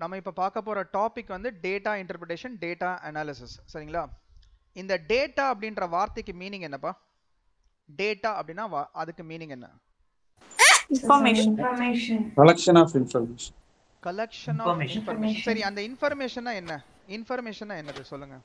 நம்ம இப்போ பார்க்க போகிற டாபிக் வந்து டேட்டா இன்டர்பிரிட்டேஷன் டேட்டா அனாலிசிஸ் சரிங்களா இந்த டேட்டா அப்படின்ற வார்த்தைக்கு மீனிங் என்னப்பா டேட்டா அப்படின்னா வா- அதுக்கு மீனிங் என்ன Information. Information. collection of information collection of Information. Information சரி அந்த இன்ஃபர்மேஷனா என்ன இன்ஃபர்மேஷனா என்னது சொல்லுங்க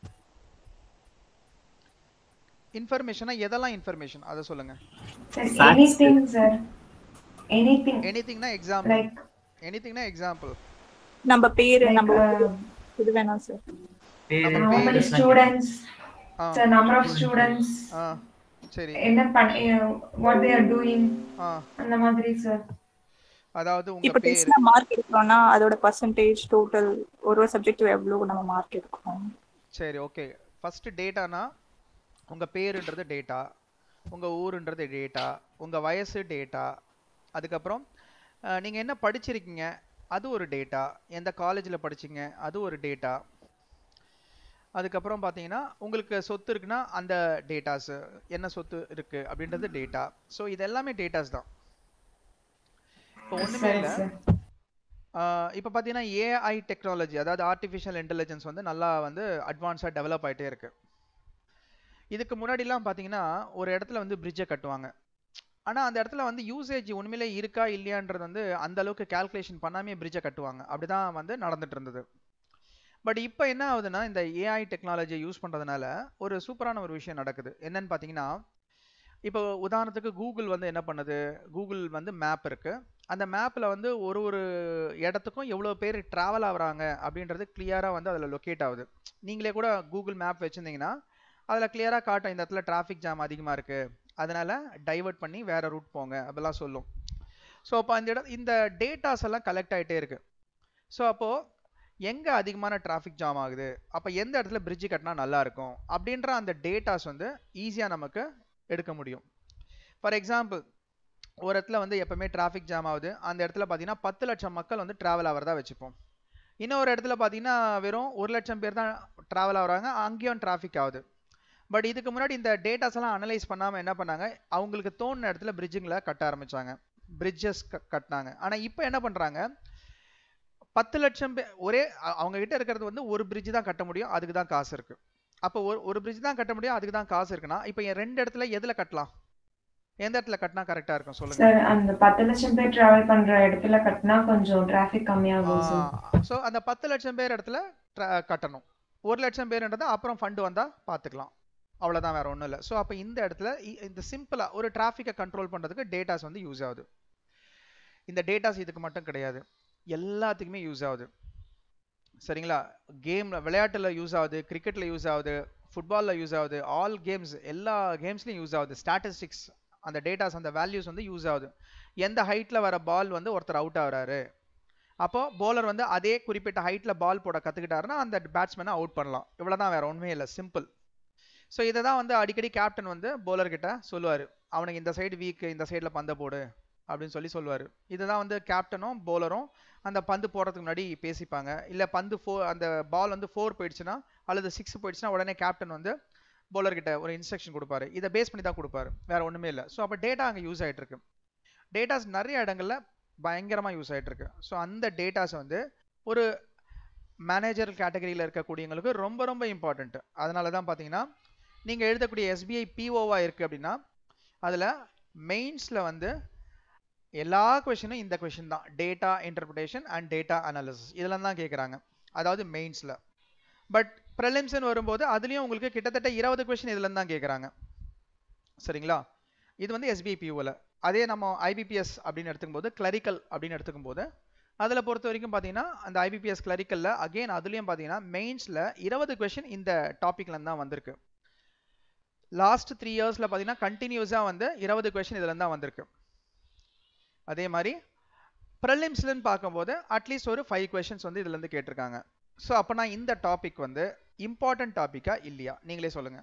இன்ஃபர்மேஷனா எதெல்லாம் இன்ஃபர்மேஷன் அதை சொல்லுங்க Sir, Facts. anything, sir. Anything. எனிதிங்னா எக்ஸாம்பிள் Like, எனிதிங்னா எக்ஸாம்பிள் நம்ம பேரு like நம்ம uh, இது வேணாம் சார் பேரு நம்ம how many பேரு. students, ah the number of students, ஆ சரி என்ன பண் uh, what they are doing, ஆ அந்த மாதிரி சார் அதாவது உங்க இப்ப பேர் டெஸ்ட்ல மார்க் எடுக்கிறோம்னா அதோட பர்சன்டேஜ் டோட்டல் ஒரு ஒரு சப்ஜெக்ட் எவ்வளவு நம்ம மார்க் எடுக்கிறோம் சரி ஓகே ஃபர்ஸ்ட் டேட்டானா உங்க பேருன்றது டேட்டா உங்க ஊருன்றது டேட்டா உங்க வயசு டேட்டா அதுக்கப்புறம் அஹ், நீங்க என்ன படிச்சிருக்கீங்க அது ஒரு டேட்டா எந்த காலேஜில் படிச்சீங்க அது ஒரு டேட்டா அதுக்கப்புறம் பார்த்தீங்கன்னா உங்களுக்கு சொத்து இருக்குன்னா அந்த டேட்டாஸ் என்ன சொத்து இருக்கு அப்படின்றது டேட்டா ஸோ இது எல்லாமே டேட்டாஸ் தான் இப்போ ஒண்ணுமே சரி இல்லை சார் இப்போ பார்த்தீங்கன்னா ஏஐ டெக்னாலஜி அதாவது ஆர்டிஃபிஷியல் இன்டெலிஜென்ஸ் வந்து நல்லா வந்து அட்வான்ஸாக டெவலப் ஆயிட்டே இருக்கு இதுக்கு முன்னாடிலாம் பார்த்தீங்கன்னா ஒரு இடத்துல வந்து பிரிட்ஜை கட்டுவாங்க ஆனால் அந்த இடத்துல வந்து யூசேஜ் உண்மையிலே இருக்கா இல்லையான்றது வந்து அந்த அளவுக்கு கால்குலேஷன் பண்ணாமே பிரிட்ஜை கட்டுவாங்க அப்படிதான் வந்து நடந்துட்டு இருந்தது பட் இப்போ என்ன ஆகுதுன்னா இந்த ஏஐ டெக்னாலஜியை யூஸ் பண்ணுறதுனால ஒரு சூப்பரான ஒரு விஷயம் நடக்குது என்னன்னு பார்த்தீங்கன்னா இப்போ உதாரணத்துக்கு கூகுள் வந்து என்ன பண்ணுது கூகுள் வந்து மேப் இருக்கு அந்த மேப்பில் வந்து ஒரு ஒரு இடத்துக்கும் எவ்வளோ பேர் ட்ராவல் ஆகுறாங்க அப்படின்றது கிளியராக வந்து அதில் லொக்கேட் ஆகுது நீங்களே கூட கூகுள் மேப் வச்சுருந்தீங்கன்னா அதில் கிளியராக காட்டும் இந்த இடத்துல டிராஃபிக் ஜாம் அதிகமாக இருக்குது அதனால டைவர்ட் பண்ணி வேற ரூட் போங்க அப்படிலாம் சொல்லும் ஸோ அப்போ அந்த இடம் இந்த டேட்டாஸ் எல்லாம் கலெக்ட் ஆகிட்டே இருக்கு ஸோ அப்போது எங்கே அதிகமான டிராஃபிக் ஜாம் ஆகுது அப்போ எந்த இடத்துல பிரிட்ஜ் கட்டினா நல்லா இருக்கும் அப்படின்ற அந்த டேட்டாஸ் வந்து ஈஸியாக நமக்கு எடுக்க முடியும் ஃபார் எக்ஸாம்பிள் ஒரு இடத்துல வந்து எப்பவுமே டிராஃபிக் ஜாம் ஆகுது அந்த இடத்துல பார்த்தீங்கன்னா பத்து லட்சம் மக்கள் வந்து ட்ராவல் ஆகிறதா வச்சுப்போம் இன்னொரு இடத்துல பார்த்தீங்கன்னா வெறும் ஒரு லட்சம் பேர் தான் ட்ராவல் ஆகுறாங்க அங்கேயும் டிராஃபிக் ஆகுது பட் இதுக்கு முன்னாடி இந்த டேட்டாஸ் எல்லாம் அனலைஸ் பண்ணாமல் என்ன பண்ணாங்க அவங்களுக்கு தோணுன இடத்துல பிரிட்ஜுங்களை கட்ட ஆரம்பிச்சாங்க பிரிட்ஜஸ் கட்டினாங்க ஆனால் இப்போ என்ன பண்ணுறாங்க பத்து லட்சம் பேர் ஒரே அ- அவங்க கிட்ட இருக்கிறது வந்து ஒரு பிரிட்ஜ் தான் கட்ட முடியும் அதுக்கு தான் காசு இருக்கு அப்போ ஒரு ஒரு பிரிட்ஜ் தான் கட்ட முடியும் அதுக்கு தான் காசு இருக்குன்னா இப்போ என் ரெண்டு இடத்துல எதுல கட்டலாம் எந்த இடத்துல கட்டினா கரெக்டா இருக்கும் சொல்லுங்க சார் அந்த பத்து லட்சம் பேர் டிராவல் பண்ற இடத்துல கட்டினா கொஞ்சம் டிராஃபிக் கம்மியாகும் சார் ஸோ அந்த பத்து லட்சம் பேர் இடத்துல tra- கட்டணும் ஒரு லட்சம் பேர்ன்றது அப்புறம் ஃபண்டு வந்தா பார்த்துக்கலாம் அவ்வளவுதான் வேற ஒன்றும் இல்லை ஸோ அப்போ இந்த இடத்துல இ- இந்த சிம்பிளா ஒரு டிராஃபிக்கை கண்ட்ரோல் பண்றதுக்கு டேட்டாஸ் வந்து யூஸ் ஆகுது இந்த டேட்டாஸ் இதுக்கு மட்டும் கிடையாது எல்லாத்துக்குமே யூஸ் ஆகுது சரிங்களா கேம்ல விளையாட்டுல யூஸ் ஆகுது கிரிக்கெட்ல யூஸ் ஆகுது ஃபுட்பால்ல யூஸ் ஆகுது ஆல் கேம்ஸ் எல்லா கேம்ஸ்லயும் யூஸ் ஆகுது ஸ்டாட்டிஸ்டிக்ஸ் அந்த டேட்டாஸ் அந்த வேல்யூஸ் வந்து யூஸ் ஆகுது எந்த ஹைட்ல வர பால் வந்து ஒருத்தர் அவுட் ஆகுறாரு அப்போ bowler வந்து அதே குறிப்பிட்ட ஹைட்ல பால் போட கத்துக்கிட்டாருன்னா அந்த பேட்ஸ்மேனை அவுட் பண்ணலாம் இவ்வளவுதான் வேற ஒண்ணுமே இல்லை சிம்பிள் ஸோ இதை தான் வந்து அடிக்கடி கேப்டன் வந்து bowler கிட்ட சொல்லுவாரு அவனுக்கு இந்த சைடு வீக் இந்த சைடுல பந்தை போடு அப்படின்னு சொல்லி சொல்லுவாரு இதுதான் வந்து கேப்டனும் bowlerம் அந்த பந்து போடுறதுக்கு முன்னாடி பேசிப்பாங்க இல்ல பந்து ஃபோ அந்த பால் வந்து ஃபோர் போயிடுச்சுன்னா அல்லது சிக்ஸ் போயிடுச்சுன்னா உடனே கேப்டன் வந்து bowler கிட்ட ஒரு இன்ஸ்ட்ரக்ஷன் கொடுப்பாரு இதை பேஸ் பண்ணி தான் கொடுப்பாரு வேற ஒண்ணுமே இல்லை ஸோ அப்போ டேட்டா அங்கே யூஸ் ஆயிட்டு இருக்கு டேட்டாஸ் நிறைய இடங்கள்ல பயங்கரமா யூஸ் ஆயிட்டு இருக்கு ஸோ அந்த டேட்டாஸ் வந்து ஒரு மேனேஜர் கேட்டகரியில் இருக்கக்கூடியவங்களுக்கு ரொம்ப ரொம்ப இம்பார்ட்டன்ட் அதனால தான் பார்த்தீங்கன்னா நீங்கள் எழுதக்கூடிய எஸ்பிஐ பிஓவா இருக்கு அப்படின்னா அதில் மெயின்ஸில் வந்து எல்லா கொஷினும் இந்த கொஷின் தான் data interpretation and data analysis இதெல்லாம் தான் கேட்குறாங்க அதாவது மெயின்ஸில் பட் ப்ரெலிம்ஸ்னு வரும்போது அதுலேயும் உங்களுக்கு கிட்டத்தட்ட இருபது கொஷின் இதுலேருந்து தான் கேட்குறாங்க சரிங்களா இது வந்து எஸ்பிஐ பிஓவில் அதே நம்ம ஐபிபிஎஸ் அப்படின்னு எடுத்துக்கும்போது கிளரிக்கல் அப்படின்னு எடுத்துக்கும்போது அதில் பொறுத்த வரைக்கும் பார்த்தீங்கன்னா அந்த ஐபிபிஎஸ் கிளரிக்கலில் அகைன் அதுலேயும் பார்த்தீங்கன்னா மெயின்ஸில் இருபது கொஷின் இந்த டாப்பிக்லேருந்து தான் வந்திருக்கு லாஸ்ட் த்ரீ இயர்ஸில் பார்த்தீங்கன்னா கண்டினியூஸாக வந்து இருபது கொஷின் இதுலேருந்து தான் வந்திருக்கு அதே மாதிரி ப்ரிலிம்ஸ்லன்னு பார்க்கும்போது அட்லீஸ்ட் ஒரு ஃபைவ் கொஷின்ஸ் வந்து இதுலேருந்து கேட்டிருக்காங்க ஸோ அப்போனா இந்த டாபிக் வந்து இம்பார்ட்டன்ட் டாப்பிக்கா இல்லையா நீங்களே சொல்லுங்க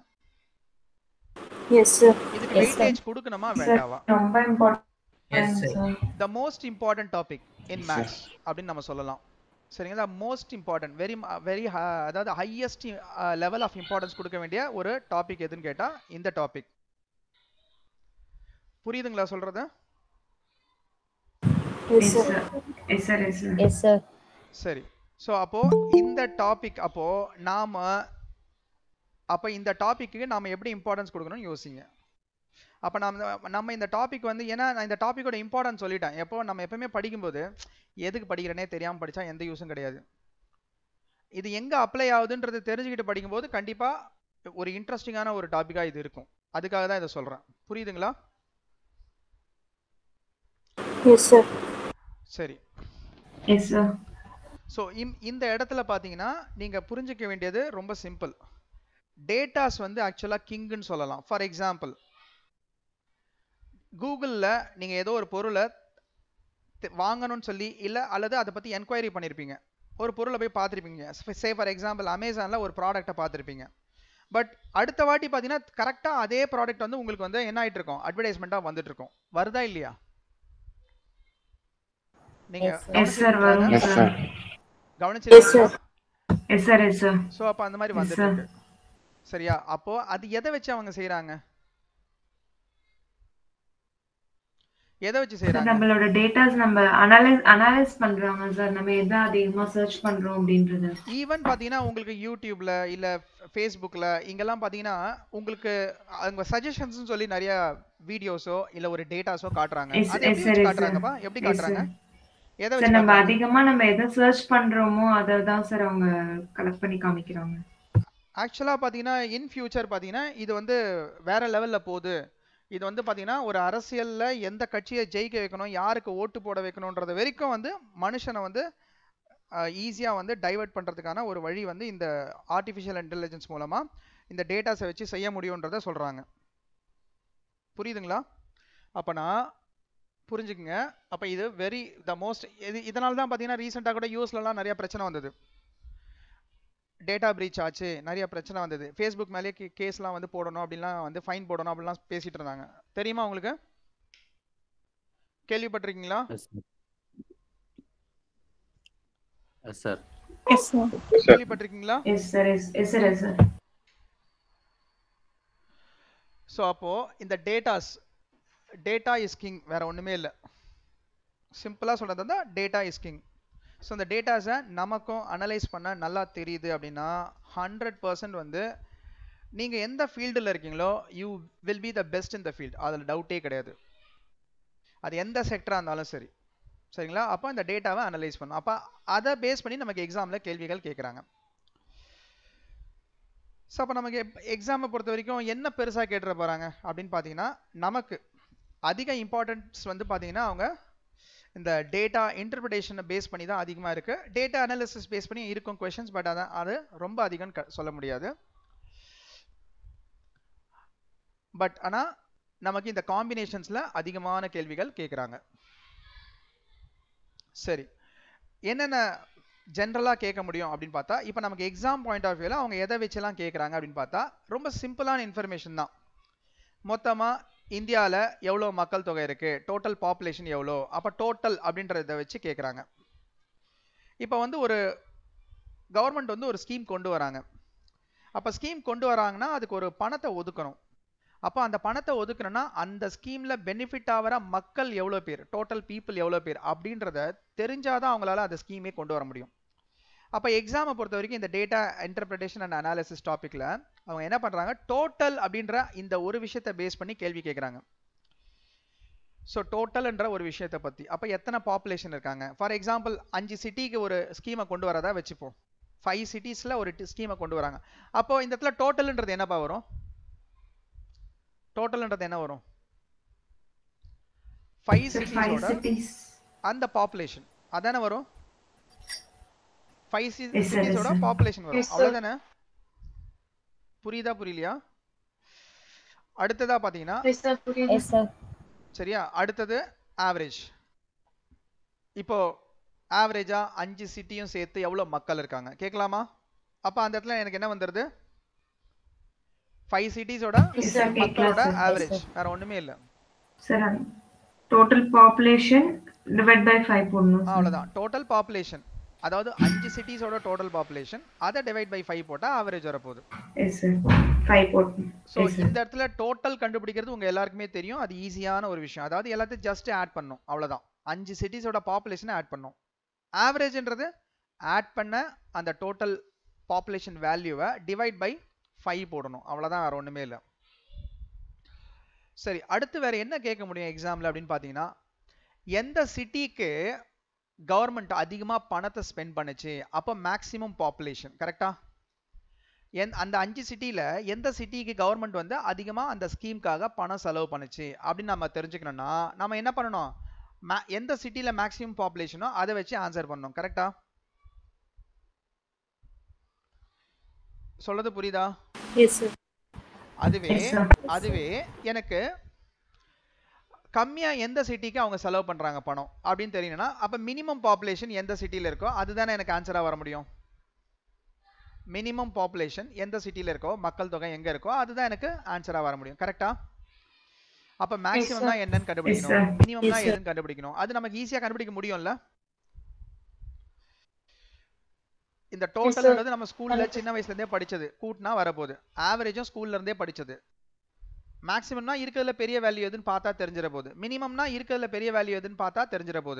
எஸ் சார் இதுக்கு Yes, sir. வெயிட்டேஜ் கொடுக்கணுமா சார் வேண்டாவா ரொம்ப Yes, important sir. Sir the most important topic in maths அப்படின்னு நம்ம சொல்லலாம் சரிங்களா மோஸ்ட் இம்பார்ட்டன்ட் வெரி வெரி அதாவது ஹையஸ்ட் லெவல் ஆஃப் இம்பார்ட்டன்ஸ் கொடுக்க வேண்டிய ஒரு டாபிக் எதுன்னு கேட்டா இந்த டாபிக் புரியுதுங்களா சொல்றது yes yes sir sir yes sir yes sir yes sir சரி ஸோ அப்போ இந்த டாபிக் அப்போ நாம அப்போ இந்த டாபிக்கு நாம எப்படி இம்பார்ட்டன்ஸ் கொடுக்கணும்னு யோசிங்க அப்போ நம்ம நம்ம இந்த டாபிக் வந்து ஏன்னா நான் இந்த டாப்பிக்கோட இம்பார்ட்டன்ஸ் சொல்லிட்டேன் எப்போ நம்ம எப்பவுமே படிக்கும்போது எதுக்கு படிக்கிறேனே தெரியாமல் படித்தா எந்த யூஸும் கிடையாது இது எங்கே அப்ளை ஆகுதுன்றது தெரிஞ்சுக்கிட்டு படிக்கும்போது கண்டிப்பாக ஒரு இன்ட்ரெஸ்டிங்கான ஒரு டாப்பிக்காக இது இருக்கும் அதுக்காக தான் இதை சொல்கிறேன் புரியுதுங்களா எஸ் சார் சரி எஸ் சார் ஸோ இம் இந்த இடத்துல பார்த்தீங்கன்னா நீங்கள் புரிஞ்சிக்க வேண்டியது ரொம்ப சிம்பிள் டேட்டாஸ் வந்து ஆக்சுவலாக கிங்குன்னு சொல்லலாம் ஃபார் எக்ஸாம்பிள் கூகுளில் நீங்கள் ஏதோ ஒரு பொருளை தெ- வாங்கணும்னு சொல்லி இல்லை அல்லது அதை பற்றி என்கொயரி பண்ணியிருப்பீங்க ஒரு பொருளை போய் பார்த்துருப்பீங்க சே ஃபார் எக்ஸாம்பிள் அமேசானில் ஒரு ப்ராடக்ட்டை பார்த்துருப்பீங்க பட் அடுத்த வாட்டி பார்த்தீங்கன்னா கரெக்டாக அதே ப்ராடக்ட் வந்து உங்களுக்கு வந்து என்ன ஆயிட்டு இருக்கும் அட்வர்டைஸ்மெண்ட்டாக வந்துட்டு இருக்கும் வருதா இல்லையா நீங்கள் எஸ் சார் வரும் Yes, சார் sir. கவனிச்சிருக்கீங்களா yes sir yes sir so அப்போ அந்த மாதிரி Yes, வந்துட்டு sir. இருக்கு சரியா அப்போ அது எதை வச்சு அவங்க செய்றாங்க எதை வச்சு சார் செய்றாங்க நம்மளோட டேட்டாஸ் நம்ம அனலைஸ் அனலைஸ் பண்றாங்க சார் நம்ம எதை அதிகமா சர்ச் பண்றோம் அப்படின்றது ஈவன் பாத்தீங்கன்னா உங்களுக்கு யூடியூப்ல இல்ல ஃபேஸ்புக்ல இங்கெல்லாம் பாத்தீங்கன்னா உங்களுக்கு அவங்க சஜஷன்ஸ் சொல்லி நிறைய வீடியோஸோ இல்ல ஒரு டேட்டாஸோ காட்டுறாங்க Yes, அது yes, எப்படி sir, வச்சு yes, sir. காட்டுறாங்கப்பா எப்படி Yes, காட்டுறாங்க sir. எதை சார் வச்சு நம்ம காட்டுறாங்க அதிகமா நம்ம எதை சர்ச் பண்றோமோ அதை தான் சார் அவங்க கலெக்ட் பண்ணி காமிக்கிறாங்க ஆக்சுவலாக பார்த்தீங்கன்னா இன் ஃபியூச்சர் பார்த்தீங்கன்னா இது வந்து வேற லெவலில் போகுது இது வந்து பார்த்தீங்கன்னா ஒரு அரசியலில் எந்த கட்சியை ஜெயிக்க வைக்கணும் யாருக்கு ஓட்டு போட வைக்கணுன்றது வரைக்கும் வந்து மனுஷனை வந்து ஈஸியாக வந்து டைவர்ட் பண்ணுறதுக்கான ஒரு வழி வந்து இந்த ஆர்டிஃபிஷியல் இன்டெலிஜென்ஸ் மூலமாக இந்த டேட்டாஸை வச்சு செய்ய முடியுன்றதை சொல்கிறாங்க புரியுதுங்களா அப்போனா புரிஞ்சுக்குங்க அப்போ இது வெரி த மோஸ்ட் இது இதனால தான் பார்த்தீங்கன்னா ரீசெண்டாக கூட யூஎஸ்லலாம் நிறைய பிரச்சனை வந்தது டேட்டா பிரீச் ஆச்சு நிறைய பிரச்சனை வந்தது ஃபேஸ்புக் மேலேயே கே கேஸ்லாம் வந்து போடணும் அப்படிலாம் வந்து ஃபைன் போடணும் அப்படிலாம் பேசிட்டு இருந்தாங்க தெரியுமா உங்களுக்கு கேள்விப்பட்டிருக்கீங்களா எஸ் சார் எஸ் சார் கேள்விப்பட்டிருக்கீங்களா yes sir yes yes sir yes sir so அப்போ இந்த டேட்டாஸ் டேட்டா இஸ் கிங் வேற ஒண்ணுமே இல்லை சிம்பிளாக சொல்றது தான் டேட்டா இஸ் கிங் ஸோ இந்த டேட்டாஸை நமக்கும் அனலைஸ் பண்ண நல்லா தெரியுது அப்படின்னா ஹண்ட்ரட் பர்சன்ட் வந்து நீங்கள் எந்த ஃபீல்டில் இருக்கீங்களோ you will be the best in the field அதில் டவுட்டே கிடையாது அது எந்த செக்டராக இருந்தாலும் சரி சரிங்களா அப்போ இந்த டேட்டாவை அனலைஸ் பண்ணணும் அப்போ அதை பேஸ் பண்ணி நமக்கு எக்ஸாமில் கேள்விகள் கேட்குறாங்க ஸோ அப்போ நமக்கு எக்ஸாமை பொறுத்த வரைக்கும் என்ன பெருசாக கேட்டுற போகிறாங்க அப்படின்னு பார்த்தீங்கன்னா நமக்கு அதிக இம்பார்ட்டன்ஸ் வந்து பார்த்தீங்கன்னா அவங்க இந்த டேட்டா இன்டர்பிரிட்டேஷனை பேஸ் பண்ணி தான் அதிகமாக இருக்குது டேட்டா அனாலிசிஸ் பேஸ் பண்ணி இருக்கும் கொஷின்ஸ் பட் அதான் அது ரொம்ப அதிகம்னு க- சொல்ல முடியாது பட் ஆனால் நமக்கு இந்த காம்பினேஷன்ஸில் அதிகமான கேள்விகள் கேட்குறாங்க சரி என்னென்ன ஜென்ரலாக கேட்க முடியும் அப்படின்னு பார்த்தா இப்போ நமக்கு எக்ஸாம் பாயிண்ட் ஆஃப் வியூவில் அவங்க எதை வச்செல்லாம் கேட்குறாங்க அப்படின்னு பார்த்தா ரொம்ப சிம்பிளான இன்ஃபர்மேஷன் தான் மொத்தமாக இந்தியாவில் எவ்வளோ மக்கள் தொகை இருக்குது டோட்டல் பாப்புலேஷன் எவ்வளோ அப்போ டோட்டல் அப்படின்றத வச்சு கேட்குறாங்க இப்போ வந்து ஒரு கவர்மெண்ட் வந்து ஒரு ஸ்கீம் கொண்டு வராங்க அப்போ ஸ்கீம் கொண்டு வராங்கன்னா அதுக்கு ஒரு பணத்தை ஒதுக்கணும் அப்போ அந்த பணத்தை ஒதுக்கணும்னா அந்த ஸ்கீமில் பெனிஃபிட் ஆகிற மக்கள் எவ்வளோ பேர் டோட்டல் பீப்புள் எவ்வளோ பேர் அப்படின்றத தெரிஞ்சாதான் அவங்களால அந்த ஸ்கீமே கொண்டு வர முடியும் அப்போ எக்ஸாமை பொறுத்த வரைக்கும் இந்த டேட்டா இன்டர்பிரிட்டேஷன் அண்ட் அனாலிசிஸ் டாப்பிக்கில் அவங்க என்ன பண்ணுறாங்க டோட்டல் அப்படின்ற இந்த ஒரு விஷயத்தை பேஸ் பண்ணி கேள்வி கேட்குறாங்க ஸோ டோட்டல்ன்ற ஒரு விஷயத்தை பற்றி அப்போ எத்தனை பாப்புலேஷன் இருக்காங்க ஃபார் எக்ஸாம்பிள் அஞ்சு சிட்டிக்கு ஒரு ஸ்கீமை கொண்டு வரதா வச்சுப்போம் ஃபைவ் சிட்டிஸில் ஒரு ஸ்கீமை கொண்டு வராங்க அப்போ இந்த இடத்துல டோட்டல்ன்றது என்னப்பா வரும் டோட்டல்ன்றது என்ன வரும் ஃபைவ் சார் ஃபைவ் சிட்டிஸோட சிட்டிஸ் அந்த பாப்புலேஷன் அதானே வரும் ஃபைவ் Yes, sir, yes, சிட்டிஸோட sir. பாப்புலேஷன் வரும் Yes, sir. அவ்வளவுதானே புரியுதா புரியலையா அடுத்ததா பாத்தீங்கன்னா எஸ் சார் புரியுது எஸ் சார் சரியா அடுத்தது ஆவரேஜ் இப்போ ஆவரேஜா அஞ்சு சிட்டியும் சேர்த்து எவ்வளவு மக்கள் இருக்காங்க கேட்கலாமா அப்ப அந்த இடத்துல எனக்கு என்ன வந்துருது ஃபைவ் சிட்டிஸோட Yes, sir, கேட்கலாம், மக்களோட sir. Yes, ஆவரேஜ் வேற ஒண்ணுமே இல்ல sir total population divide by five போடணும் sir. அவ்வளவுதான் டோட்டல் பாப்புலேஷன் அதாவது அஞ்சு சிட்டிஸோட டோட்டல் பாப்புலேஷன் அதை டிவைட் பை ஃபைவ் போட்டா ஆவரேஜ் வரப்போகுது எஸ் சார் ஃபைவ் போடணும் ஸோ Yes, sir. இந்த இடத்துல டோட்டல் கண்டுபிடிக்கிறது உங்க எல்லாருக்குமே தெரியும் அது ஈஸியான ஒரு விஷயம் அதாவது எல்லாத்தையும் ஜஸ்ட் ஆட் பண்ணும் அவ்வளவுதான் அஞ்சு சிட்டிஸோட பாப்புலேஷனை ஆட் பண்ணும் ஆவரேஜ்ன்றது ஆட் பண்ண அந்த டோட்டல் பாப்புலேஷன் வேல்யூவை டிவைட் பை ஃபைவ் போடணும் அவ்வளோதான் வேறு ஒன்றுமே இல்லை சரி அடுத்து வேறு என்ன கேட்க முடியும் எக்ஸாமில் அப்படின்னு பார்த்தீங்கன்னா எந்த சிட்டிக்கு கவர்மெண்ட் அதிகமாக பணத்தை ஸ்பெண்ட் பண்ணுச்சு அப்போ மேக்ஸிமம் பாப்புலேஷன் கரெக்டா எந் அந்த அஞ்சு சிட்டியில் எந்த சிட்டிக்கு கவர்மெண்ட் வந்து அதிகமாக அந்த ஸ்கீம்காக பணம் செலவு பண்ணுச்சு அப்படின்னு நம்ம தெரிஞ்சுக்கணும்னா நம்ம என்ன பண்ணணும் மே எந்த சிட்டியில் மேக்ஸிமம் பாப்புலேஷனோ அதை வச்சு ஆன்சர் பண்ணணும் கரெக்டா சொல்றது புரியுதா எஸ் சார் அதுவே Yes, sir. அதுவே எனக்கு கம்மியா எந்த சிட்டிக்கு அவங்க செலவு பண்றாங்க பணம் அப்படின்னு தெரியணும்னா அப்ப மினிமம் பாப்புலேஷன் எந்த சிட்டில இருக்கோ அதுதானே எனக்கு ஆன்சரா வர முடியும் மினிமம் பாப்புலேஷன் எந்த சிட்டில இருக்கோ மக்கள் தொகை எங்க இருக்கோ அதுதான் எனக்கு ஆன்சரா வர முடியும் கரெக்டா அப்ப மேக்ஸிமம் தான் என்னன்னு கண்டுபிடிக்கணும் sir. மினிமம் Yes, தான் sir. எதுன்னு கண்டுபிடிக்கணும் அது நமக்கு ஈஸியா கண்டுபிடிக்க முடியும்ல இந்த டோட்டல்ன்றது நம்ம ஸ்கூல்ல சின்ன வயசுல இருந்தே படிச்சது கூட்டினா வரப்போகுது ஆவரேஜும் ஸ்கூல்ல இருந்தே படிச்சது மேக்ஸிமம்னா இருக்கிறதுல பெரிய வேல்யூ எதுன்னு பார்த்தா தெரிஞ்சிட போகுது மினிமம்னா இருக்கிறதுல பெரிய வேல்யூ எதுன்னு பார்த்தா தெரிஞ்சிட போகுது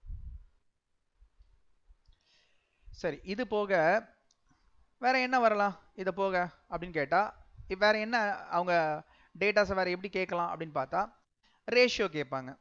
சரி இது போக வேற என்ன வரலாம் இது போக அப்படின்னு கேட்டா இப்ப வேற என்ன அவங்க டேட்டாஸை வேற எப்படி கேட்கலாம் அப்படின்னு பார்த்தா ரேஷியோ கேட்பாங்க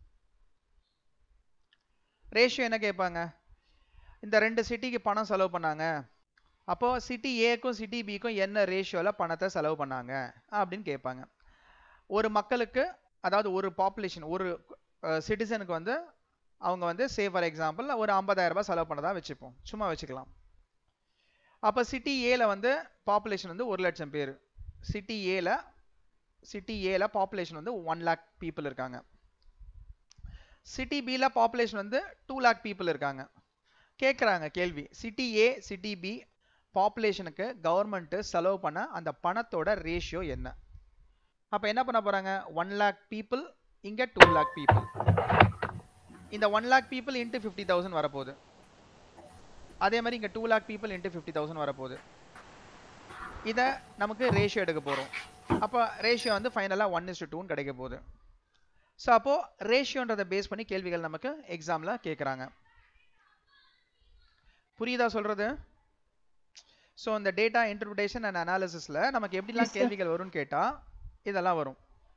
ரேஷியோ என்ன கேட்பாங்க இந்த ரெண்டு சிட்டிக்கு பணம் செலவு பண்ணாங்க அப்போ சிட்டி ஏக்கும் சிட்டி பிக்கும் என்ன ரேஷியோவில் பணத்தை செலவு பண்ணாங்க அப்படின்னு கேட்பாங்க ஒரு மக்களுக்கு அதாவது ஒரு பாப்புலேஷன் ஒரு சிட்டிசனுக்கு வந்து அவங்க வந்து சே ஃபார் எக்ஸாம்பிள் ஒரு 50000 ரூபாய் செலவு பண்ணதா வச்சுப்போம் சும்மா வச்சுக்கலாம் அப்போ சிட்டி ஏல வந்து பாப்புலேஷன் வந்து ஒரு லட்சம் பேர் சிட்டி ஏல சிட்டி ஏல பாப்புலேஷன் வந்து ஒன் லேக் பீப்புள் இருக்காங்க சிட்டி பில பாப்புலேஷன் வந்து டூ லேக் பீப்புள் இருக்காங்க கேட்குறாங்க கேள்வி சிட்டி ஏ சிட்டி பி பாப்புலேஷனுக்கு கவர்மெண்ட்டு செலவு பண்ண அந்த பணத்தோட ரேஷியோ என்ன அப்போ என்ன பண்ண போகிறாங்க ஒன் லேக் பீப்புள் இங்கே டூ லேக் பீப்புள் இந்த one lakh people into fifty thousand வரப்போகுது அதே மாதிரி இங்கே two lakh people into fifty thousand வரப்போகுது இதை நமக்கு ரேஷியோ எடுக்க போகிறோம் அப்போ ரேஷியோ வந்து ஃபைனலாக ஒன் இஸ் டூன்னு கிடைக்க போகுது ஸோ அப்போது ரேஷியோன்றதை பேஸ் பண்ணி கேள்விகள் நமக்கு எக்ஸாமில் கேட்குறாங்க புரியுதா சொல்றது ஸோ இந்த டேட்டா இன்டர்பிரிட்டேஷன் அண்ட் அனாலிசிஸில் நமக்கு எப்படிலாம் Yes, sir. கேள்விகள் வரும்னு கேட்டால் இதெல்லாம் வரும்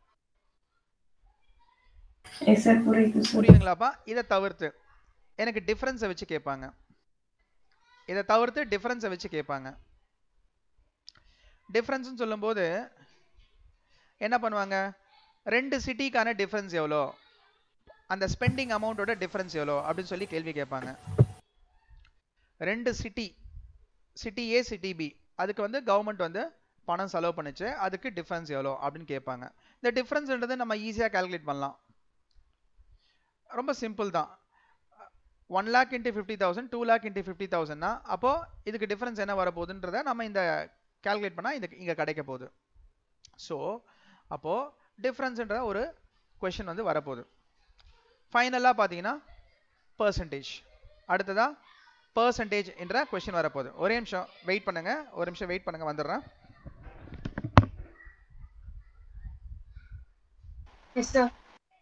எஸ் சார் புரியுது சார் புரியுதுங்களாப்பா இதை தவிர்த்து எனக்கு டிஃப்ரென்ஸை வச்சு கேட்பாங்க இதை தவிர்த்து டிஃப்ரென்ஸை வச்சு கேட்பாங்க டிஃப்ரென்ஸ்னு சொல்லும்போது என்ன பண்ணுவாங்க ரெண்டு சிட்டிக்கான டிஃப்ரென்ஸ் எவ்வளோ அந்த ஸ்பெண்டிங் அமௌண்ட்டோட டிஃப்ரென்ஸ் எவ்வளோ அப்படின்னு சொல்லி கேள்வி கேட்பாங்க ரெண்டு city city A city B அதுக்கு வந்து கவர்மெண்ட் வந்து பணம் செலவு பண்ணுச்சு அதுக்கு டிஃப்ரென்ஸ் எவ்வளோ அப்படின்னு கேட்பாங்க இந்த டிஃப்ரென்ஸ்ன்றது நம்ம ஈஸியாக கால்குலேட் பண்ணலாம் ரொம்ப சிம்பிள் தான் one lakh into fifty thousand two lakh into fifty தௌசண்ட்னா அப்போது இதுக்கு டிஃப்ரென்ஸ் என்ன வரப்போகுதுன்றத நம்ம இந்த கால்குலேட் பண்ணால் இது இங்கே கிடைக்க போகுது ஸோ அப்போது டிஃப்ரென்ஸ்ன்ற ஒரு கொஷின் வந்து வரப்போகுது ஃபைனலாக பார்த்தீங்கன்னா பர்சன்டேஜ் அடுத்ததா பர்சன்டேஜ் என்ற கொஷின் வரப்போகுது ஒரே நிமிஷம் வெயிட் பண்ணுங்க ஒரு நிமிஷம் வெயிட் பண்ணுங்க வந்துடுறேன் எஸ் சார்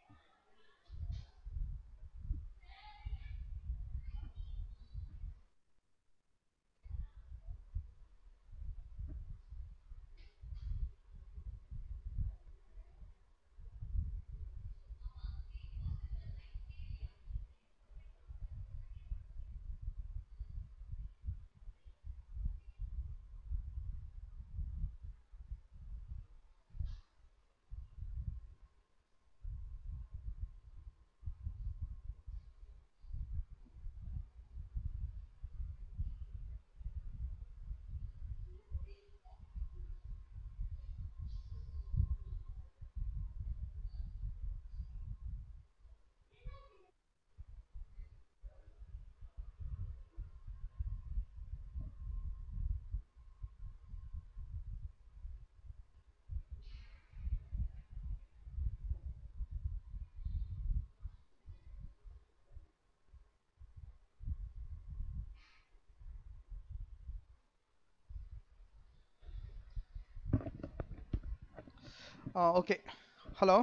ஓகே ஹலோ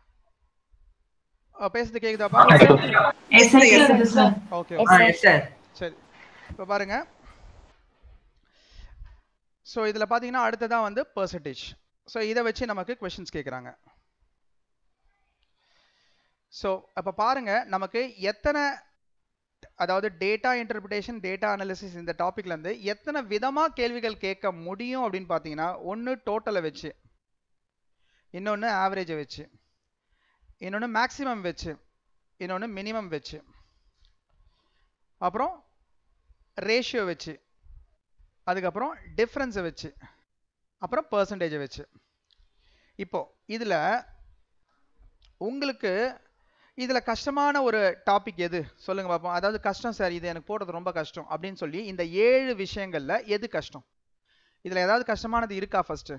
பேசுறது கேக்குதாப்பா எஸ் சார் கேக்குது சார் ஓகே Yes, ஆ sir. எஸ் சார் சரி இப்போ பாருங்க ஸோ இதில் பார்த்தீங்கன்னா அடுத்ததான் வந்து பர்சன்டேஜ் ஸோ இதை வச்சு நமக்கு கொஷின்ஸ் கேட்குறாங்க ஸோ அப்போ பாருங்க நமக்கு எத்தனை அதாவது டேட்டா இன்டர்பிரிட்டேஷன் டேட்டா அனாலிசிஸ் இந்த டாபிக்ல இருந்து எத்தனை விதமாக கேள்விகள் கேட்க முடியும் அப்படின்னு பார்த்தீங்கன்னா ஒன்று டோட்டலை வச்சு இன்னொன்று ஆவரேஜை வச்சு இன்னொன்று மேக்ஸிமம் வச்சு இன்னொன்று மினிமம் வச்சு அப்புறம் ரேஷியோ வச்சு அதுக்கப்புறம் டிஃப்ரென்ஸை வச்சு அப்புறம் பர்சன்டேஜை வச்சு இப்போ இதில் உங்களுக்கு இதில் கஷ்டமான ஒரு டாபிக் எது சொல்லுங்க பார்ப்போம் அதாவது கஷ்டம் சார் இது எனக்கு போடுறது ரொம்ப கஷ்டம் அப்படின்னு சொல்லி இந்த ஏழு விஷயங்கள்ல எது கஷ்டம் இதில் ஏதாவது கஷ்டமானது இருக்கா ஃபர்ஸ்ட்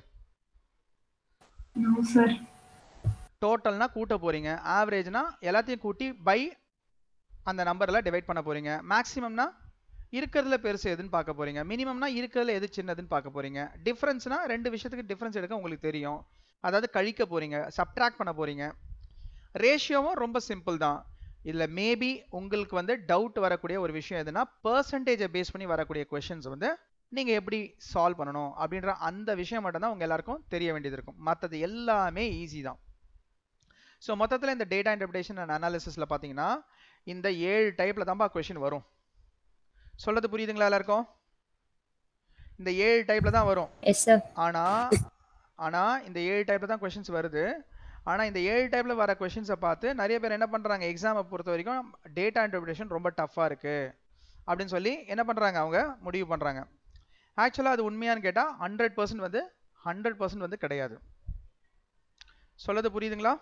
நோ சார் டோட்டல்னா கூட்ட போறீங்க ஆவரேஜ்னா எல்லாத்தையும் கூட்டி பை அந்த நம்பரில் டிவைட் பண்ண போறீங்க மேக்ஸிமம்னா இருக்கிறதுல பெருசு எதுன்னு பார்க்க போறீங்க மினிமம்னா இருக்கிறதுல எது சின்னதுன்னு பார்க்க போறீங்க டிஃப்ரென்ஸ்னா ரெண்டு விஷயத்துக்கு டிஃப்ரென்ஸ் எடுக்க உங்களுக்கு தெரியும் அதாவது கழிக்க போறீங்க சப்ட்ராக்ட் பண்ண போறீங்க ரேஷியோவும் ரொம்ப சிம்பிள் தான் இதில் மேபி உங்களுக்கு வந்து டவுட் வரக்கூடிய ஒரு விஷயம் எதுனா பர்சன்டேஜை பேஸ் பண்ணி வரக்கூடிய கொஷின்ஸ் வந்து நீங்கள் எப்படி சால்வ் பண்ணணும் அப்படின்ற அந்த விஷயம் மட்டும்தான் உங்கள் எல்லாருக்கும் தெரிய வேண்டியது இருக்கும் மற்றது எல்லாமே ஈஸி தான் ஸோ மொத்தத்தில் இந்த டேட்டா இன்டர்பிரேஷன் அண்ட் அனாலிசிஸில் பார்த்தீங்கன்னா இந்த ஏழு டைப்பில் தான்ப்பா கொஷின் வரும் சொல்றது புரியுதுங்களா எல்லாருக்கும் இந்த ஏழு டைப்பில் தான் வரும் எஸ் சார் ஆனால் ஆனால் இந்த ஏழு டைப்பில் தான் கொஷின்ஸ் வருது ஆனால் இந்த ஏழு டைப்பில் வர கொஷின்ஸை பார்த்து நிறைய பேர் என்ன பண்ணுறாங்க எக்ஸாமை பொறுத்த வரைக்கும் டேட்டா இன்டர்பிரேஷன் ரொம்ப டஃப்பாக இருக்குது அப்படின்னு சொல்லி என்ன பண்ணுறாங்க அவங்க முடிவு பண்ணுறாங்க ஆக்சுவலாக அது உண்மையான்னு கேட்டால் ஹண்ட்ரட் பர்சன்ட் வந்து ஹண்ட்ரட் பர்சன்ட் வந்து கிடையாது சொல்லது புரியுதுங்களா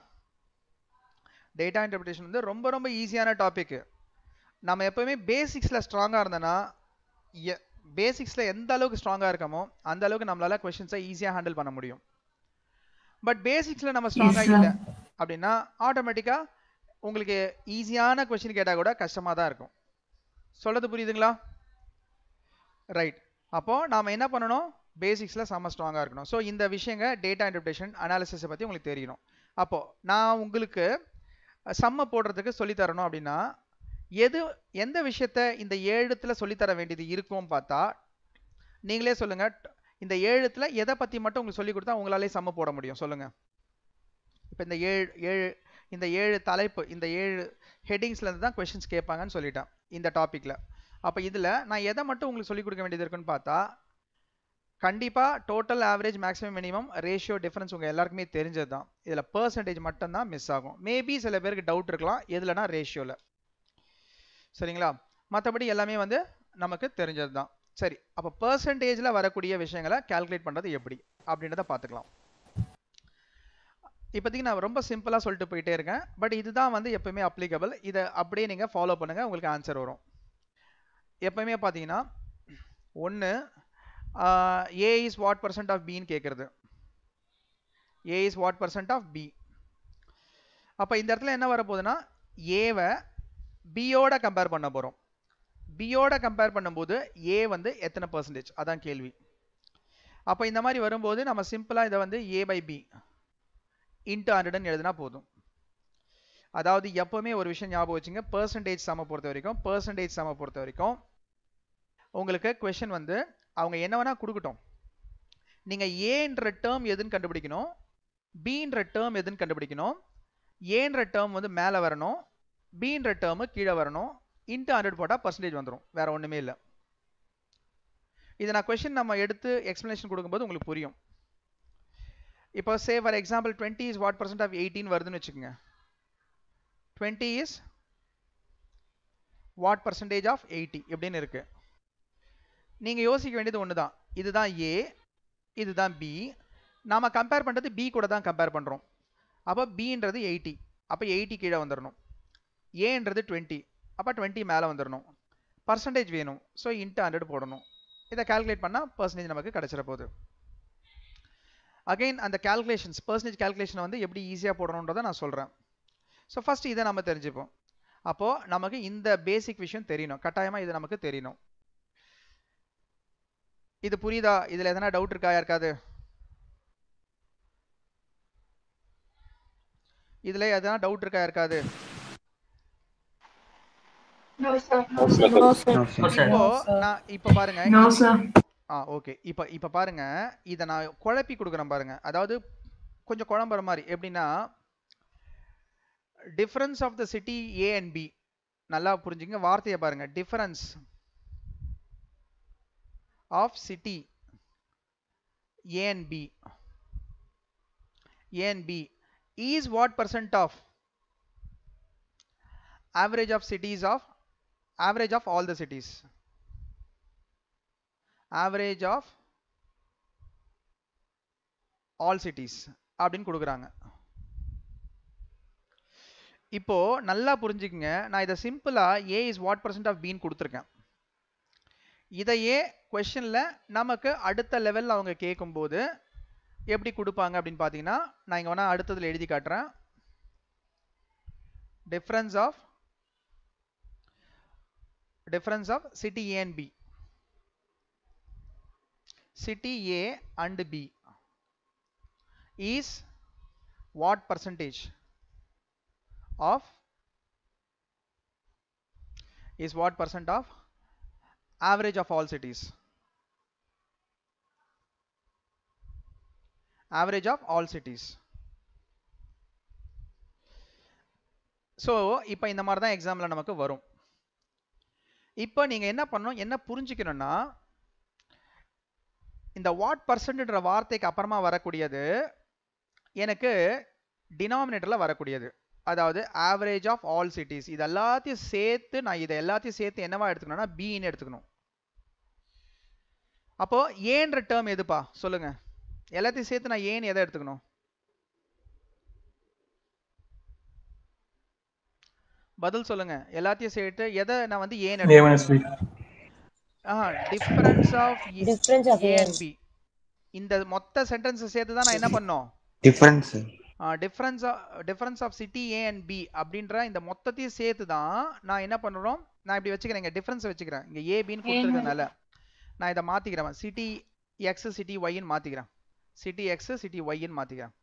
டேட்டா இன்டர்பிரேஷன் வந்து ரொம்ப ரொம்ப ஈஸியான டாபிக் நம்ம எப்பவுமே பேசிக்ஸில் ஸ்ட்ராங்காக இருந்தோன்னா பேசிக்ஸில் எந்த அளவுக்கு ஸ்ட்ராங்காக இருக்கமோ அந்த அளவுக்கு நம்மளால கொஷின்ஸை ஈஸியாக ஹேண்டில் பண்ண முடியும் பட் பேசிக்ஸில் நம்ம ஸ்ட்ராங்காக sir. இல்லை அப்படின்னா ஆட்டோமேட்டிக்காக உங்களுக்கு ஈஸியான கொஷின் கேட்டால் கூட கஷ்டமாக தான் இருக்கும் சொல்லது புரியுதுங்களா ரைட் அப்போது நாம் என்ன பண்ணணும் பேசிக்ஸில் செம்ம ஸ்ட்ராங்காக இருக்கணும் ஸோ இந்த விஷயங்க டேட்டா இன்டர்பிரேஷன் அனாலிசிஸை பற்றி உங்களுக்கு தெரியணும் அப்போது நான் உங்களுக்கு சம்ம போடுறதுக்கு சொல்லித் தரணும் அப்படின்னா எது எந்த விஷயத்த இந்த ஏழுத்துல சொல்லித்தர வேண்டியது இருக்கும் பார்த்தா நீங்களே சொல்லுங்க ட- இந்த ஏழுத்துல எதை பத்தி மட்டும் உங்களுக்கு சொல்லி கொடுத்தா உங்களாலே சம்ம போட முடியும் சொல்லுங்க இப்போ இந்த ஏழு ஏழு இந்த ஏழு தலைப்பு இந்த ஏழு ஹெட்டிங்ஸ்ல இருந்து தான் கொஷின்ஸ் கேட்பாங்கன்னு சொல்லிட்டேன் இந்த டாபிக்ல அப்போ இதுல நான் எதை மட்டும் உங்களுக்கு சொல்லி கொடுக்க வேண்டியது இருக்குன்னு பார்த்தா கண்டிப்பா total average maximum minimum ratio difference உங்க எல்லாருக்குமே தெரிஞ்சது தான் இதுல பர்சன்டேஜ் மட்டும் தான் மிஸ் ஆகும் மேபி சில பேருக்கு டவுட் இருக்கலாம் எதுலனா ரேஷியோல சரிங்களா மற்றபடி எல்லாமே வந்து நமக்கு தெரிஞ்சது தான் சரி அப்போ பர்சன்டேஜில் வரக்கூடிய விஷயங்களை கால்குலேட் பண்ணுறது எப்படி அப்படின்றத பார்த்துக்கலாம் இப்போதைக்கு நான் ரொம்ப சிம்பிளாக சொல்லிட்டு போயிட்டே இருக்கேன் பட் இதுதான் வந்து எப்பவுமே அப்ளிகபிள் இதை அப்படியே நீங்கள் ஃபாலோ பண்ணுங்கள் உங்களுக்கு ஆன்சர் வரும் எப்பவுமே பார்த்தீங்கன்னா ஒன்று A is what percent of பின்னு கேட்குறது A is what percent of B அப்போ இந்த இடத்துல என்ன வரப்போகுதுன்னா ஏவை பியோட கம்பேர் பண்ண போகிறோம் பியோட கம்பேர் பண்ணும்போது ஏ வந்து எத்தனை பர்சன்டேஜ் அதான் கேள்வி அப்போ இந்த மாதிரி வரும்போது நம்ம சிம்பிளாக இதை வந்து ஏ பை பி இன்ட்டு ஹண்ட்ரட்னு எழுதினா போதும் அதாவது எப்பவுமே ஒரு விஷயம் ஞாபகம் வச்சுங்க பர்சன்டேஜ் சம பொறுத்த வரைக்கும் பர்சன்டேஜ் சம பொறுத்த வரைக்கும் உங்களுக்கு கொஷின் வந்து அவங்க என்ன வேணா கொடுக்கட்டும் நீங்கள் ஏன்ற டேர்ம் எதுன்னு கண்டுபிடிக்கணும் பின்ற டேர்ம் எதுன்னு கண்டுபிடிக்கணும் ஏன்ற டேர்ம் வந்து மேலே வரணும் பீன்ற டேர்மு கீழே வரணும் இன்ட்டு ஹண்ட்ரட் போட்டால் பர்சன்டேஜ் வந்துடும் வேற ஒன்றுமே இல்லை இதை நான் கொஷின் நம்ம எடுத்து எக்ஸ்ப்ளனேஷன் கொடுக்கும்போது உங்களுக்கு புரியும் இப்போ say for example twenty is what percent of eighteen வருதுன்னு வச்சுக்கோங்க twenty is what percentage of eighty எப்படின்னு இருக்கு நீங்கள் யோசிக்க வேண்டியது ஒன்று தான் இதுதான் ஏ இதுதான் பி நாம கம்பேர் பண்ணுறது பி கூட தான் கம்பேர் பண்ணுறோம் அப்போ பின்றது எயிட்டி அப்போ எயிட்டி கீழே வந்துடணும் ஏன்றது டுவெண்ட்டி அப்போ டுவெண்ட்டி மேலே வந்துடணும் பர்சன்டேஜ் வேணும் ஸோ இன்ட்டு ஹண்ட்ரட் போடணும் இதை கால்குலேட் பண்ணால் பர்சன்டேஜ் நமக்கு கிடச்சிட போகுது அகைன் அந்த கால்குலேஷன்ஸ் பர்சன்டேஜ் கால்குலேஷனை வந்து எப்படி ஈஸியாக போடணுன்றதை நான் சொல்கிறேன் ஸோ ஃபர்ஸ்ட் இதை நம்ம தெரிஞ்சுப்போம் அப்போது நமக்கு இந்த பேசிக் விஷயம் தெரியணும் கட்டாயமாக இது நமக்கு தெரியணும் இது புரியுதா இதில் எதனா டவுட் இருக்கா யாருக்காது இதில் எதனா டவுட் இருக்கா யாருக்காது No, sir. No, sir. No, sir. இப்போ நான் இப்போ பாருங்க நோ சார் ஆ ஓகே இப்போ இப்போ பாருங்க இதை நான் குழப்பி கொடுக்குறேன் பாருங்க அதாவது கொஞ்சம் குழம்புற மாதிரி எப்படின்னா difference of the city A and B நல்லா புரிஞ்சுங்க வார்த்தையை பாருங்க difference of city A and B A and B is what percent of average of cities of average of all the cities average of all cities அப்படின்னு கொடுக்குறாங்க இப்போ நல்லா புரிஞ்சுக்குங்க நான் இதை சிம்பிளா A is what percent of பீன் கொடுத்துருக்கேன் இதையே கொஷனில் நமக்கு அடுத்த லெவலில் அவங்க கேட்கும்போது எப்படி கொடுப்பாங்க அப்படின்னு பார்த்தீங்கன்னா நான் இங்கே வேணால் அடுத்ததில் எழுதி காட்டுறேன் difference of difference of city A and B city A and B is what percentage of is what percent of average of all cities average of all cities so இப்போ இந்த மாதிரி தான் எக்ஸாமில் நமக்கு வரும் இப்போ நீங்கள் என்ன பண்ணணும் என்ன புரிஞ்சுக்கணும்னா இந்த வாட் பர்சன்ட்ன்ற வார்த்தைக்கு அப்புறமா வரக்கூடியது எனக்கு டினாமினேட்டரில் வரக்கூடியது அதாவது ஆவரேஜ் ஆஃப் ஆல் சிட்டிஸ் இது எல்லாத்தையும் சேர்த்து நான் இதை எல்லாத்தையும் சேர்த்து என்னவா எடுத்துக்கணும்னா பின்னு எடுத்துக்கணும் அப்போ ஏன்ற டேர்ம் எதுப்பா சொல்லுங்க எல்லாத்தையும் சேர்த்து நான் ஏன்னு எதை எடுத்துக்கணும் பதில் சொல்லுங்க எல்லாத்தையும் சேர்த்து எதை நான் வந்து ஏன்னு A minus B. Difference of Difference of A A and B இந்த மொத்த சென்டென்ஸ் சேர்த்து தான் நான் என்ன பண்ணோம் difference difference difference of city A and B அப்படின்ற இந்த மொத்தத்தையும் சேர்த்து தான் நான் என்ன பண்ணுறோம் நான் இப்படி வச்சுக்கிறேன் இங்கே டிஃபரன்ஸ் வச்சுக்கிறேன் இங்கே ஏ பின்னு கொடுத்துருக்கனால நான் இதை மாற்றிக்கிறேன் சிட்டி எக்ஸ் சிட்டி ஒய்ன்னு மாற்றிக்கிறேன் சிட்டி எக்ஸ் சிட்டி ஒய்ன்னு மாற்றிக்கிறேன்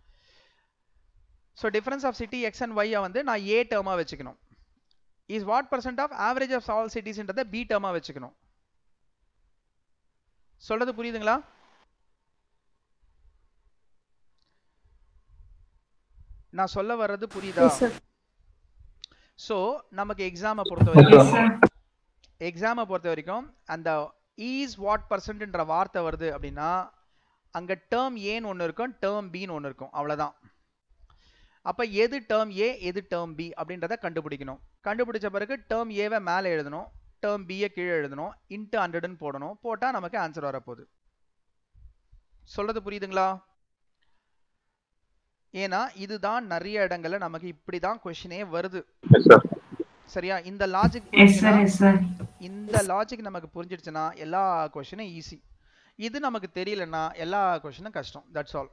so difference of city X and ஒய்யை வந்து நான் ஏ டேர்மாக வச்சுக்கணும் is what percent of average of all சிட்டிஸ்ன்றதை பி டேர்மாக வச்சுக்கணும் சொல்றது புரியுதுங்களா நான் சொல்ல வர்றது புரியுதா Yes, sir. ஸோ நமக்கு எக்ஸாமை பொறுத்த Okay. வரைக்கும் எக்ஸாமை பொறுத்த வரைக்கும் அந்த ஈஸ் வாட் பர்சன்ட்ன்ற வார்த்தை வருது அப்படின்னா அங்க டேர்ம் ஏன்னு ஒன்று இருக்கும் டேர்ம் பின்னு ஒன்று இருக்கும் அவ்வளவுதான் அப்ப எது டேர்ம் ஏ எது டேர்ம் பி அப்படின்றத கண்டுபிடிக்கணும் கண்டுபிடிச்ச பிறகு டேர்ம் ஏவை மேலே எழுதணும் டேர்ம் பியை கீழே எழுதணும் இன்ட்டு ஹண்ட்ரட்னு போடணும் போட்டா நமக்கு ஆன்சர் வரப்போகுது சொல்றது புரியுதுங்களா ஏன்னா இதுதான் நிறைய இடங்கள்ல நமக்கு இப்படிதான் கொஸ்டினே வருது Yes, sir. சரியா இந்த logic yes sir yes sir இந்த லாஜிக் நமக்கு புரிஞ்சிடுச்சுன்னா எல்லா கொஸ்டினும் ஈஸி இது நமக்கு தெரியலன்னா எல்லா கொஸ்டினும் கஷ்டம் தட்ஸ் ஆல்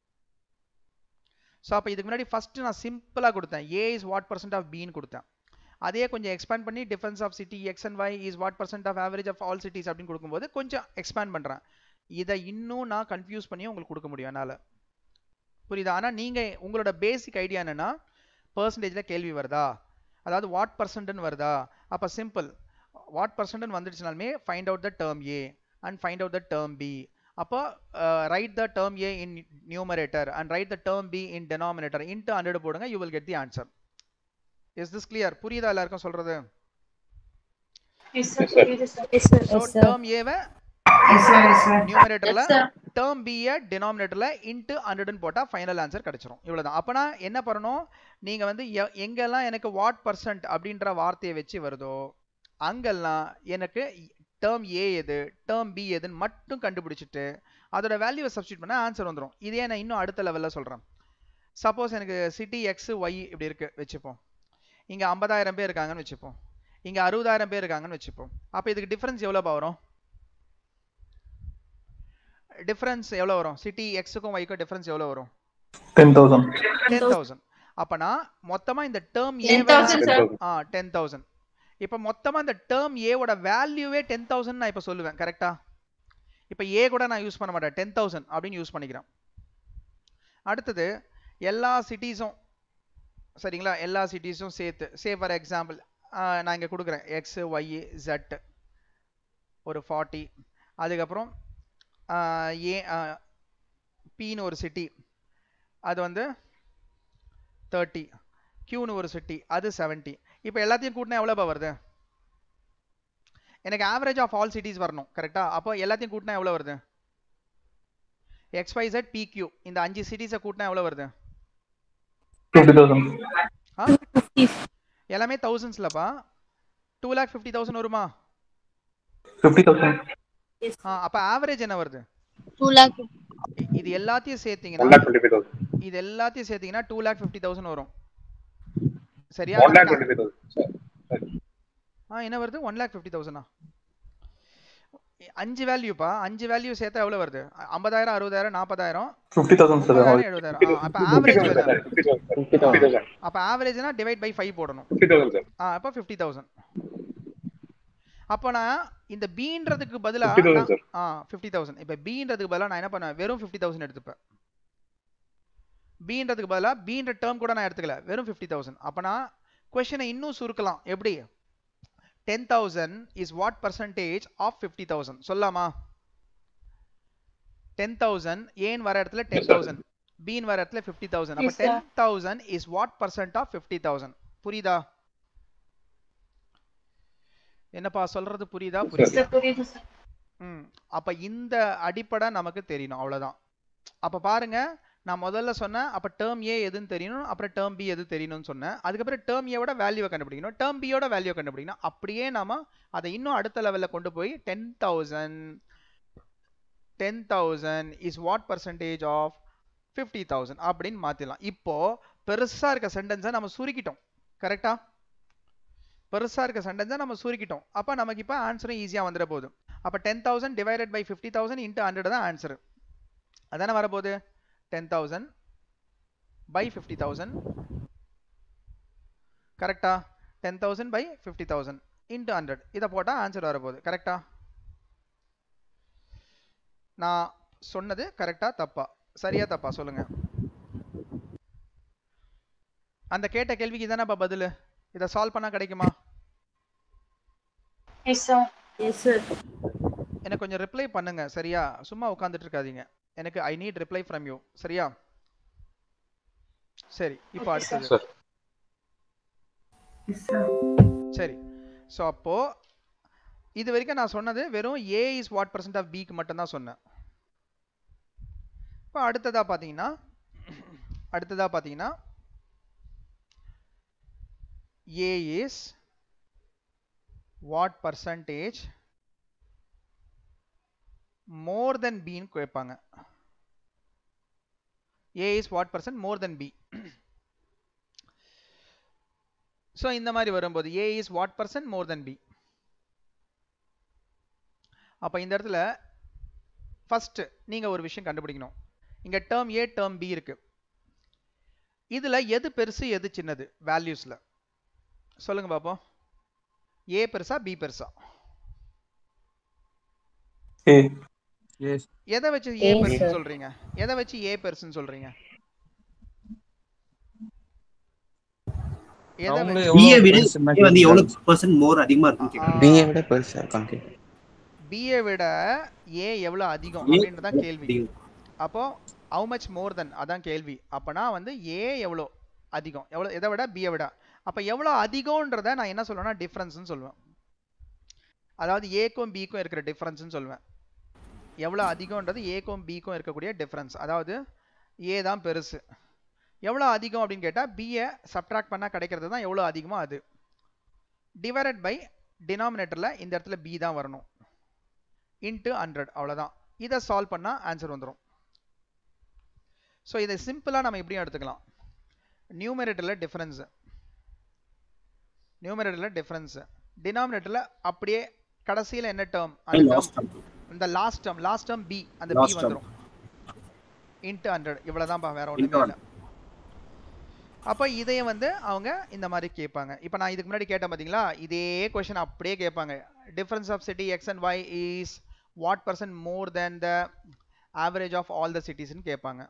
ஸோ அப்போ இதுக்கு முன்னாடி ஃபர்ஸ்ட் நான் சிம்பிளாக கொடுத்தேன் A is what percent of பின்னு கொடுத்தேன் அதே கொஞ்சம் எக்ஸ்பேண்ட் பண்ணி difference of city X and Y is what percent of average of all cities அப்படின்னு கொடுக்கும்போது கொஞ்சம் எக்ஸ்பேண்ட் பண்ணுறேன் இதை இன்னும் நான் கன்ஃபியூஸ் பண்ணி உங்களுக்கு கொடுக்க முடியும் என்னால் புரியுதா ஆனால் நீங்கள் உங்களோட பேசிக் ஐடியா என்னன்னா பர்சன்டேஜில் கேள்வி வருதா அதாவது வாட் பர்சன்ட்னு வருதா அப்போ சிம்பிள் வாட் பர்சன்ட்னு வந்துடுச்சுனாலுமே find out the term A and find out the term B அப்போ write the term A in numerator and write the term B in denominator into hundred போடுங்க you will get the answer is this clear புரியுதா எல்லாருக்கும் சொல்றது Yes, sir. Yes, sir. Yes, sir. So Yes, sir. Term ஏவை yes sir yes sir நியூமரேட்டர்ல Yes, sir. Term பியை டினாமினேட்டர்ல into ஹண்ட்ரட்னு போட்டா final answer கிடைச்சிரும் இவ்வளவுதான் அப்பனா என்ன பண்ணணும் நீங்க வந்து எ- எங்கெல்லாம் எனக்கு வாட் பர்சன்ட் அப்படின்ற வார்த்தையை வச்சு வருதோ அங்கெல்லாம் எனக்கு டேர்ம் ஏ எது டேர்ம் பி எதுன்னு மட்டும் கண்டுபிடிச்சிட்டு அதோட வேல்யூவை சப்ஸ்டியூட் பண்ணா ஆன்சர் வந்துரும் இதே நான் இன்னும் அடுத்த லெவல்ல சொல்றேன் சப்போஸ் எனக்கு சிட்டி எக்ஸ் ஒய் இப்படி இருக்கு வச்சுப்போம் இங்க ஐம்பதாயிரம் பேர் இருக்காங்கன்னு வச்சுப்போம் இங்க அறுபதாயிரம் பேர் இருக்காங்கன்னு வச்சுப்போம் அப்ப இதுக்கு டிஃபரன்ஸ் எவ்வளோப்பா வரும் டிஃபரன்ஸ் எவ்வளோ வரும் சிட்டி எக்ஸுக்கும் ஒய்க்கும் டிஃபரன்ஸ் எவ்வளோ வரும் 10,000. டென் தௌசண்ட் அப்பனா மொத்தமா இந்த டேர்ம் ஏ 10,000, sir. ஆ டென் தௌசண்ட் இப்போ மொத்தமா இந்த டேர்ம் ஏவோட வேல்யூவே டென் தௌசண்ட் நான் இப்போ சொல்லுவேன் கரெக்டா இப்போ ஏ கூட நான் யூஸ் பண்ண மாட்டேன் டென் தௌசண்ட் அப்படின்னு யூஸ் பண்ணிக்கிறேன் அடுத்தது எல்லா சிட்டிஸும் சரிங்களா எல்லா சிட்டிஸும் சேர்த்து சே ஃபார் எக்ஸாம்பிள் நான் இங்கே கொடுக்குறேன் எக்ஸு ஒய் ஜெட் ஒரு ஃபார்ட்டி அதுக்கப்புறம் ஆஹ், ஏ பின்னு ஒரு சிட்டி அது வந்து தேர்ட்டி கியூன்னு ஒரு சிட்டி அது செவன்ட்டி இப்போ எல்லாத்தையும் கூட்டினா எவ்வளோப்பா வருது எனக்கு ஆவரேஜ் ஆஃப் ஆல் சிட்டிஸ் வரணும் கரெக்டா அப்போ எல்லாத்தையும் கூட்டினா எவ்வளோ வருது XYZ PQ இந்த அஞ்சு சிட்டிஸை கூட்டினா எவ்வளோ வருது ஃபிஃப்டி தௌசண்ட் ஆ எல்லாமே தௌசண்ட்ஸ்லப்பா டூ லேக் ஃபிஃப்டி தௌசண்ட் வருமா ஃபிஃப்டி தௌசண்ட் ஆ அப்போ ஆவரேஜ் என்ன வருது டூ லேக் இ- இது எல்லாத்தையும் ஒன் சேர்த்தீங்கன்னா லேக் டுவெண்ட்டி ஃபைவ் தௌசண்ட் இது எல்லாத்தையும் சேர்த்தீங்கன்னா டூ லேக் ஃபிஃப்டி தௌசண்ட் வரும் சரியா ஒன் லேக் அதுக்கு டுவெண்ட்டி ஃபைவ் தௌசண்ட் ஆ என்ன வருது ஒன் லேக் ஃபிஃப்டி தௌசண்டா அஞ்சு வேல்யூப்பா அஞ்சு வேல்யூ சேர்த்தா எவ்வளோ வருது அ- ஐம்பதாயிரம் அறுபதாயிரம் நாற்பதாயிரம் ஃபிஃப்டி தௌசண்ட் சார் முப்பதாயிரம் எழுபதாயிரம் ஆ, அப்போ ஆவரேஜ் ஃபிஃப்டி வருது தௌசண்ட் ஃபிஃப்டி தௌசண்ட் அப்போ ஆவரேஜ்னா டிவைட் பை ஃபைவ் போடணும் ஃபிஃப்டி தௌசண்ட் சார் ஆ அப்போ ஃபிஃப்டி தௌசண்ட் அப்போ நான் இந்த பீன்றதுக்கு பதிலா ஃபிஃப்டி தௌசண்ட் நான்- சார் ஆ ஃபிஃப்டி தௌசண்ட் இப்போ பீன்றதுக்கு பதிலா நான் என்ன பண்ணுவேன் வெறும் ஃபிஃப்டி தௌசண்ட் எடுத்துப்பேன் பீன்றதுக்கு பதிலா பீன்ற டேர்ம் கூட நான் எடுத்துக்கல வெறும் ஃபிஃப்டி தௌசண்ட் அப்போ நான் கொஷனை இன்னும் சுருக்கலாம் எப்படி ten thousand is what percentage of fifty thousand சொல்லாமா டென் தௌசண்ட் ஏன் வர இடத்துல டென் sir. தௌசண்ட் பீன் வர இடத்துல ஃபிஃப்டி தௌசண்ட் அப்போ Yes, sir. Ten thousand is what percent of fifty thousand புரியுதா என்னப்பா சொல்றது புரியுதா புரியுதா சார் புரியுது சார் ம் அப்ப இந்த அடிப்படை நமக்கு தெரியணும் அவ்வளவுதான் அப்ப பாருங்க நான் முதல்ல சொன்னேன் அப்ப டேர்ம் ஏ எதுன்னு தெரியணும் அப்புறம் டேர்ம் பி எது தெரியணும்னு சொன்னேன் அதுக்கப்புறம் டேர்ம் ஏவோட வேல்யூவை கண்டுபிடிக்கணும் டேர்ம் பியோட வேல்யூ கண்டுபிடிக்கணும் அப்படியே நாம அதை இன்னும் அடுத்த லெவல்ல கொண்டு போய் ten thousand ten thousand is what percentage of fifty thousand அப்படின்னு மாத்திடலாம் இப்போ பெருசா இருக்க சென்டென்ஸை நம்ம சுருக்கிட்டோம் கரெக்டா பெருசா இருக்க சென்டென்ஸை நம்ம சுருக்கிட்டோம் அப்ப நமக்கு இப்போ ஆன்சரும் ஈஸியா வந்துட போகுது அப்போ ten thousand divided by fifty thousand into hundred தான் ஆன்சர் அதானே வரப்போகுது ten thousand by fifty thousand கரெக்டா ten thousand by fifty thousand into hundred இதை போட்டால் ஆன்சர் வரப்போகுது கரெக்டா நான் சொன்னது கரெக்டா தப்பா சரியா தப்பா சொல்லுங்க அந்த கேட்ட கேள்விக்கு இதானப்பா பதில் இதை சால்வ் பண்ணா கிடைக்குமா எஸ் சார் எஸ் சார் எனக்கு கொஞ்சம் ரிப்ளை பண்ணுங்க சரியா சும்மா உட்காந்துட்டு இருக்காதீங்க எனக்கு I need reply from you சரியா சரி இப்போ Okay, sir. அடுத்தது சார் எஸ் சார் சரி ஸோ அப்போ இது வரைக்கும் நான் சொன்னது வெறும் A is what percent of பிக்கு மட்டும்தான் சொன்னேன் இப்போ அடுத்ததா பார்த்தீங்கன்னா அடுத்ததா பார்த்தீங்கன்னா A is what percentage more than பின்னு கேட்பாங்க A is what percent more than B so இந்த மாதிரி வரும்போது A is what percent more than B அப்போ இந்த இடத்துல ஃபர்ஸ்ட் நீங்கள் ஒரு விஷயம் கண்டுபிடிக்கணும் இங்கே டேர்ம் ஏ டேர்ம் பி இருக்கு இதில் எது பெருசு எது சின்னது வேல்யூஸில் சொல்லுங்க பாப்போம் ஏ பெருசா பி பெருசா ஏ எதை வச்சு ஏ A, பெருசுன்னு sir. சொல்றீங்க எதை வச்சு ஏ பெருசுன்னு சொல்றீங்க எதை அவங்களே வச்சு எவ்வளவு பிஏ விட percent A வந்து எவ்வளவு பர்சன்ட் மோர் அதிகமா இருக்குன்னு கேக்குறாங்க பிஏ விட பெருசா இருக்காங்க பிஏ விட ஏ எவ்வளவு அதிகம் A அப்படின்றதான் கேள்வி அதிகம். அப்போ ஹவு மச் மோர் தென் அதான் கேள்வி அப்பனா வந்து ஏ எவ்வளோ அதிகம் எவ்வளோ எதை விட பியை விட அப்போ எவ்வளோ அதிகம்ன்றத நான் என்ன சொல்லுவேன்னா டிஃப்ரென்ஸ்னு சொல்லுவேன் அதாவது ஏக்கும் பிக்கும் இருக்கிற டிஃப்ரென்ஸ்னு சொல்லுவேன் எவ்வளோ அதிகம்ன்றது ஏக்கும் பிக்கும் இருக்கக்கூடிய டிஃப்ரென்ஸ் அதாவது ஏ தான் பெருசு எவ்வளோ அதிகம் அப்படின்னு கேட்டால் பியை சப்ட்ராக்ட் பண்ணால் கிடைக்கிறது தான் எவ்வளோ அதிகமோ அது டிவைடட் பை டினாமினேட்டரில் இந்த இடத்துல பி தான் வரணும் இன்ட்டு ஹண்ட்ரட் அவ்வளோதான் இதை சால்வ் பண்ணால் ஆன்சர் வந்துடும் ஸோ இதை சிம்பிளாக நம்ம எப்படியும் எடுத்துக்கலாம் நியூமரேட்டரில் டிஃப்ரென்ஸு நியூமரேட்டரில் டிஃப்ரென்ஸு டினாமினேட்டரில் அப்படியே கடைசியில் என்ன டேர்ம் அந்த லாஸ்ட் டேர்ம் இந்த last term last term B அந்த பி Last term. வந்துடும் இன்ட்டு ஹண்ட்ரட் இவ்வளோதான்ப்பா வேற Into ஒன்றுமே இல்லை அப்போ இதையும் வந்து அவங்க இந்த மாதிரி கேட்பாங்க இப்போ நான் இதுக்கு முன்னாடி கேட்டேன் பார்த்தீங்களா இதே கொஷின் அப்படியே கேட்பாங்க difference of city X and Y is what percent more than the average of all the சிட்டிஸ்னு கேட்பாங்க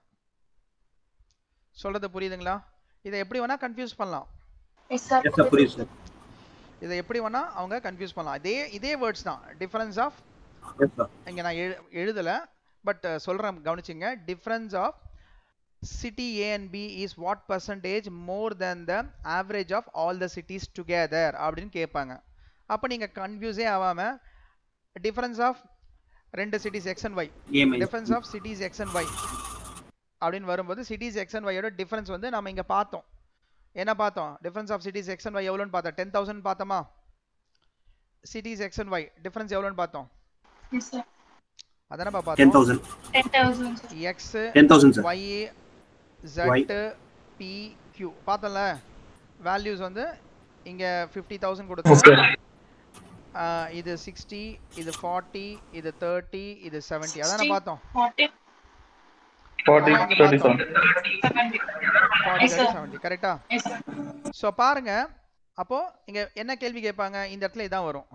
சொல்றது புரியுதுங்களா இதை எப்படி வேணா கன்ஃபியூஸ் பண்ணலாம் எஸ் சார் எஸ் சார் புரியுது சார் இதை எப்படி வேணா அவங்க கன்ஃபியூஸ் பண்ணலாம் இதே இதே வேர்ட்ஸ் தான் டிஃபரன்ஸ் ஆஃப் Yes, sir. இங்க நான் எழு எழுதல பட் சொல்றேன் கவனிச்சுங்க difference of city A and B is what percentage more than the average of all the cities together அப்படின்னு கேட்பாங்க அப்போ நீங்க கன்ஃபியூஸே ஆகாம டிஃபரன்ஸ் ஆஃப் ரெண்டு cities X and Y A minus difference of cities X and Y அப்படின்னு வரும்போது cities X and ஒய்யோட டிஃபரன்ஸ் வந்து நம்ம இங்க பார்த்தோம் என்ன பார்த்தோம் difference of cities X and Y எவ்வளோன்னு பார்த்தோம் டென் தௌசண்ட் பார்த்தோமா cities X and Y difference எவ்வளோன்னு பார்த்தோம் Yes, sir. அதானப்பா ten பார்த்தோம் thousand. 10,000, sir. X Ten thousand, sir. Y Z P Q பார்த்தோம்ல வேல்யூஸ் வந்து இங்க ஃபிஃப்டி தௌசண்ட் கொடுத்தோம் Okay. ஆஹ் இது சிக்ஸ்டி இது ஃபார்ட்டி இது தேர்ட்டி இது செவன்ட்டி அதானே 60. பார்த்தோம் 40, Forty, ஆமா, இங்க thirty-seven. 70. Forty Yes, sir. Seventy கரெக்டா Yes, sir. ஸோ பாருங்க அப்போ இங்க என்ன கேள்வி கேட்பாங்க இந்த இடத்துல இதான் வரும்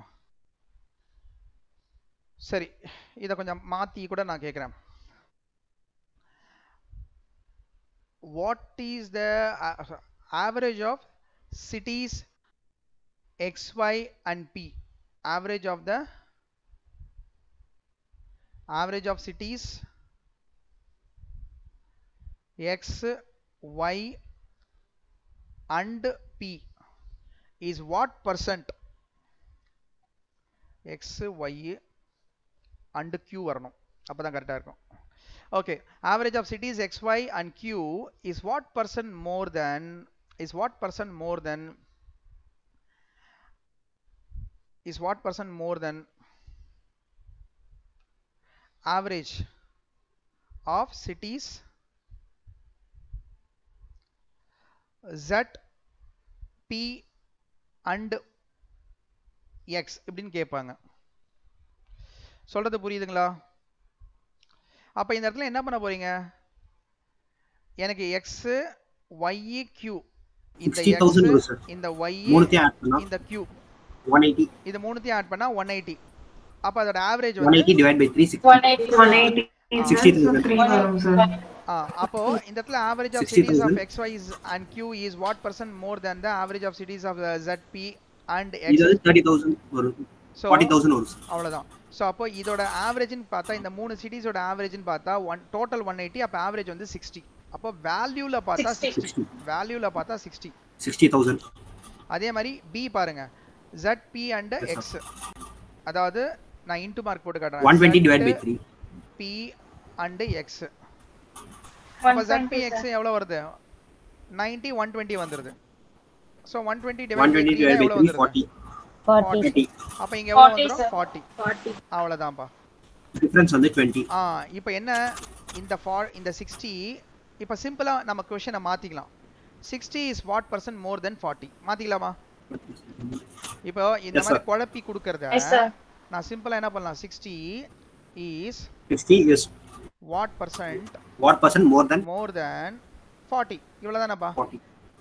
சரி இதை கொஞ்சம் மாத்தி கூட நான் கேட்குறேன் what is the average of cities xy and p average of the average of cities x y and p is what percent x y and q வரணும் அப்பதான் கரெக்டா இருக்கும் okay average of cities x y and q is what percent more than is what percent more than is what percent more than average of cities z p and x இப்படின்னு கேட்பாங்க சொல்றது புரியுதுங்களா அப்ப இந்த இடத்துல என்ன பண்ண போறீங்க எனக்கு x y q இந்த Sixty x thousand வரும், sir. இந்த y மூணுத்தையும் add பண்ணா இந்த q one eighty. இது மூணுத்தையும் ஆட் பண்ணா 180 அப்ப அதோட ஆவரேஜ் One வந்து eighty divided by three sixty. 180. One eighty Sixty thousand. Three வரும் சார் ஆ, அப்போ இந்த இடத்துல average of 60,000. Cities of X Y and Q is what percent more than the average of cities of Z P and இது X வந்து thirty thousand வரும். So Forty thousand வரும், sir. அவ்வளவுதான் ஸோ அப்போ இதோட ஆவரேஜ்னு பார்த்தா இந்த மூணு சிட்டிஸோட ஆவரேஜ்னு பார்த்தா ஒன் டோட்டல் ஒன் எயிட்டி அப்போ ஆவரேஜ் வந்து சிக்ஸ்டி அப்போ வேல்யூல பார்த்தா 60. சிக்ஸ்டி வேல்யூல பார்த்தா சிக்ஸ்டி Sixty thousand. அதே மாதிரி பி பாருங்க Z P and Yes, sir. X அதாவது நான் இன்டு மார்க் போட்டு One twenty காட்டுறேன் divided by three. P and X அப்போ ஜெட் பி 120, எக்ஸ் sir. எவ்வளவு வருது 90 120 வந்துருது so 120 One divide by twenty 3 divided by எவ்வளவு three, வந்துருது forty. 40. Thirty. அப்ப இங்க எவ்வளவு 40 வந்துரும் sir. 40 40. அவ்வளவுதான்ப்பா Difference வந்து twenty. ஆ இப்போ என்ன இந்த ஃபார் இந்த 60 இப்போ சிம்பிளா நம்ம கொஸ்டினை மாத்திக்கலாம் 60 is what percent more than 40 மாத்திக்கலாமா இப்போ இந்த Yes, மாதிரி sir. குழப்பி கொடுக்கறத Yes, sir. நான் சிம்பிளா என்ன பண்ணலாம் 60 is Sixty is what percent what percent more than more than 40 இவ்வளவுதானப்பா forty?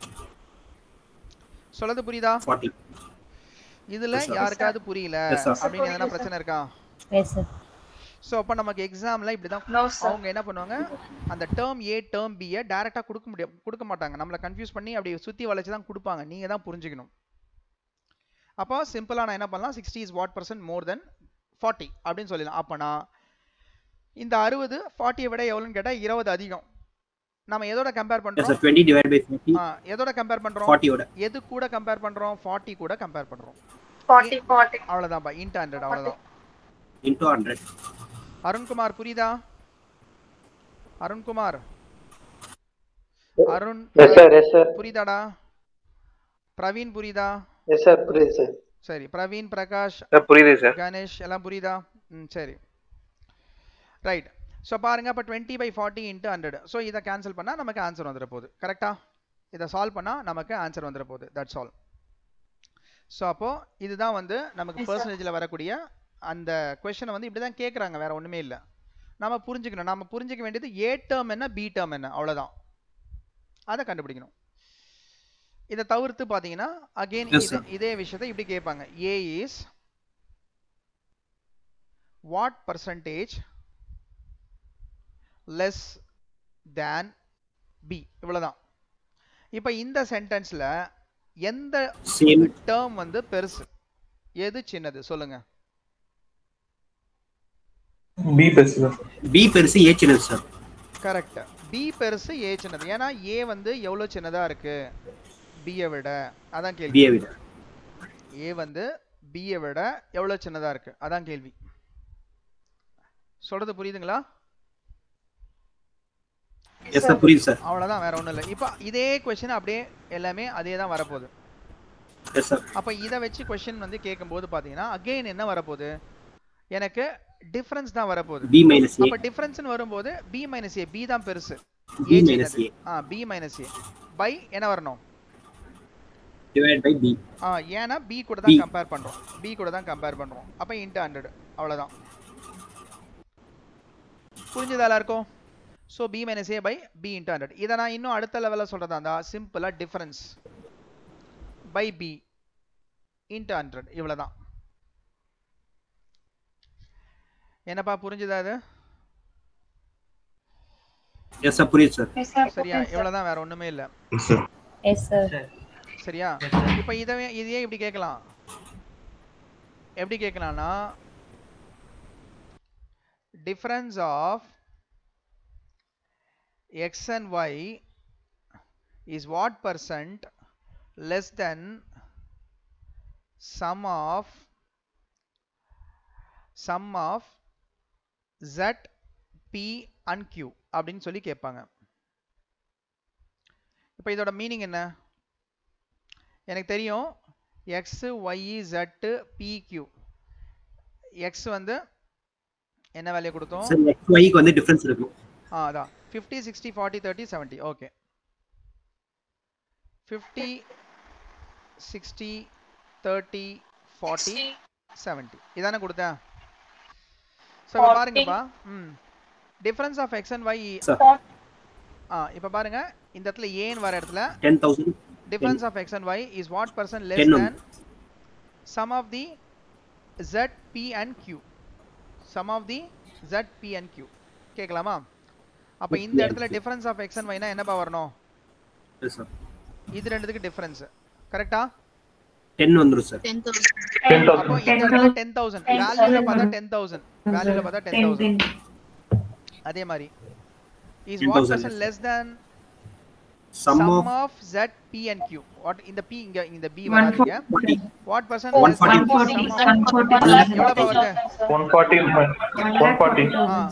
சொல்றது புரியுதா Forty. இதுல Yes, sir. யாருக்காவது புரியல Yes, sir. அப்படின்னு எதனா பிரச்சனை இருக்கா Yes, sir. சோ அப்ப நமக்கு எக்ஸாம்ல இப்படிதான் No, sir. அவங்க என்ன பண்ணுவாங்க அந்த டேர்ம் ஏ டேர்ம் பியை டைரக்டா கொடுக்க முடியும் கொடுக்க மாட்டாங்க நம்மள கன்ஃபியூஸ் பண்ணி அப்படி சுத்தி வளைச்சு தான் கொடுப்பாங்க நீங்க தான் புரிஞ்சுக்கணும் அப்போ சிம்பிளா நான் என்ன பண்ணலாம் sixty is what percent more than forty அப்படின்னு சொல்லலாம் அப்பனா இந்த அறுபது ஃபார்ட்டியை விட எவ்வளோன்னு கேட்டா இருபது அதிகம் நம்ம எதோட கம்பேர் Yes, sir. பண்றோம் Twenty divided by forty. ஆ, எதோட கம்பேர் பண்றோம் Forty ஓட. எது கூட கம்பேர் பண்றோம் ஃபார்ட்டி கூட கம்பேர் பண்றோம் 40, 40. அவ்வளவுதான்ப்பா இன்ட் ஹண்ட்ரட் அவ்வளவுதான் Into hundred. அருண்குமார் புரியுதா Arunkumar Arun Yes, sir. Yes, sir. புரியுதாடா Praveen புரியுதா Yes, sir. புரியுது sir. சரி பிரவீன் பிரகாஷ் சார் புரியுது சார் கணேஷ் எல்லாம் புரியுதா ம் சரி ரைட் ஸோ பாருங்க அப்போ twenty by forty into hundred so இதை கேன்சல் பண்ணால் நமக்கு ஆன்சர் வந்துட போகுது கரெக்டா இதை சால்வ் பண்ணால் நமக்கு ஆன்சர் வந்துட போகுது தட்ஸ் ஆல் ஸோ அப்போ இதுதான் வந்து நமக்கு Yes, sir. பர்சன்டேஜில் வரக்கூடிய அந்த கொஷனை வந்து இப்படி தான் கேட்குறாங்க வேற ஒன்றுமே இல்லை நம்ம புரிஞ்சுக்கணும் நம்ம புரிஞ்சுக்க வேண்டியது ஏ டேர்ம் என்ன பி டேர்ம் என்ன அவ்வளோதான் அதை கண்டுபிடிக்கணும் இதை தவிர்த்து பார்த்தீங்கன்னா அகெயின் Yes, இதே sir. இதே விஷயத்தை இப்படி கேட்பாங்க A is what percentage less than B இவ்வளவுதான் இப்போ இந்த சென்டென்ஸ்ல எந்த சேம் டேர்ம் வந்து பெருசு எது சின்னது சொல்லுங்க பி பெருசு சார் பி பெருசு ஏ சின்னது சார் கரெக்ட் பி பெருசு ஏ சின்னது ஏன்னா ஏ வந்து எவ்வளோ சின்னதா இருக்கு பியை விட அதான் கேள்வி பிஏ விட ஏ வந்து பியை விட எவ்வளோ சின்னதா இருக்கு அதான் கேள்வி சொல்றது புரியுதுங்களா எஸ் சார் புரியுது சார் அவ்வளோதான் வேற ஒன்றும் இல்லை இப்போ இதே கொஷின் அப்படியே எல்லாமே அதே தான் வரப்போகுது எஸ் சார் அப்போ இதை வச்சு கொஷின் வந்து கேட்கும்போது பார்த்தீங்கன்னா அகைன் என்ன வரப்போகுது எனக்கு டிஃபரன்ஸ் தான் வரப்போகுது பி மைனஸ் ஏ அப்போ டிஃபரன்ஸ்னு வரும்போது பி மைனஸ் ஏ பி தான் பெருசு பி ஏ மைனஸ் சின்னது ஏ ஆ பி மைனஸ் ஏ பை என்ன வரணும் டிவைட் பை பி ஆ ஏன்னா பி கூட தான் B. கம்பேர் பண்றோம் பி கூட தான் கம்பேர் பண்றோம் அப்போ இன்ட்டு ஹண்ட்ரட் அவ்வளோதான் புரிஞ்சதா எல்லாருக்கும் so B minus A by B into hundred இதை நான் இன்னும் அடுத்த லெவலில் சொல்கிறதா இருந்தா சிம்பிளாக difference by B into hundred இவ்வளோ தான் என்னப்பா புரிஞ்சுதா அது எஸ் சார் புரியுது சார் சரியா இவ்வளவுதான் வேற ஒண்ணுமே இல்ல எஸ் சார் சரியா இப்போ இதவே இதையே இப்படி கேட்கலாம் எப்படி கேட்கலாம்னா difference of X and Y is what percent less than sum of sum of Z P and Q அப்படின்னு சொல்லி கேட்பாங்க இப்போ இதோட மீனிங் என்ன எனக்கு தெரியும் X Y Z P Q X வந்து என்ன வேல்யூ கொடுத்தோம் சார் எக்ஸ் ஒய்க்கு வந்து டிஃபரன்ஸ் இருக்கும் ஆ அதான் fifty sixty forty thirty seventy okay fifty sixty thirty forty seventy இதானே கொடுத்தேன் ஸோ இப்போ பாருங்கப்பா ம் difference of X and Y sir ஆ இப்போ பாருங்க இந்த இடத்துல ஏன்னு வர இடத்துல ten thousand difference of x and y is what percent less 10 than sum of the z p and q sum of the z p and q கேட்கலாமா அப்ப இந்த Yeah. இடத்துல difference of x and y னா என்னப்பா வரணும் yes sir இது ரெண்டுத்துக்கு difference கரெக்டா டென் வந்துடும் சார் டென் அப்போ தௌசண்ட் இந்த இடத்துல டென் தௌசண்ட் வேல்யூல பார்த்தா டென் தௌசண்ட் வேல்யூல பார்த்தா டென் டென் தௌசண்ட் டென் அதே மாதிரி is what 10,000 percent less than sum sum of of z p and q what இந்த p இங்க இந்த b ஒன் வராதீங்க forty what percent One less than forty. One sum forty of one forty எவ்வளவு வருது one forty one forty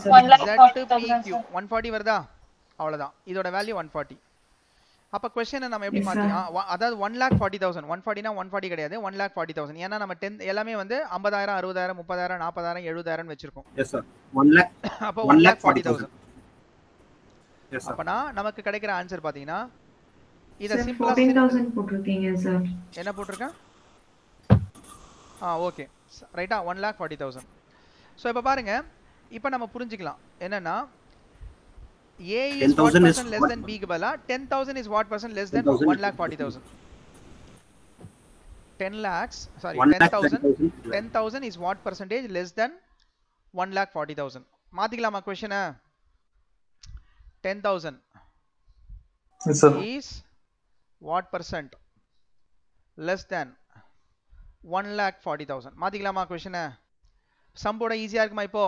one forty வருதா அவ்வளவுதான் இதோட value one forty அப்ப கொஸ்டினை நம்ம எப்படி Yes, மாத்தி sir. ஆ, வ- அதாவது one lakh forty thousand one ஃபார்ட்டினா ஒன் ஃபார்ட்டி கிடையாது ஒன் லேக் ஃபார்ட்டி தௌசண்ட் ஏன்னா நம்ம டென் எல்லாமே வந்து ஐம்பதாயிரம் அறுபதாயிரம் முப்பதாயிரம் நாற்பதாயிரம் எழுபதாயிரம் வச்சிருக்கோம் எஸ் சார் ஒன் லேக் அப்போ one one lakh lakh forty forty thousand thousand yes sir அப்பனா நமக்கு கிடைக்கிற ஆன்சர் பாத்தீங்கன்னா இத சார் சிம்பிளா ஃபோர்டீன் தௌசண்ட் போட்டிருக்கீங்க சார் என்ன போட்டிருக்கேன் ஆ ஓகே ரைட்டா one lakh forty thousand so இப்போ பாருங்க இப்போ நம்ம புரிஞ்சுக்கலாம் என்னன்னா A is what 10,000 is percent less what- than பிக்கு பதிலா ten thousand is what percent less than 10,000 one lakh forty thousand ten lakhs sorry one ten lakh thousand thousand ten thousand is what percentage less than one lakh forty thousand மாற்றிக்கலாமா கொஷனை ten thousand sir is what percent less than 1 lakh 40,000 மாத்திக்கலாமா கொஸ்டினை சம்போட ஈஸியா இருக்குமா இப்போ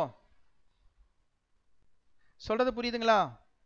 சொல்றது புரியுதுங்களா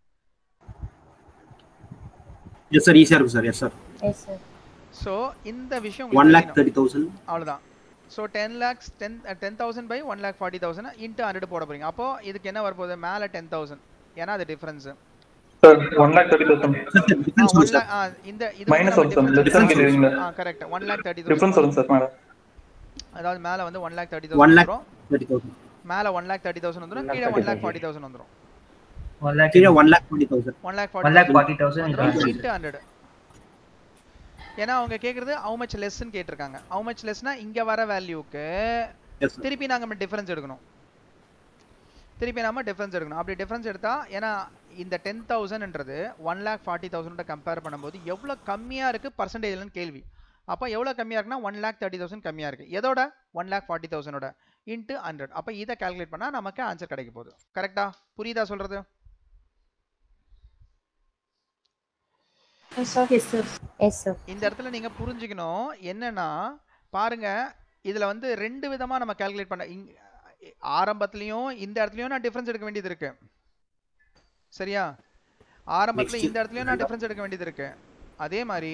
எஸ் சார் ஈஸியாக இருக்கும் sir yes sir yes sir so இந்த விஷயம் ஒன் உங்களுக்கு லேக் தெரியணும். தேர்ட்டி தௌசண்ட் அவ்வளவுதான் so ten lakhs ten ten thousand by one lakh forty thousand into hundred போட போறீங்க அப்போ இதுக்கு என்ன வரப்போகுது மேலே டென் தௌசண்ட் ஏன்னா அது difference sir one lakh thirty thousand sir difference one வரும் சார் லேக் இந்த இது மைனஸ் வரும் சார் லெஸ் கேட்குறீங்களா ஆ correct one lakh thirty difference thousand வரும் சார் மேடம் அதாவது மேலே வந்து one lakh thirty one thousand lakh வரும் தேர்ட்டி தௌசண்ட் மேலே ஒன் லேக் தேர்ட்டி தௌசண்ட் வந்துடும் கீழே ஒன் லேக் ஃபார்ட்டி தௌசண்ட் வந்துடும் One lakh, கீழே one lakh twenty thousand one lakh one lakh forty forty thousand is வந்துடும் one. இன்ட்டு ஹண்ட்ரட் ஏன்னா அவங்க கேட்குறது how much லெஸ்ன்னு கேட்டிருக்காங்க how much லெஸ்னா இங்கே வர வேல்யூக்கு எஸ் சார் திருப்பி நாங்கள் டிஃபரன்ஸ் எடுக்கணும் திருப்பி நாம டிஃபரன்ஸ் எடுக்கணும் அப்படி டிஃபரன்ஸ் எடுத்தா ஏன்னா இந்த டென் தௌசண்ட்ன்றது ஒன் லேக் ஃபார்ட்டி தௌசண்டோட கம்பேர் பண்ணும்போது எவ்வளோ கம்மியாக இருக்குது பர்சன்டேஜ்லன்னு கேள்வி அப்போ எவ்வளோ கம்மியாக இருக்குன்னா ஒன் லேக் தேர்ட்டி தௌசண்ட் கம்மியாக இருக்குது எதோட ஒன் லேக் ஃபார்ட்டி தௌசண்டோட இன்ட்டு ஹண்ட்ரட் அப்போ இதை கால்குலேட் பண்ணால் நமக்கு ஆன்சர் கிடைக்க போகுது கரெக்டா புரியுதா சொல்கிறது எஸ் சார் எஸ் சார் இந்த இடத்துல நீங்க புரிஞ்சுக்கணும் என்னன்னா பாருங்க இதுல வந்து ரெண்டு விதமா நம்ம கால்குலேட் பண்ண இங்க ஆரம்பத்துலயும் இந்த இடத்துலயும் நான் டிஃபரன்ஸ் எடுக்க வேண்டியது இருக்கு சரியா ஆரம்பத்துல Next. இந்த இடத்துலயும் நான் டிஃபரன்ஸ் எடுக்க வேண்டியது இருக்கு அதே மாதிரி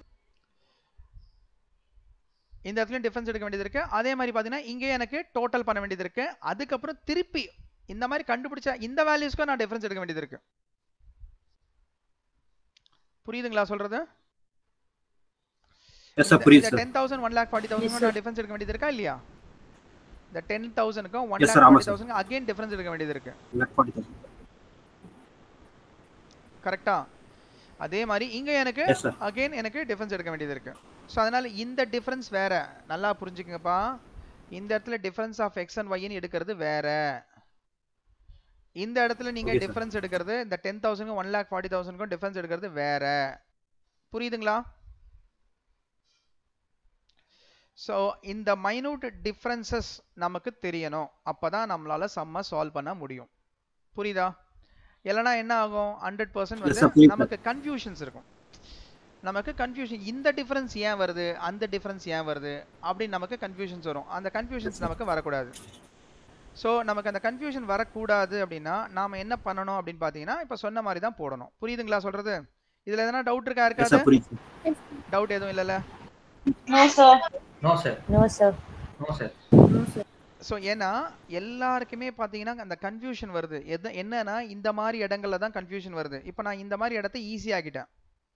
இந்த இடத்துலயும் டிஃபரன்ஸ் எடுக்க வேண்டியது இருக்கு அதே மாதிரி பாத்தீங்கன்னா இங்கே எனக்கு டோட்டல் பண்ண வேண்டியது இருக்கு அதுக்கப்புறம் திருப்பி இந்த மாதிரி கண்டுபிடிச்ச இந்த வேல்யூஸ்க்கும் நான் டிஃபரன்ஸ் எடுக்க வேண்டியது இருக்கு புரியுதுங்களா சொல்றது எஸ் சார் புரியுது சார் ten thousand one lakh forty thousand நான் டிஃபரன்ஸ் எடுக்க வேண்டியது இருக்கா இல்லையா இந்த டென் தௌசண்ட்க்கும் ஒன் Yes, லேக் sir, ஆமா, forty sir. Thousand again difference எடுக்க வேண்டியது இருக்கு லேக் ஃபார்ட்டி தௌசண்ட் கரெக்டா அதே மாதிரி இங்க எனக்கு எஸ் சார் அகைன் எனக்கு டிஃபரன்ஸ் எடுக்க வேண்டியது இருக்கு ஸோ அதனால இந்த டிஃபரன்ஸ் வேற நல்லா புரிஞ்சுக்கங்கப்பா இந்த இடத்துல டிஃபரன்ஸ் ஆஃப் எக்ஸ் அண்ட் ஒய்ன்னு எடுக்கிறது வேற இந்த இடத்துல நீங்க Okay, sir. டிஃபரன்ஸ் எடுக்கிறது இந்த டென் தௌசண்ட்க்கும் ஒன் லேக் ஃபார்ட்டி தௌசண்ட்க்கும் டிஃபரன்ஸ் எடுக்கிறது வேற புரியுதுங்களா ஸோ இந்த மைனூட் டிஃப்ரென்சஸ் நமக்கு தெரியணும் அப்பதான் நம்மளால செம்ம சால்வ் பண்ண முடியும் புரியுதா இல்லைன்னா என்ன ஆகும் ஹண்ட்ரட் பர்சன்ட் Yes, வந்து sir, புரியுது, sir. நமக்கு கன்ஃபியூஷன்ஸ் இருக்கும் நமக்கு கன்ஃபியூஷன் இந்த டிஃபரன்ஸ் ஏன் வருது அந்த டிஃபரன்ஸ் ஏன் வருது அப்படின்னு நமக்கு கன்ஃபியூஷன்ஸ் வரும் அந்த கன்ஃபியூஷன்ஸ் நமக்கு வரக்கூடாது ஸோ நமக்கு அந்த கன்ஃபியூஷன் வரக்கூடாது அப்படின்னா நாம என்ன பண்ணணும் அப்படின்னு பார்த்தீங்கன்னா இப்போ சொன்ன மாதிரி தான் போடணும் புரியுதுங்களா சொல்றது இதுல எதனா டவுட் இருக்கா எஸ் இருக்காது சார் புரியுது டவுட் எதுவும் இல்லைல்ல no sir no sir no sir so ஏன்னா எல்லாருக்குமே பார்த்தீங்கன்னா அந்த கன்ஃபியூஷன் வருது எது என்னன்னா இந்த மாதிரி இடங்கள்ல தான் கன்ஃபியூஷன் வருது இப்போ நான் இந்த மாதிரி இடத்த ஈஸி ஆக்கிட்டேன்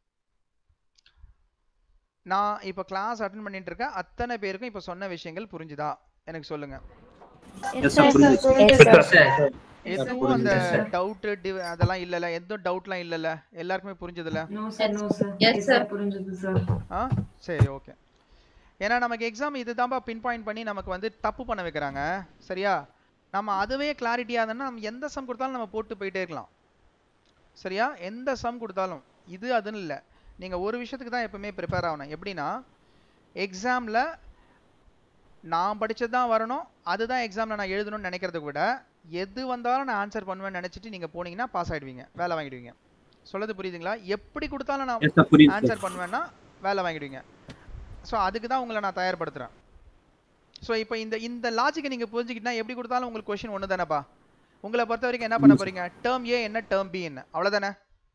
நான் இப்போ கிளாஸ் அட்டன் பண்ணிட்டு இருக்கேன் அத்தனை பேருக்கும் இப்போ சொன்ன விஷயங்கள் புரிஞ்சுதா எனக்கு சொல்லுங்க எஸ் சார் புரியுது எஸ் சார் எதுவும் அந்த புரிஞ்சுது, டவுட் அதெல்லாம் இல்லைல்ல எதுவும் டவுட்லாம் இல்லைல்ல எல்லாருக்குமே புரிஞ்சதுல no sir no sir Yes, yes sir. Sir புரிஞ்சது சார் ஆ சரி ஓகே ஏன்னா நமக்கு எக்ஸாம் இதுதான்ப்பா பின் பாயிண்ட் பண்ணி நமக்கு வந்து தப்பு பண்ண வைக்கிறாங்க சரியா நம்ம அதுவே கிளாரிட்டியாக இருந்தோம்னா நம்ம எந்த சம் கொடுத்தாலும் நம்ம போட்டு போயிட்டே இருக்கலாம் சரியா எந்த சம் கொடுத்தாலும் இது அதுன்னு இல்லை நீங்கள் ஒரு விஷயத்துக்கு தான் எப்பவுமே ப்ரிப்பேர் ஆகணும் எப்படின்னா எக்ஸாமில் நான் படிச்சது தான் வரணும் அதுதான் எக்ஸாமில் நான் எழுதணும்னு நினைக்கிறத விட எது வந்தாலும் நான் ஆன்சர் பண்ணுவேன்னு நினச்சிட்டு நீங்கள் போனீங்கன்னா பாஸ் ஆகிடுவீங்க வேலை வாங்கிடுவீங்க சொல்லது புரியுதுங்களா எப்படி கொடுத்தாலும் நான் எஸ் சார் புரியுது சார் ஆன்சர் பண்ணுவேன்னா வேலை வாங்கிடுவீங்க ஸோ அதுக்கு தான் உங்களை நான் தயார்படுத்துகிறேன் ஸோ இப்போ இந்த இந்த லாஜிக்கை நீங்கள் புரிஞ்சுக்கிட்டா எப்படி கொடுத்தாலும் உங்களுக்கு கொஷின் ஒன்று தானேப்பா உங்களை பொறுத்த வரைக்கும் என்ன பண்ண போறீங்க டேர்ம் ஏ என்ன டேர்ம் பி என்ன அவ்வளோதானே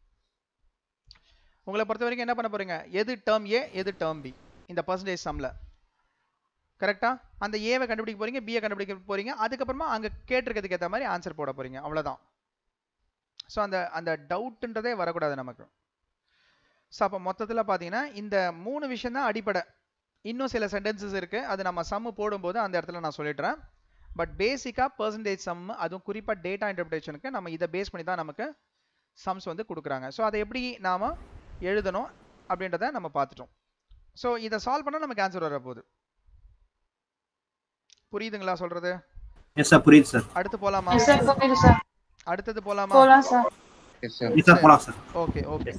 உங்களை பொறுத்த வரைக்கும் என்ன பண்ண போறீங்க எது டேர்ம் ஏ எது டேர்ம் பி இந்த பர்சன்டேஜ் சம்மில் கரெக்டா அந்த ஏவை கண்டுபிடிக்க போறீங்க பியை கண்டுபிடிக்க போறீங்க அதுக்கப்புறமா அங்கே கேட்டிருக்கிறதுக்கு ஏற்ற மாதிரி ஆன்சர் போட போறீங்க அவ்வளோதான் ஸோ அந்த அந்த டவுட்டுன்றதே வரக்கூடாது நமக்கு ஸோ அப்போ மொத்தத்தில் பார்த்தீங்கன்னா இந்த மூணு விஷயம் தான் அடிப்படை இன்னும் சில சென்டென்சஸ் இருக்குது அது நம்ம சம்மு போடும்போது அந்த இடத்துல நான் சொல்லிடுறேன் பட் பேசிக்காக பர்சன்டேஜ் சம் அதுவும் குறிப்பாக டேட்டா இன்டர்பிரேஷனுக்கு நம்ம இதை பேஸ் பண்ணி தான் நமக்கு சம்ஸ் வந்து கொடுக்குறாங்க ஸோ அதை எப்படி நாம் எழுதணும் அப்படின்றத நம்ம பார்த்துட்டோம் ஸோ இதை சால்வ் பண்ணால் நமக்கு ஆன்சர் வர போகுது புரியுதுங்களா சொல்கிறது எஸ் சார் புரியுது சார் அடுத்து போகலாமா எஸ் சார் புரியுது சார் அடுத்தது போகலாமா போலாம் சார் எஸ் சார் போலாம் சார் ஓகே ஓகே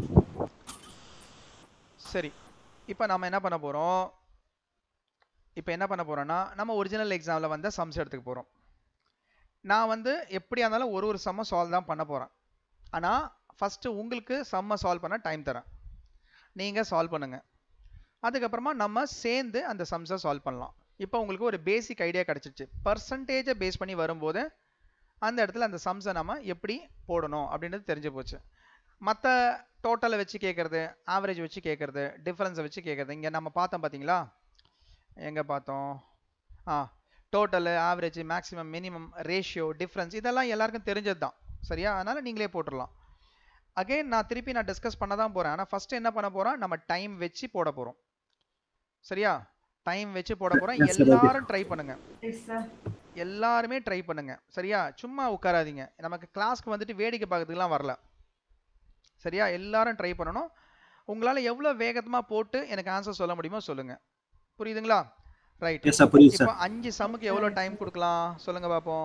சரி இப்போ நம்ம என்ன பண்ண போகிறோம் இப்போ என்ன பண்ண போகிறோன்னா நம்ம ஒரிஜினல் எக்ஸாமில் வந்த சம்ஸ் எடுத்துக்க போகிறோம் நான் வந்து எப்படியா இருந்தாலும் ஒரு ஒரு சம்மை சால்வ் தான் பண்ண போகிறேன் ஆனால் ஃபஸ்ட்டு உங்களுக்கு சம்மை சால்வ் பண்ண டைம் தரேன் நீங்கள் சால்வ் பண்ணுங்கள் அதுக்கப்புறமா நம்ம சேர்ந்து அந்த சம்ஸை சால்வ் பண்ணலாம் இப்போ உங்களுக்கு ஒரு பேசிக் ஐடியா கிடச்சிச்சு பர்சன்டேஜை பேஸ் பண்ணி வரும்போது அந்த இடத்துல அந்த சம்ஸை நம்ம எப்படி போடணும் அப்படின்றது தெரிஞ்சு போச்சு மற்ற டோட்டலை வச்சு கேட்குறது ஆவரேஜ் வச்சு கேட்குறது டிஃப்ரென்ஸை வச்சு கேட்குறது இங்கே நம்ம பார்த்தோம் பார்த்தீங்களா எங்கே பார்த்தோம் ஆ total average maximum minimum ratio difference இதெல்லாம் எல்லாருக்கும் தெரிஞ்சது தான் சரியா அதனால் நீங்களே போட்டுடலாம் அகைன் நான் திருப்பி நான் டிஸ்கஸ் பண்ண தான் போகிறேன் ஆனால் ஃபஸ்ட்டு என்ன பண்ண போகிறோம் நம்ம டைம் வச்சு போட போகிறோம் சரியா டைம் வச்சு போட போகிறோம் Yes, sir, okay. எல்லாரும் ட்ரை பண்ணுங்க எஸ் சார் எல்லாருமே ட்ரை பண்ணுங்க சரியா சும்மா உட்காராதீங்க நமக்கு கிளாஸ்க்கு வந்துட்டு வேடிக்கை பார்க்கறதுக்குலாம் வரல சரியா எல்லாரும் ட்ரை பண்ணணும் உங்களால் எவ்வளோ வேகமாக போட்டு எனக்கு ஆன்சர் சொல்ல முடியுமோ சொல்லுங்க புரியுதுங்களா ரைட் எஸ் சார் புரியுது இப்போ சார் அஞ்சு சம்முக்கு எவ்வளோ டைம் கொடுக்கலாம் சொல்லுங்க பார்ப்போம்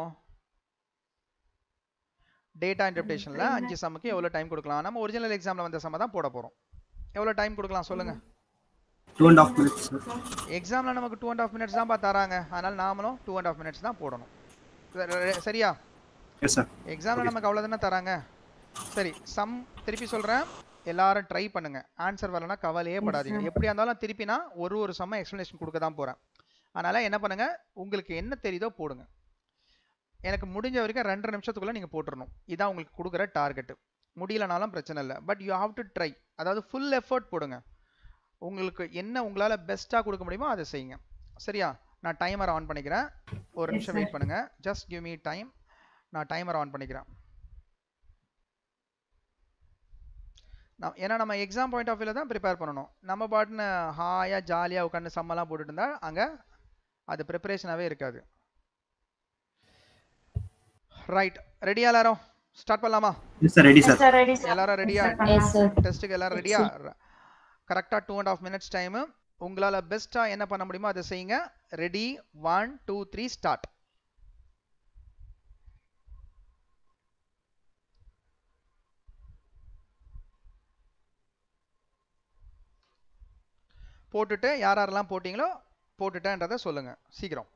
டேட்டா இன்டர்பிரேஷனில் அஞ்சு சம்முக்கு எவ்வளோ டைம் கொடுக்கலாம் நம்ம ஒரிஜினல் எக்ஸாமில் வந்த சம்ம தான் போட போகிறோம் எவ்வளோ டைம் கொடுக்கலாம் சொல்லுங்க two and half minutes sir எக்ஸாமில் நமக்கு டூ அண்ட் ஆஃப் மினிட்ஸ் தான் தராங்க அதனால் நாமளும் டூ அண்ட் ஆஃப் மினிட்ஸ் தான் போடணும் சரி- சரியா எஸ் சார் எக்ஸாமில் Okay. நமக்கு அவ்வளோ தானே தராங்க சரி சம் திருப்பி சொல்கிறேன் எல்லாரும் ட்ரை பண்ணுங்க ஆன்சர் வரலனா கவலையே Yes, படாதீங்க sir. எப்படியா இருந்தாலும் திருப்பி நான் ஒரு ஒரு சம்ம எக்ஸ்ப்ளனேஷன் கொடுக்க தான் போறேன் அதனால என்ன பண்ணுங்க உங்களுக்கு என்ன தெரியுதோ போடுங்க எனக்கு முடிஞ்ச வரைக்கும் ரெண்டரை நிமிஷத்துக்குள்ள நீங்க போட்டுறணும் இதான் உங்களுக்கு கொடுக்குற டார்கெட் முடியலனாலும் பிரச்சனை இல்லை but you have to try அதாவது ஃபுல் எஃபர்ட் போடுங்க உங்களுக்கு என்ன உங்களால பெஸ்ட்டாக கொடுக்க முடியுமோ அதை செய்யுங்க சரியா நான் டைமர் ஆன் பண்ணிக்கிறேன் ஒரு Yes, நிமிஷம் sir. வெயிட் பண்ணுங்க ஜஸ்ட் கிவ் மீ டைம் நான் டைமர் ஆன் பண்ணிக்கிறேன் நான் ஏன்னா நம்ம எக்ஸாம் பாயிண்ட் ஆஃப் வியூவில் தான் ப்ரிப்பேர் பண்ணணும் நம்ம பாட்டுன்னு ஹாயாக ஜாலியாக உட்காந்து சம்மெல்லாம் போட்டுட்டு இருந்தா அங்கே அது ப்ரிப்பரேஷனாகவே இருக்காது ரைட் ரெடியா எல்லாரும் ஸ்டார்ட் பண்ணலாமா Yes, sir. Ready, sir. Sir, ready, sir. எல்லாரும் ரெடியா Yes, sir. டெஸ்ட்டுக்கு எல்லாரும் ரெடியா கரெக்டாக two and half minutes time உங்களால் பெஸ்ட்டாக என்ன பண்ண முடியுமோ அதை செய்யுங்க ready one two three start போட்டுட்டு யார் யாரெல்லாம் போட்டிங்களோ போட்டுட்டேன்றதை சொல்லுங்க சீக்கிரம்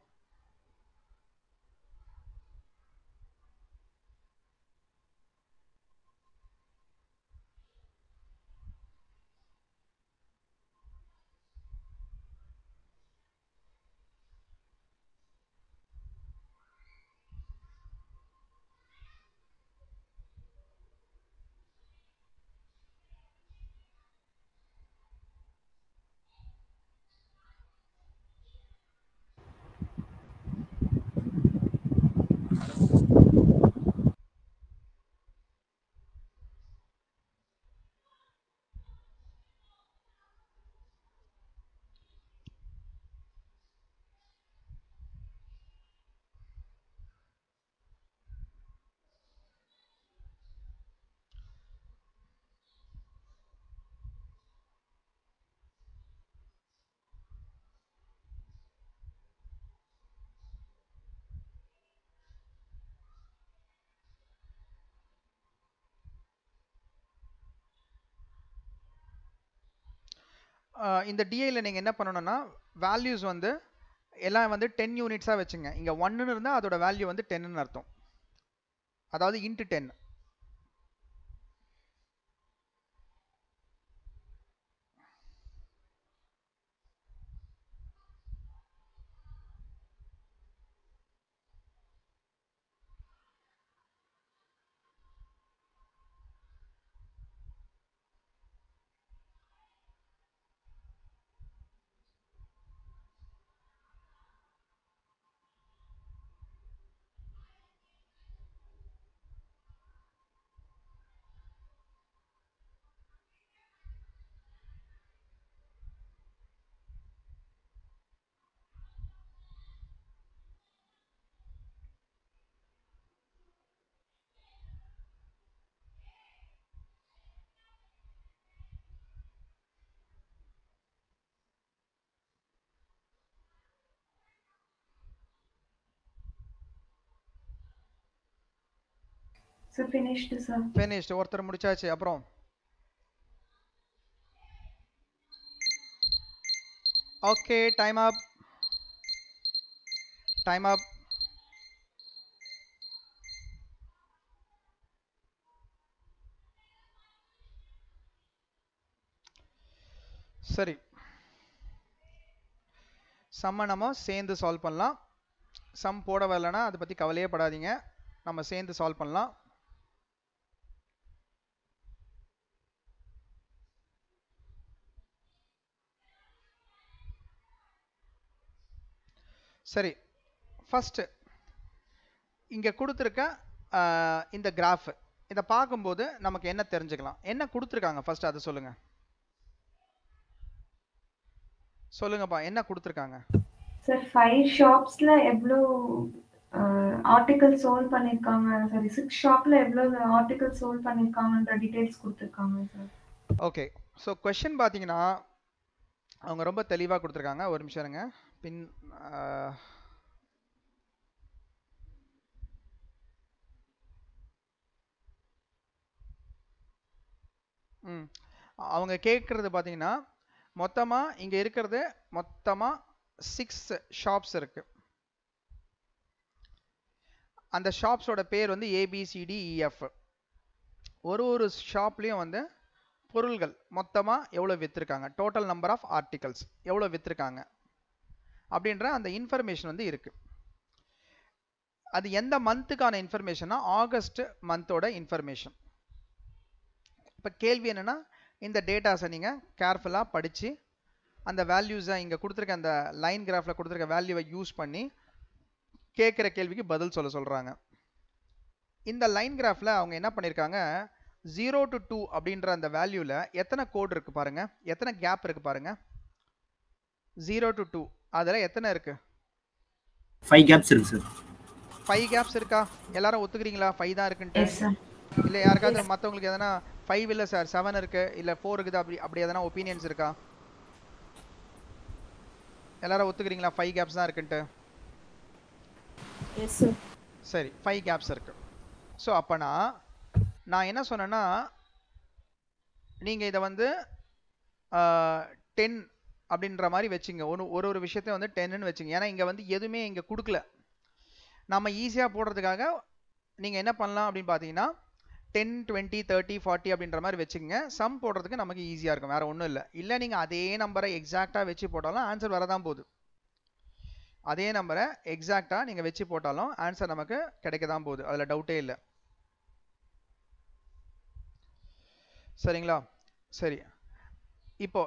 ஆஹ் இந்த டிஐல நீங்கள் என்ன பண்ணணும்னா வேல்யூஸ் வந்து எல்லாம் வந்து டென் யூனிட்ஸாக வச்சுங்க இங்கே ஒன்றுன்னு இருந்தால் அதோட வேல்யூ வந்து டென்னு அர்த்தம் அதாவது into ten So finished, sir. Finished ஒருத்தர் முடிச்சாச்சு அப்புறம் okay time up time up சரி சம்மை நம்ம சேர்ந்து சால்வ் பண்ணலாம் சம் போட வரலனா அதை பற்றி கவலையே படாதீங்க நம்ம சேர்ந்து சால்வ் பண்ணலாம் சரி ஃபஸ்ட்டு இங்கே கொடுத்துருக்க ஆஹ், இந்த கிராஃப் இதை பார்க்கும்போது நமக்கு என்ன தெரிஞ்சுக்கலாம் என்ன கொடுத்துருக்காங்க ஃபர்ஸ்ட் அதை சொல்லுங்க சொல்லுங்கப்பா என்ன கொடுத்துருக்காங்க சார் ஃபைவ் ஷாப்ஸ்ல எவ்வளோ ஆர்டிகல் சோல் பண்ணிருக்காங்க சாரி சிக்ஸ் ஷாப்ல எவ்வளோ ஆர்டிகல் சோல் பண்ணிருக்காங்கன்ற டீடைல்ஸ் கொடுத்துருக்காங்க சார் ஓகே ஸோ கொஷின் பார்த்தீங்கன்னா அவங்க ரொம்ப தெளிவாக கொடுத்துருக்காங்க ஒரு நிமிஷம் இருங்க பின் ஆஹ், ம் அவங்க கேட்குறது பார்த்தீங்கன்னா மொத்தமாக இங்கே இருக்கிறது மொத்தமாக சிக்ஸ் ஷாப்ஸ் இருக்கு அந்த ஷாப்ஸோட பேர் வந்து ஏபிசிடிஇஎஃப் ஒரு ஒரு ஷாப்லேயும் வந்து பொருள்கள் மொத்தமாக எவ்வளோ விற்றுருக்காங்க டோட்டல் நம்பர் ஆஃப் ஆர்டிகல்ஸ் எவ்வளோ விற்றுருக்காங்க அப்படின்ற அந்த இன்ஃபர்மேஷன் வந்து இருக்குது அது எந்த மந்த்துக்கான இன்ஃபர்மேஷனா ஆகஸ்ட் மந்தோட இன்ஃபர்மேஷன் இப்போ கேள்வி என்னென்னா இந்த டேட்டாஸை நீங்கள் கேர்ஃபுல்லாக படித்து அந்த வேல்யூஸை இங்கே கொடுத்துருக்க அந்த லைன் கிராஃபில் கொடுத்துருக்க வேல்யூவை யூஸ் பண்ணி கேட்குற கேள்விக்கு பதில் சொல்ல சொல்கிறாங்க இந்த லைன் கிராஃபில் அவங்க என்ன பண்ணியிருக்காங்க ஜீரோ டு டூ அப்படின்ற அந்த வேல்யூவில் எத்தனை கோட் இருக்குது பாருங்கள் எத்தனை கேப் இருக்குது பாருங்கள் ஜீரோ டு டூ அதில் எத்தனை இருக்குது ஃபைவ் கேப்ஸ் இருக்கு சார் ஃபைவ் கேப்ஸ் இருக்கா எல்லாரும் ஒத்துக்கிறீங்களா ஃபைவ் தான் இருக்குன்ட்டு எஸ் சார் இல்லை யாருக்காவது மற்றவங்களுக்கு எதனா ஃபைவ் இல்லை சார் செவன் இருக்கு இல்லை ஃபோர் இருக்குது அப்படி அப்படி எதனா ஒப்பீனியன்ஸ் இருக்கா எல்லாரும் ஒத்துக்கிறீங்களா ஃபைவ் கேப்ஸ் தான் இருக்குன்ட்டு எஸ் சார் சரி ஃபைவ் கேப்ஸ் இருக்கு ஸோ அப்போனா நான் என்ன சொன்னேன்னா நீங்கள் இதை வந்து டென் அப்படின்ற மாதிரி வச்சுங்க ஒரு ஒரு ஒரு விஷயத்தையும் வந்து டென்னு வச்சுங்க ஏன்னா இங்கே வந்து எதுவுமே இங்கே கொடுக்கல நம்ம ஈஸியாக போடுறதுக்காக நீங்கள் என்ன பண்ணலாம் அப்படின்னு பார்த்தீங்கன்னா டென் டுவெண்ட்டி தேர்ட்டி ஃபார்ட்டி அப்படின்ற மாதிரி வச்சுக்கோங்க சம் போடுறதுக்கு நமக்கு ஈஸியாக இருக்கும் வேறு ஒன்றும் இல்லை இல்லை நீங்கள் அதே நம்பரை எக்ஸாக்டாக வச்சு போட்டாலும் ஆன்சர் வரதான் போகுது அதே நம்பரை எக்ஸாக்டாக நீங்கள் வச்சு போட்டாலும் ஆன்சர் நமக்கு கிடைக்க தான் போகுது அதில் டவுட்டே இல்லை சரிங்களா சரி இப்போ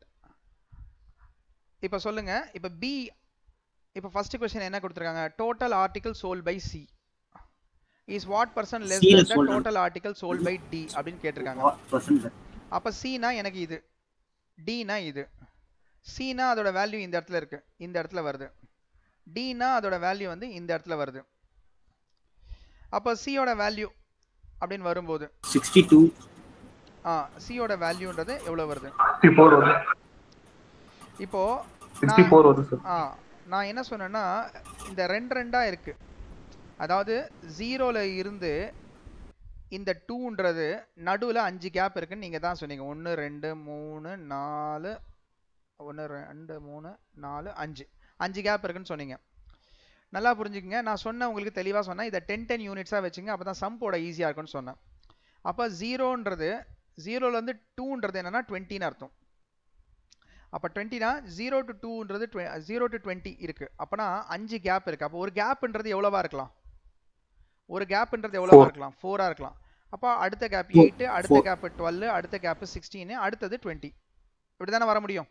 இப்போ சொல்லுங்க இப்போ பி இப்போ ஃபர்ஸ்ட் கொஸ்டின் என்ன கொடுத்துருக்காங்க total article sold by C is what percent less C ல than the sold. Total article sold by D அப்படின்னு கேட்டிருக்காங்க பர்சன்ட் சார் அப்போ சினா எனக்கு இது டினா இது சினா அதோட வேல்யூ இந்த இடத்துல இருக்கு இந்த இடத்துல வருது டினா அதோட வேல்யூ வந்து இந்த இடத்துல வருது அப்போ சியோட வேல்யூ அப்படின்னு வரும்போது சிக்ஸ்டி டூ ஆ சியோட வேல்யூன்றது எவ்வளோ வருது சிக்ஸ்டி ஃபோர் வருது இப்போ சிக்ஸ்டி நான் ஃபோர் வருது சார் ஆ நான் என்ன சொன்னேன்னா இந்த ரெண்டு ரெண்டா இருக்கு அதாவது ஜீரோல இருந்து இந்த டூன்றது நடுவில் அஞ்சு கேப் இருக்குன்னு நீங்கள் தான் சொன்னீங்க ஒன்று ரெண்டு மூணு நாலு ஒன்று ரெண்டு மூணு நாலு அஞ்சு அஞ்சு கேப் இருக்குன்னு சொன்னீங்க நல்லா புரிஞ்சுக்கங்க நான் சொன்னேன் உங்களுக்கு தெளிவாக சொன்னேன் இதை டென் டென் யூனிட்ஸாக வச்சுங்க அப்போ தான் சம் போட ஈஸியாக இருக்கும்னு சொன்னேன் அப்போ ஜீரோன்றது ஜீரோலேருந்து டூன்றது என்னன்னா டுவெண்ட்டின்னு அர்த்தம் அப்போ டுவெண்ட்டினா ஜீரோ டு டூன்றது ஜீரோ டு டுவெண்ட்டி இருக்கு அப்போனா அஞ்சு கேப் இருக்கு அப்போ ஒரு கேப்ன்றது எவ்வளவா இருக்கலாம் ஒரு கேப்ன்றது எவ்வளவா Four. இருக்கலாம் ஃபோரா இருக்கலாம் அப்போ அடுத்த கேப் Four. எயிட் அடுத்த Four. கேப் டுவெல் அடுத்த கேப் சிக்ஸ்டீன் அடுத்தது டுவெண்ட்டி இப்படி தானே வர முடியும்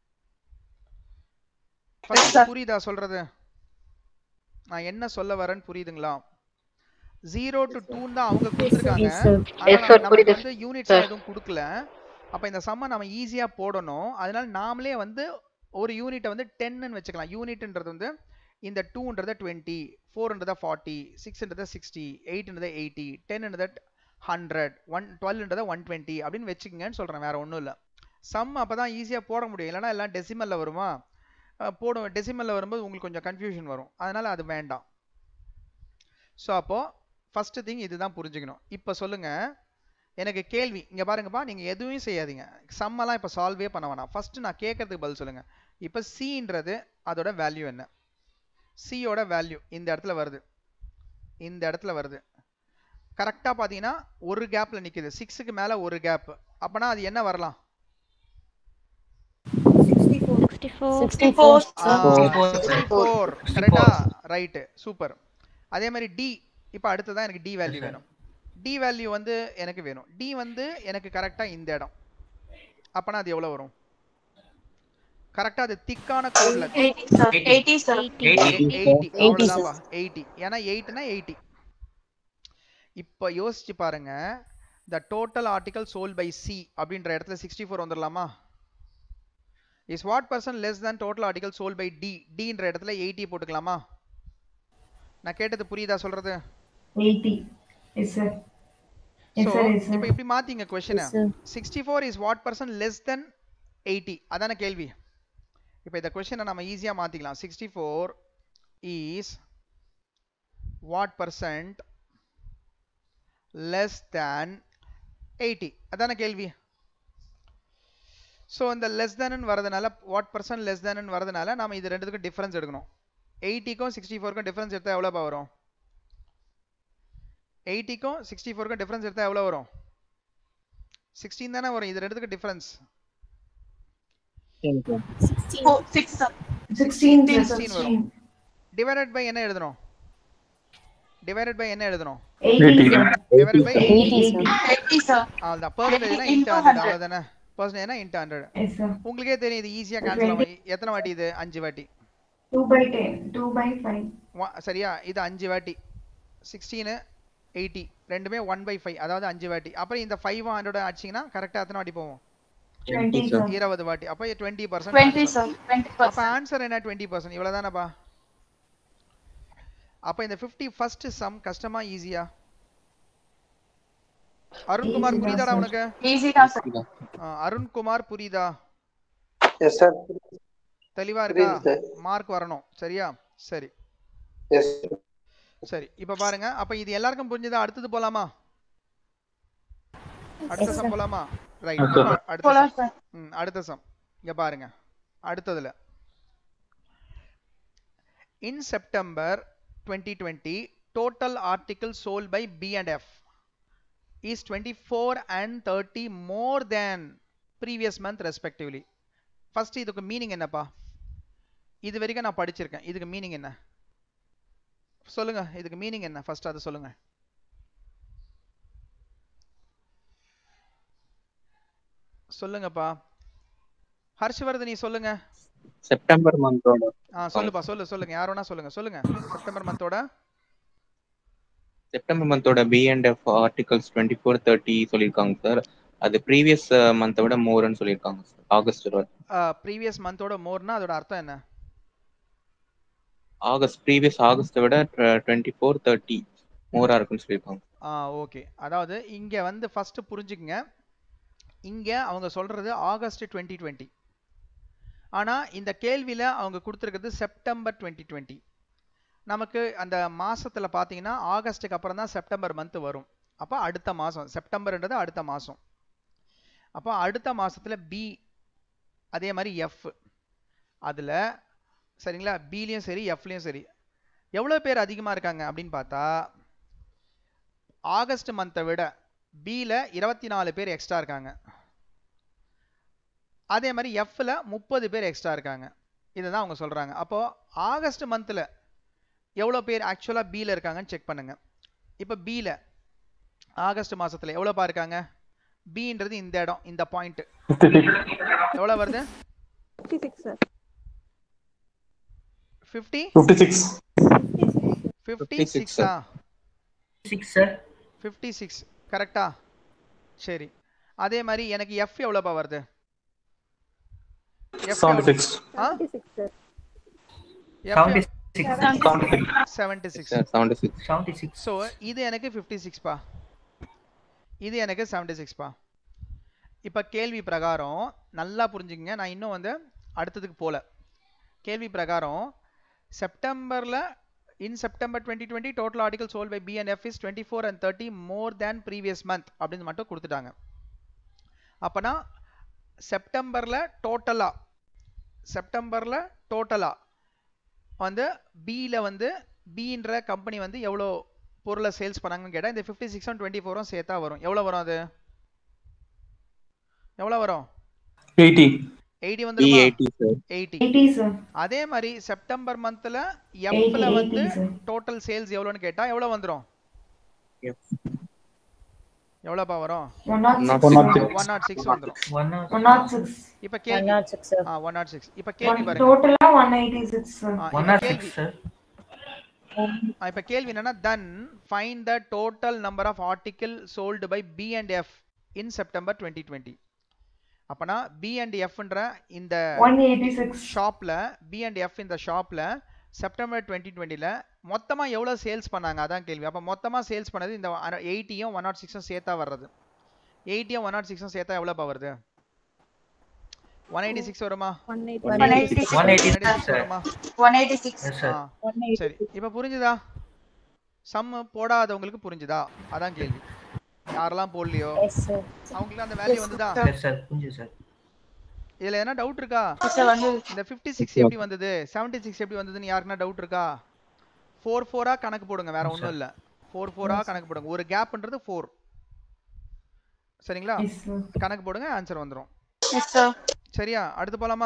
First புரியுதா சொல்றது நான் என்ன சொல்ல வரேன்னு புரியுதுங்களா ஜீரோ டு டூன்னு தான் அவங்க கொடுத்துருக்காங்க Yes, sir. ஆனா Yes, sir, நமக்கு புரியுது, வந்து யூனிட்ஸ் எதுவும் கொடுக்கல அப்ப இந்த சம்ம நம்ம ஈஸியா போடணும் அதனால நாமளே வந்து ஒரு யூனிட்டை வந்து டென்னு வச்சுக்கலாம் யூனிட்ன்றது வந்து இந்த டூன்றத டுவெண்ட்டி ஃபோர்ன்றத ஃபார்ட்டி சிக்ஸ்ன்றத சிக்ஸ்டி எயிட்ன்றத எயிட்டி டென்ன்றத ஹண்ட்ரட் ஒன் டுவெல்ன்றத ஒன் டுவெண்ட்டி அப்படின்னு வச்சுக்கங்கன்னு சொல்றேன் வேற ஒன்றும் இல்லை சம் அப்பதான் ஈஸியா போட முடியும் இல்லைன்னா எல்லாம் டெசிமல்ல வருமா அஹ் போடும் டெசிமல்ல வரும்போது உங்களுக்கு கொஞ்சம் கன்ஃபியூஷன் வரும் அதனால அது வேண்டாம் ஸோ அப்போ ஃபர்ஸ்ட் திங் இதுதான் புரிஞ்சுக்கணும் இப்போ சொல்லுங்க எனக்கு கேள்வி இங்க பாருங்கப்பா நீங்க எதுவும் செய்யாதீங்க சம்மெல்லாம் இப்போ சால்வே பண்ண வேணாம் ஃபர்ஸ்ட் நான் கேட்கறதுக்கு பதில் சொல்லுங்க இப்போ சின்றது அதோட வேல்யூ என்ன சியோட வேல்யூ இந்த இடத்துல வருது இந்த இடத்துல வருது கரெக்டாக பார்த்தீங்கன்னா ஒரு கேப்பில் நிற்குது சிக்ஸுக்கு மேலே ஒரு கேப் அப்போனா அது என்ன வரலாம் sixty four sixty four sixty four four கரெக்டா ரைட்டு சூப்பர் அதே மாதிரி டி இப்போ அடுத்ததான் எனக்கு டி வேல்யூ வேணும் டி வேல்யூ வந்து எனக்கு வேணும் டி வந்து எனக்கு கரெக்டாக இந்த இடம் அப்போனா அது எவ்வளோ வரும் கரெக்டாக அது திக்கான கோட்ல eighty sir eighty eighty sir. அவ்வளோதான்ப்பா எயிட்டி ஏன்னா எயிட்னா எயிட்டி இப்போ யோசிச்சு பாருங்க the total article sold by C அப்படின்ற இடத்துல சிக்ஸ்டி ஃபோர் வந்துடலாமா is what percent less than total article sold by D டின்ற இடத்துல எயிட்டி போட்டுக்கலாமா நான் கேட்டது புரியுதா சொல்றது eighty yes sir so yes sir yes இப்போ சார் இப்படி மாத்திங்க கொஸ்டினை sir. Sixty four is what percent less than eighty அதான கேள்வி இப்போ இந்த கொஸ்டினை நம்ம ஈஸியாக மாற்றிக்கலாம் sixty four is what percent less than eighty அதான கேள்வி ஸோ இந்த லெஸ் தேன்னு வரதுனால வாட் பர்சன்ட் லெஸ் தேன்னு வரதுனால நம்ம இது ரெண்டுத்துக்கும் டிஃபரன்ஸ் எடுக்கணும் எயிட்டிக்கும் சிக்ஸ்டி ஃபோருக்கும் டிஃபரன்ஸ் எடுத்தால் எவ்வளோப்பா வரும் எயிட்டிக்கும் சிக்ஸ்டி ஃபோருக்கும் டிஃபரன்ஸ் எடுத்தால் எவ்வளோ வரும் சிக்ஸ்டீன் தானே வரும் இது ரெண்டுத்துக்கு difference six sir sixteen Sixteen வரும். டிவைடட் பை என்ன எழுதணும் டிவைடட் பை என்ன எழுதணும் eighty divided by eighty sir eighty sir அவ்வளோதான் பர்சன்டேஜ்னா Into இன்ட்டு ஹண்ட்ரட் 100. அவ்வளோதானே பர்சன்டேஜ்னா இன்ட்டு ஹண்ட்ரட் எஸ் சார் உங்களுக்கே தெரியும் இது ஈஸியாக கேன்சல் ஆகும் எத்தனை வாட்டி இது அஞ்சு வாட்டி two by ten two by five Wa- சரியா இது அஞ்சு வாட்டி சிக்ஸ்டீனு எயிட்டி ரெண்டுமே ஒன் பை ஃபைவ் அதாவது அஞ்சு வாட்டி அப்புறம் இந்த ஃபைவ் ஹண்ட்ரட் அடிச்சிங்கன்னா கரெக்டாக எத்தனை வாட்டி போவோம் டுவெண்ட்டி சார் இருபது வாட்டி அப்போ twenty twenty percent sir twenty அப்போ பர்சன்ட் ஆன்சர் என்ன டுவெண்ட்டி பர்சன்ட் இவ்வளோ தானேப்பா அப்போ இந்த ஃபிஃப்டி ஃபர்ஸ்ட் சம் கஷ்டமா ஈஸியா அருண்குமார் Easy தான் புரியுதாடா sir. உனக்கு ஈஸி தான் சார் ஆ, அருண்குமார் புரியுதா எஸ் சார் தெளிவா இருக்கா புரியுது சார் மார்க் வரணும் சரியா சரி எஸ் சரி இப்ப பாருங்க அப்ப இது எல்லாருக்கும் புரிஞ்சதா அடுத்தது போலாமா அடுத்த Yes, சம் sir. போலாமா ரைட் Yes, sir. அடுத்த போலாம் சம் சார் ம் அடுத்த சம் இங்க பாருங்க அடுத்ததுல in september 2020 total articles sold by b and f is 24 and 30 more than previous month respectively first இதுக்கு மீனிங் என்னப்பா இது வரைக்கும் நான் படிச்சிருக்கேன் இதுக்கு மீனிங் என்ன சொல்லுங்க இதுக்கு மீனிங் என்ன ஃபர்ஸ்ட் அதை சொல்லுங்க சொல்லுங்கப்பா ஹர்ஷவர்தனி சொல்லுங்க செப்டம்பர் மந்தோட ஆ சொல்லுப்பா சொல்லு சொல்லுங்க யார் வேணா சொல்லுங்க சொல்லுங்க செப்டம்பர் மந்தோட செப்டம்பர் மந்தோட B and F articles twenty four thirty சொல்லியிருக்காங்க சார் அது ப்ரீவியஸ் மந்த்தை விட மோர்னு சொல்லியிருக்காங்க சார் ஆகஸ்ட் ப்ரீவியஸ் மந்தோட மோர்னா அதோட அர்த்தம் என்ன ஆகஸ்ட் ப்ரீவியஸ் ஆகஸ்ட்டை விட டுவெண்ட்டி ஃபோர் தேர்ட்டி மோரா இருக்குன்னு சொல்லியிருக்காங்க ஆ ஓகே அதாவது இங்க வந்து ஃபர்ஸ்ட் புரிஞ்சுக்குங்க இங்க அவங்க சொல்றது ஆகஸ்ட் டுவெண்ட்டி டுவெண்ட்டி ஆனா இந்த கேள்வியில அவங்க கொடுத்துருக்கிறது செப்டம்பர் டுவெண்ட்டி டுவெண்ட்டி நமக்கு அந்த மாசத்துல பாத்தீங்கன்னா ஆகஸ்ட்டுக்கு அப்புறம் தான் செப்டம்பர் மந்த் வரும் அப்போ அடுத்த மாசம் செப்டம்பர்ன்றது அடுத்த மாசம் அப்போ அடுத்த மாசத்துல பி அதே மாதிரி எஃப் அதுல சரிங்களா பிலையும் சரி எஃப்லையும் சரி எவ்வளோ பேர் அதிகமாக இருக்காங்க அப்படின்னு பார்த்தா ஆகஸ்ட் மந்த்தை விட பியில் இருபத்தி நாலு பேர் எக்ஸ்ட்ரா இருக்காங்க அதே மாதிரி எஃப்ல முப்பது பேர் எக்ஸ்ட்ரா இருக்காங்க இதுதான் அவங்க சொல்றாங்க அப்போ ஆகஸ்ட் மந்த்ல எவ்வளோ பேர் ஆக்சுவலாக பியில் இருக்காங்கன்னு செக் பண்ணுங்க இப்போ பியில் ஆகஸ்ட் மாசத்துல எவ்வளோப்பா இருக்காங்க பின்றது இந்த இடம் இந்த பாயிண்ட் எவ்வளோ வருது fifty six sir fifty fifty six fifty 56 சிக்ஸா சிக்ஸ் சார் ஃபிஃப்டி சிக்ஸ் கரெக்டா சரி அதே மாதிரி எனக்கு எஃப் எவ்வளோப்பா வருது F செவன்டி எவ்வளவு? சிக்ஸ் ஆ? Seventy six seventy six sir seventy six seventy six so இது எனக்கு ஃபிஃப்டி சிக்ஸ்ப்பா இது எனக்கு செவன்டி சிக்ஸ்ப்பா இப்போ கேள்வி பிரகாரம் நல்லா புரிஞ்சுக்கங்க நான் இன்னும் வந்து அடுத்ததுக்கு போல கேள்வி பிரகாரம் செப்டம்பரில் in September twenty twenty total article sold by B and F is twenty four and thirty more than previous month அப்படின்னு மட்டும் கொடுத்துட்டாங்க அப்போனா செப்டம்பரில் டோட்டலாக செப்டம்பரில் டோட்டலாக வந்து பியில் வந்து பின்ற கம்பெனி வந்து எவ்வளோ பொருளை சேல்ஸ் பண்ணாங்கன்னு கேட்டால் இந்த ஃபிஃப்டி சிக்ஸ் டுவெண்ட்டி ஃபோரும் சேர்த்தா வரும் எவ்வளோ வரும் அது எவ்வளோ வரும் எயிட்டி எயிட்டி பி வந்துருமா eighty sir eighty eighty sir அதே மாதிரி செப்டம்பர் மந்த்ல எயிட்டி எஃப்ல வந்து எயிட்டி சார் டோட்டல் சேல்ஸ் எவ்வளோன்னு கேட்டா எவ்வளோ வந்துரும் எவ்வளோப்பா வரும் one not Not six one one not six வந்துரும் ஒன் ஒன் நாட் சிக்ஸ் இப்போ One கேள்வி not six, sir. ஆ ஒன் நாட் சிக்ஸ் இப்போ கேள்வி பாருங்க டோட்டலா ஒன் எயிட்டி சிக்ஸ் சார் ஆ, ஒன் இப்ப நாட் கேள்வி சிக்ஸ் சார் ஆ, இப்ப கேள்வி என்னன்னா then find the total number of article sold by B and F in September 2020 அப்பனா B and Fன்ற இந்த ஒன் எயிட்டி சிக்ஸ் ஷாப்ல B and F இந்த ஷாப்ல செப்டம்பர் டுவெண்ட்டி டுவெண்ட்டில மொத்தமா எவ்வளவு சேல்ஸ் பண்ணாங்க அதான் கேள்வி அப்ப மொத்தமா சேல்ஸ் பண்ணது இந்த எயிட்டியும் ஒன் நாட் சிக்ஸும் சேர்த்தா வர்றது எயிட்டியும் ஒன் நாட் சிக்ஸும் சேர்த்தா எவ்வளோப்பா வருது ஒன் எயிட்டி சிக்ஸ் வருமா one eighty One one eighty eighty one eighty 186 six sir வருமா one eighty six yes sir ஆ ஒன் எயிட்டி சரி இப்போ புரிஞ்சுதா சம் போடாதவங்களுக்கு புரிஞ்சுதா அதான் கேள்வி யாரெல்லாம் போடலையோ Yes, sir. அவங்களுக்கு அந்த வேல்யூ வந்துதா எஸ் சார் புரிஞ்சு சார் இதுல என்ன டவுட் இருக்கா சார் வந்து இந்த 56 எப்படி வந்தது 76 எப்படி வந்ததுன்னு யாருக்குன்னா டவுட் இருக்கா ஃபோர் ஃபோரா கணக்கு போடுங்க வேற ஒண்ணும் இல்ல ஃபோர் ஃபோரா கணக்கு போடுங்க ஒரு கேப்ன்றது ஃபோர் சரிங்களா Yes, sir. கணக்கு போடுங்க ஆன்சர் வந்துரும் Yes, sir. சரியா அடுத்து போலாமா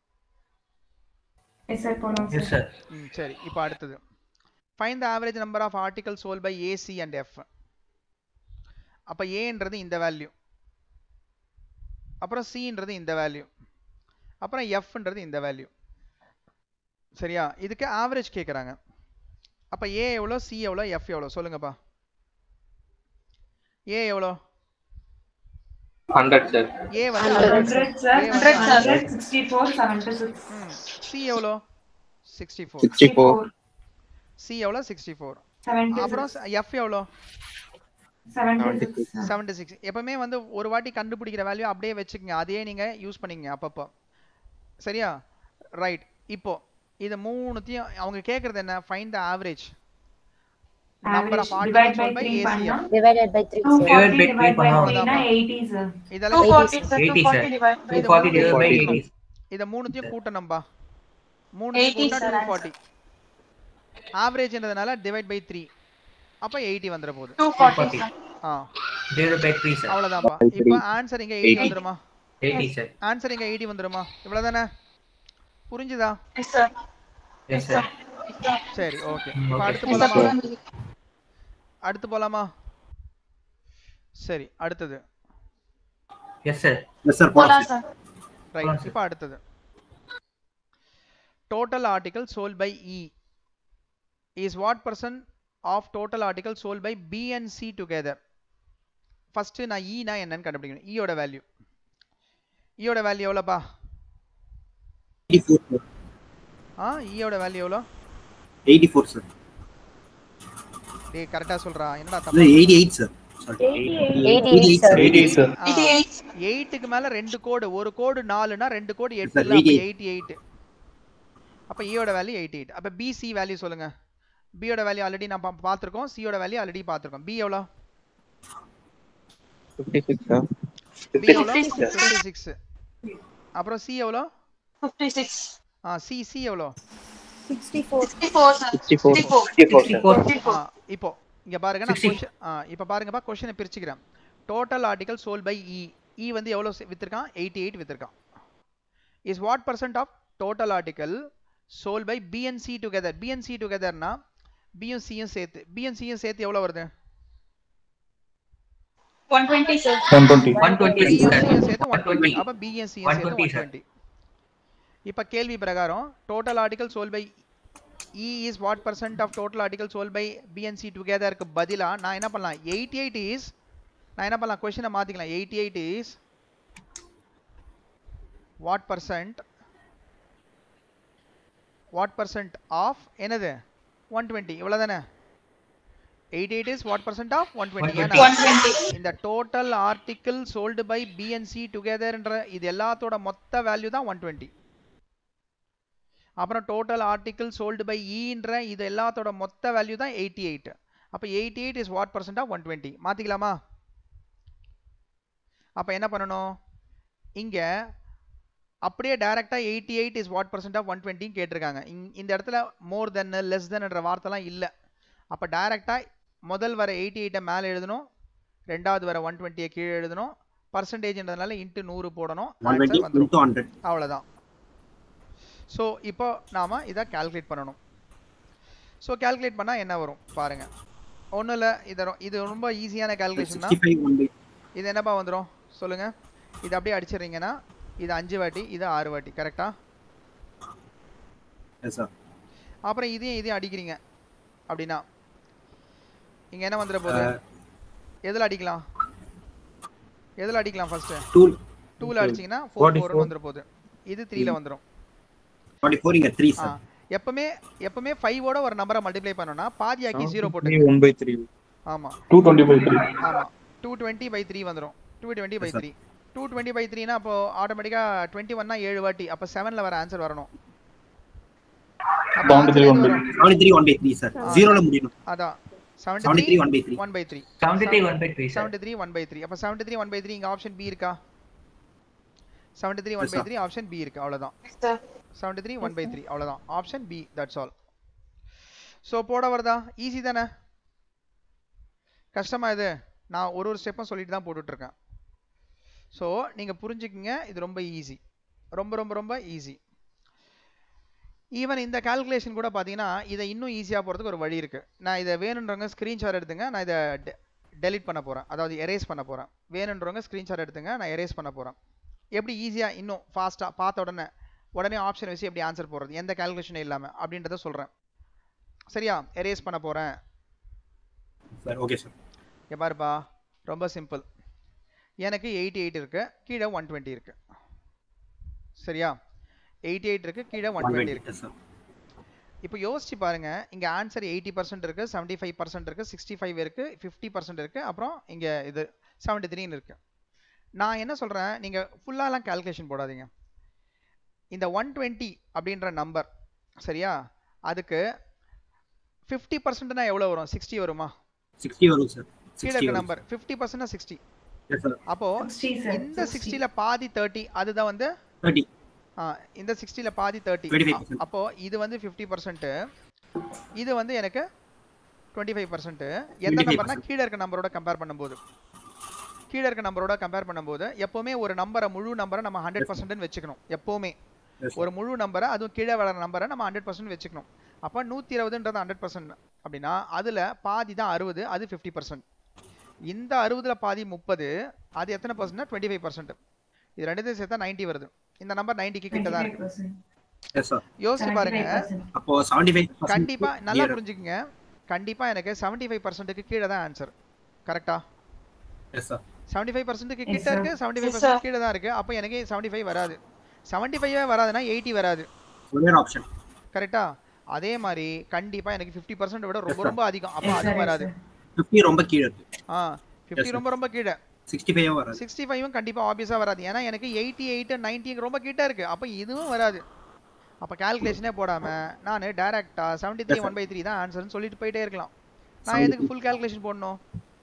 Yes, sir, போலாம் Yes, sir. sir. ம் சரி இப்போ அடுத்தது find the average number of article sold by AC and F அப்போ ஏன்றது இந்த வேல்யூ அப்புறம் சின்றது இந்த வேல்யூ அப்புறம் எஃப்ன்றது இந்த வேல்யூ சரியா இதுக்கு ஆவரேஜ் கேட்குறாங்க அப்போ ஏ எவ்வளோ சி எவ்வளோ எஃப் எவ்வளோ சொல்லுங்கப்பா ஏ எவ்வளோ ஹண்ட்ரட் சார் ஏ வந்து 100, sir. A வந்து 100, 64, 76. ம் சி எவ்வளோ sixty four sixty four C எவ்வளோ சிக்ஸ்டி ஃபோர் 76, அப்புறம் எஃப் எவ்வளோ 76, sir. செவன்டி சிக்ஸ் எப்பவுமே வந்து ஒரு வாட்டி கண்டுபிடிக்கிற வேல்யூ அப்படியே வச்சுக்கோங்க அதையே நீங்க யூஸ் பண்ணிக்கங்க அப்பப்போ சரியா ரைட் இப்போ இது மூணுத்தையும் அவங்க கேக்குறது என்ன find the average number of Average divide ஆர்டிகல்ஸ் by பை 3 பண்ணா ACM Divided by 3, sir. 240 Divide by divide by three 3 னா 80, sir. இதெல்லாம் 240, sir. 80, sir. 240 divided by இது 240 divided by 240. 80. இத மூணுத்தையும் கூட்டணும்பா மூணுத்தையும் 80 கூட்டா sir, டூ ஃபார்ட்டி ஆவரேஜ்ன்றதுனால டிவைட் பை த்ரீ அப்போ எயிட்டி வந்துட போகுது 240, sir. Ah Divided by 3, sir. அவ்வளோதான்ப்பா இப்போ ஆன்சர் இங்க எயிட்டி வந்துருமா 80, sir. ஆன்சர் இங்க எயிட்டி வந்துருமா இவ்வளவுதானே புரிஞ்சுதா Yes, sir. Yes, sir. சரி ஓகே ம், இப்போ okay. அடுத்து Yes, sir. போலாமா அடுத்து போலாமா சரி அடுத்தது Yes, sir. எஸ் சார் போலாம், sir. ரைட் போலாம், sir. இப்போ அடுத்தது total article sold by E is what percent of total article sold by B and C together first நான் ஈனா என்னன்னு கண்டுபிடிக்கணும் ஈயோட வேல்யூ ஈயோட வேல்யூ எவ்வளோப்பா எயிட்டி ஃபோர் ஆ ஈயோட வேல்யூ எவ்வளோ எயிட்டி ஃபோர் சார் டேய் கரெக்டாக சொல்றா என்னடா இல்லை தப்பா eighty eight sir sorry 88, sir. 88, sir. ஆ, 88. எயிட்டுக்கு மேல ரெண்டு கோடு ஒரு கோடு நாலுனா ரெண்டு கோடு எட்டு Sir, இல்ல அப்ப 88. எயிட்டி எயிட் அப்ப ஈயோட வேல்யூ எயிட்டி எயிட் அப்ப பிசி வேல்யூ சொல்லுங்க பியோட வேல்யூ ஆல்ரெடி நான் பா- பார்த்திருக்கோம் சியோட வேல்யூ ஆல்ரெடி பார்த்திருக்கோம் பி எவ்வளோ ஃபிஃப்டி சிக்ஸ் சார் பி எவ்வளோ 56. ஃபிஃப்டி சிக்ஸ் அப்புறம் சி எவ்வளோ 56. ஆ சி சி எவ்வளோ 64. 64, sir. Sixty four 64. 64. ஆ இப்போ இங்க பாருங்க நான் 60. கொஸ்டின் ஆ இப்போ பாருங்கப்பா கொஸ்டினை பிரிச்சுக்கிறேன் total article sold by E E வந்து எவ்வளோ சி- வித்திருக்கான் எயிட்டி எயிட் வித்திருக்கான் is what percent of total article sold by B and C together B and C டுகெதர்னா பியும் சியும் சேர்த்து பியும் சியும் சேர்த்து எவ்வளோ வருது 120, sir. 120. 120, பியும் sir. சியும் சேர்த்து ஒன் 120. அப்போ பியும் சியும் சேர்த்து 120, ஒன் sir. டுவெண்ட்டி இப்போ கேள்வி பிரகாரம் total article sold by E is what percent of total article sold by B and C டுகெதருக்கு பதிலா நான் என்ன பண்ணலாம் எயிட்டி எயிட் இஸ் நான் என்ன பண்ணலாம் கொஸ்டினை மாற்றிக்கலாம் eighty eight is what percent what percent of என்னது ஒன் டுவெண்ட்டி இவ்வளோ தானே eighty eight is what percent of one twenty ஏன்னா 120. இந்த total article sold by B and C டுகெதர்ன்ற இது எல்லாத்தோட மொத்த வேல்யூ தான் ஒன் டுவெண்ட்டி அப்புறம் டோட்டல் ஆர்டிக்கிள் சோல்டு பை ஈன்ற இது எல்லாத்தோட மொத்த வேல்யூ தான் எயிட்டி எயிட் அப்போ eighty eight is what percent of one twenty மாற்றிக்கலாமா அப்போ என்ன பண்ணணும் இங்கே அப்படியே டைரெக்டாக eighty eight is what percent of one டுவெண்ட்டின்னு கேட்டிருக்காங்க இங் இந்த இடத்துல மோர் தென் லெஸ் தென்ன்ற வார்த்தைலாம் இல்லை அப்போ டைரெக்டாக முதல் வர எயிட்டி எயிட்டை மேலே எழுதணும் ரெண்டாவது வர ஒன் டுவெண்ட்டியை கீழே எழுதணும் பர்சன்டேஜ்ன்றதுனால இன்ட்டு நூறு போடணும் ஒன் டுவெண்ட்டி ஆன்சர் வந்துடும் இன்டூ ஹண்ட்ரட் அவ்வளோதான் ஸோ இப்போ நாம இதை கால்குலேட் பண்ணணும் ஸோ கால்குலேட் பண்ணால் என்ன வரும் பாருங்க ஒன்றும் இல்லை இது ரொ- இது ரொம்ப ஈஸியான கால்குலேஷன் தான் சிக்ஸ்டி ஃபைவ் ஒன் பை இது என்னப்பா வந்துடும் சொல்லுங்க இது அப்படியே அடிச்சிடுறீங்கன்னா இது அஞ்சு வாட்டி இது ஆறு வாட்டி கரெக்டா எஸ் சார் அப்புறம் இதையும் இதையும் அடிக்கிறீங்க அப்படின்னா இங்க என்ன வந்துட போகுது எதில் அடிக்கலாம் எதில் அடிக்கலாம் ஃபர்ஸ்ட் டூ டூவில் அடிச்சீங்கன்னா ஃபோர் ஃபோர்னு வந்துட போகுது இது த்ரீல வந்துடும் ஃபார்ட்டி ஃபோர் இங்கே த்ரீ ஆ சார் எப்பவுமே எப்பவுமே ஃபைவோட ஒரு நம்பரை மல்டிப்ளை பண்ணோம்னா பாதி ஆக்கி ஜீரோ போட்டு ஒன் பை த்ரீ ஆமா 220 by 3. ஆமா டூ டுவெண்ட்டி பை த்ரீ வந்துடும் two twenty by Yes, sir. Three two twenty by த்ரீனா அப்போ ஆட்டோமேட்டிக்காக டுவெண்ட்டி ஒன்னா ஏழு வாட்டி அப்போ செவனில் வர ஆன்சர் வரணும் அப்ப Bound answer three எது one by வரும்? Seventy three one by three sir ஆ. ஜீரோல முடியணும் அதான் seventy seventy three one by three one by three 73 1 by 3, sir. Seventy three one by three அப்போ seventy three one by three இங்கே option B இருக்கா seventy three one Yes, by sir. Three option B இருக்கு அவ்வளோதான் Sir. Seventy three one by three அவ்வளோதான் option B that's all so போட வருதா easy தானே கஷ்டமா இது நான் ஒரு ஒரு ஸ்டெப்பும் சொல்லிட்டு தான் போட்டுட்டு இருக்கேன் ஸோ நீங்கள் புரிஞ்சுக்கிங்க இது ரொம்ப ஈஸி ரொம்ப ரொம்ப ரொம்ப ஈஸி ஈவன் இந்த கால்குலேஷன் கூட பார்த்தீங்கன்னா இதை இன்னும் ஈஸியாக போகிறதுக்கு ஒரு வழி இருக்குது நான் இதை வேணுன்றவங்க ஸ்க்ரீன்ஷாட் எடுத்துங்க நான் இதை டெலிட் பண்ண போகிறேன் அதாவது எரேஸ் பண்ண போகிறேன் வேணுன்றவங்க ஸ்க்ரீன்ஷாட் எடுத்துங்க நான் எரேஸ் பண்ண போகிறேன் எப்படி ஈஸியாக இன்னும் ஃபாஸ்ட்டாக பார்த்த உடனே உடனே ஆப்ஷன் வச்சு எப்படி ஆன்சர் போடுறது எந்த கால்குலேஷனும் இல்லாமல் அப்படின்றத சொல்கிறேன் சரியா எரேஸ் பண்ண போகிறேன் சார் ஓகே சார் இங்கே பாருப்பா ரொம்ப சிம்பிள் எனக்கு எயிட்டி எயிட் இருக்குது கீழே ஒன் டுவெண்ட்டி இருக்குது சரியா எயிட்டி எயிட் இருக்குது கீழே ஒன் டுவெண்ட்டி இருக்குது சார் இப்போ யோசிச்சு பாருங்க இங்கே ஆன்சர் எயிட்டி பர்சன்ட் இருக்குது செவன்ட்டி ஃபைவ் பர்சன்ட் இருக்குது சிக்ஸ்டி ஃபைவ் இருக்குது ஃபிஃப்டி பர்சன்ட் இருக்குது அப்புறம் இங்கே இது செவன்ட்டி த்ரீன்னு இருக்குது நான் என்ன சொல்கிறேன் நீங்கள் ஃபுல்லாலாம் கால்குலேஷன் போடாதீங்க இந்த ஒன் டுவெண்ட்டி அப்படின்ற நம்பர் சரியா அதுக்கு ஃபிஃப்டி பர்சன்ட்னா எவ்வளோ வரும் சிக்ஸ்டி வருமா சிக்ஸ்டி வரும் சார் கீழே இருக்க நம்பர் ஃபிஃப்டி பர்சன்ட்னா சிக்ஸ்டி எஸ் சார் அப்போ 60 sir, இந்த 60. சிக்ஸ்டியில் பாதி தேர்ட்டி அதுதான் வந்து தேர்ட்டி ஆ, இந்த சிக்ஸ்டியில் பாதி தேர்ட்டி 25%. அப்போ இது வந்து ஃபிஃப்டி பர்சன்ட் இது வந்து எனக்கு டுவெண்ட்டி ஃபைவ் பர்சன்ட் எந்த 25%. நம்பர்னா கீழே இருக்க நம்பரோட கம்பேர் பண்ணும்போது கீழே இருக்க நம்பரோட கம்பேர் பண்ணும்போது எப்போவுமே ஒரு நம்பரை முழு நம்பரை நம்ம ஹண்ட்ரட் பர்சன்ட்னு வச்சுக்கணும் எப்போவுமே Yes, sir. ஒரு முழு நம்பரை அதுவும் கீழே வர நம்பரை நம்ம ஹண்ட்ரட் பர்சன்ட் வச்சுக்கணும் அப்போ நூற்றி இருபதுன்றது ஹண்ட்ரட் பர்சன்ட் அப்படின்னா அதில் பாதி தான் அறுபது அது ஃபிஃப்டி பர்சன்ட் இந்த அறுபதில் பாதி முப்பது அது எத்தனை பர்சன்ட்னா டுவெண்ட்டி ஃபைவ் பர்சன்ட் இது ரெண்டுத்தையும் சேர்த்தா 90 வருது இந்த நம்பர் நைன்டிக்கு கிட்ட தான் இருக்கு 25%. எஸ் சார் யோசிச்சு பாருங்க 75%. அப்போ செவன்டி ஃபைவ் கண்டிப்பா நல்லா புரிஞ்சுக்கங்க கண்டிப்பா எனக்கு 75% ஃபைவ் பர்சன்ட்டுக்கு கீழே தான் ஆன்சர் கரெக்டா எஸ் சார் 75% ஃபைவ் பர்சன்ட்டுக்கு Yes, கிட்ட sir. இருக்கு 75% ஃபைவ் Yes, sir. பர்சன்ட் கீழே தான் இருக்கு அப்போ எனக்கு 75 ஃபைவ் வராது 75 ஃபைவே வராதுன்னா எயிட்டி வராது ஒரே ஆப்ஷன் கரெக்டா அதே மாதிரி கண்டிப்பா எனக்கு 50% பர்சன்ட் விட ரொம்ப Yes, sir. ரொம்ப அதிகம் அப்போ Yes, sir, அதுவும் yes, வராது sir. ஃபிஃப்டி ரொம்ப கீழே இருக்கு ஆ ஃபிஃப்டி sir. ரொம்ப ரொம்ப கீழே சிக்ஸ்டி ஃபைவ் வராது சிக்ஸ்டி ஃபைவும் கண்டிப்பாக ஆப்வியஸாக வராது ஏன்னா எனக்கு எயிட்டி எயிட் நைன்ட்டி ரொம்ப கிட்ட இருக்கு அப்போ இதுவும் வராது அப்போ கால்குலேஷனே போடாமல் நான் டேரெக்டாக seventy three Yes, sir. One by three தான் ஆன்சர்னு சொல்லிட்டு போயிட்டே இருக்கலாம் நான் 73. எதுக்கு ஃபுல் கால்குலேஷன் போடணும்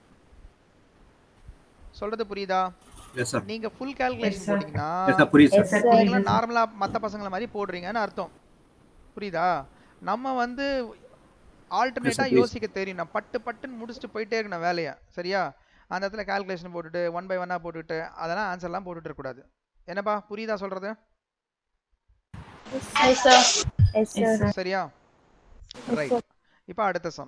சொல்றது புரியுதா எஸ் சார் நீங்க ஃபுல் கால்குலேஷன் Yes, sir. போட்டீங்கன்னா எஸ் சார் புரியுது Yes, சார் sir. நீங்களும் நார்மலா மத்த பசங்கள மாதிரி போடுறீங்கன்னு அர்த்தம் புரியுதா நம்ம வந்து ஆல்டர்னேட்டா please. யோசிக்க தெரியும் நான் பட்டு பட்டுன்னு முடிச்சுட்டு போயிட்டே இருக்கணும் வேலையை சரியா அந்த இடத்துல கால்குலேஷன் போட்டுட்டு ஒன் பை ஒன்னா போட்டுட்டு அதெல்லாம் ஆன்சர்லாம் போட்டுட்டு இருக்கக்கூடாது என்னப்பா புரியுதா சொல்றது Yes, sir. Yes, Yes, sir. sir. சரியா Yes, ரைட் sir. இப்போ அடுத்த சம்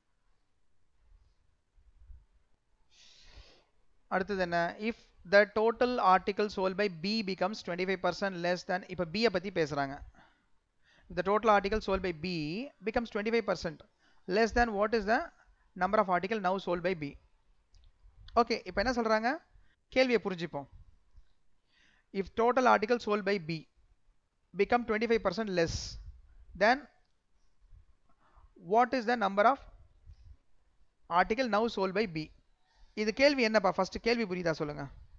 அடுத்தது என்ன if the total article sold by B becomes twenty five percent less then இப்போ பியை பற்றி பேசுகிறாங்க the total article sold by B becomes twenty five percent less then what is the number of article now sold by B okay இப்போ என்ன சொல்கிறாங்க கேள்வியை புரிஞ்சுப்போம் if total article sold by B become 25% less then what is the number of article now sold by B இது கேள்வி என்னப்பா first கேள்வி புரியுதா சொல்லுங்க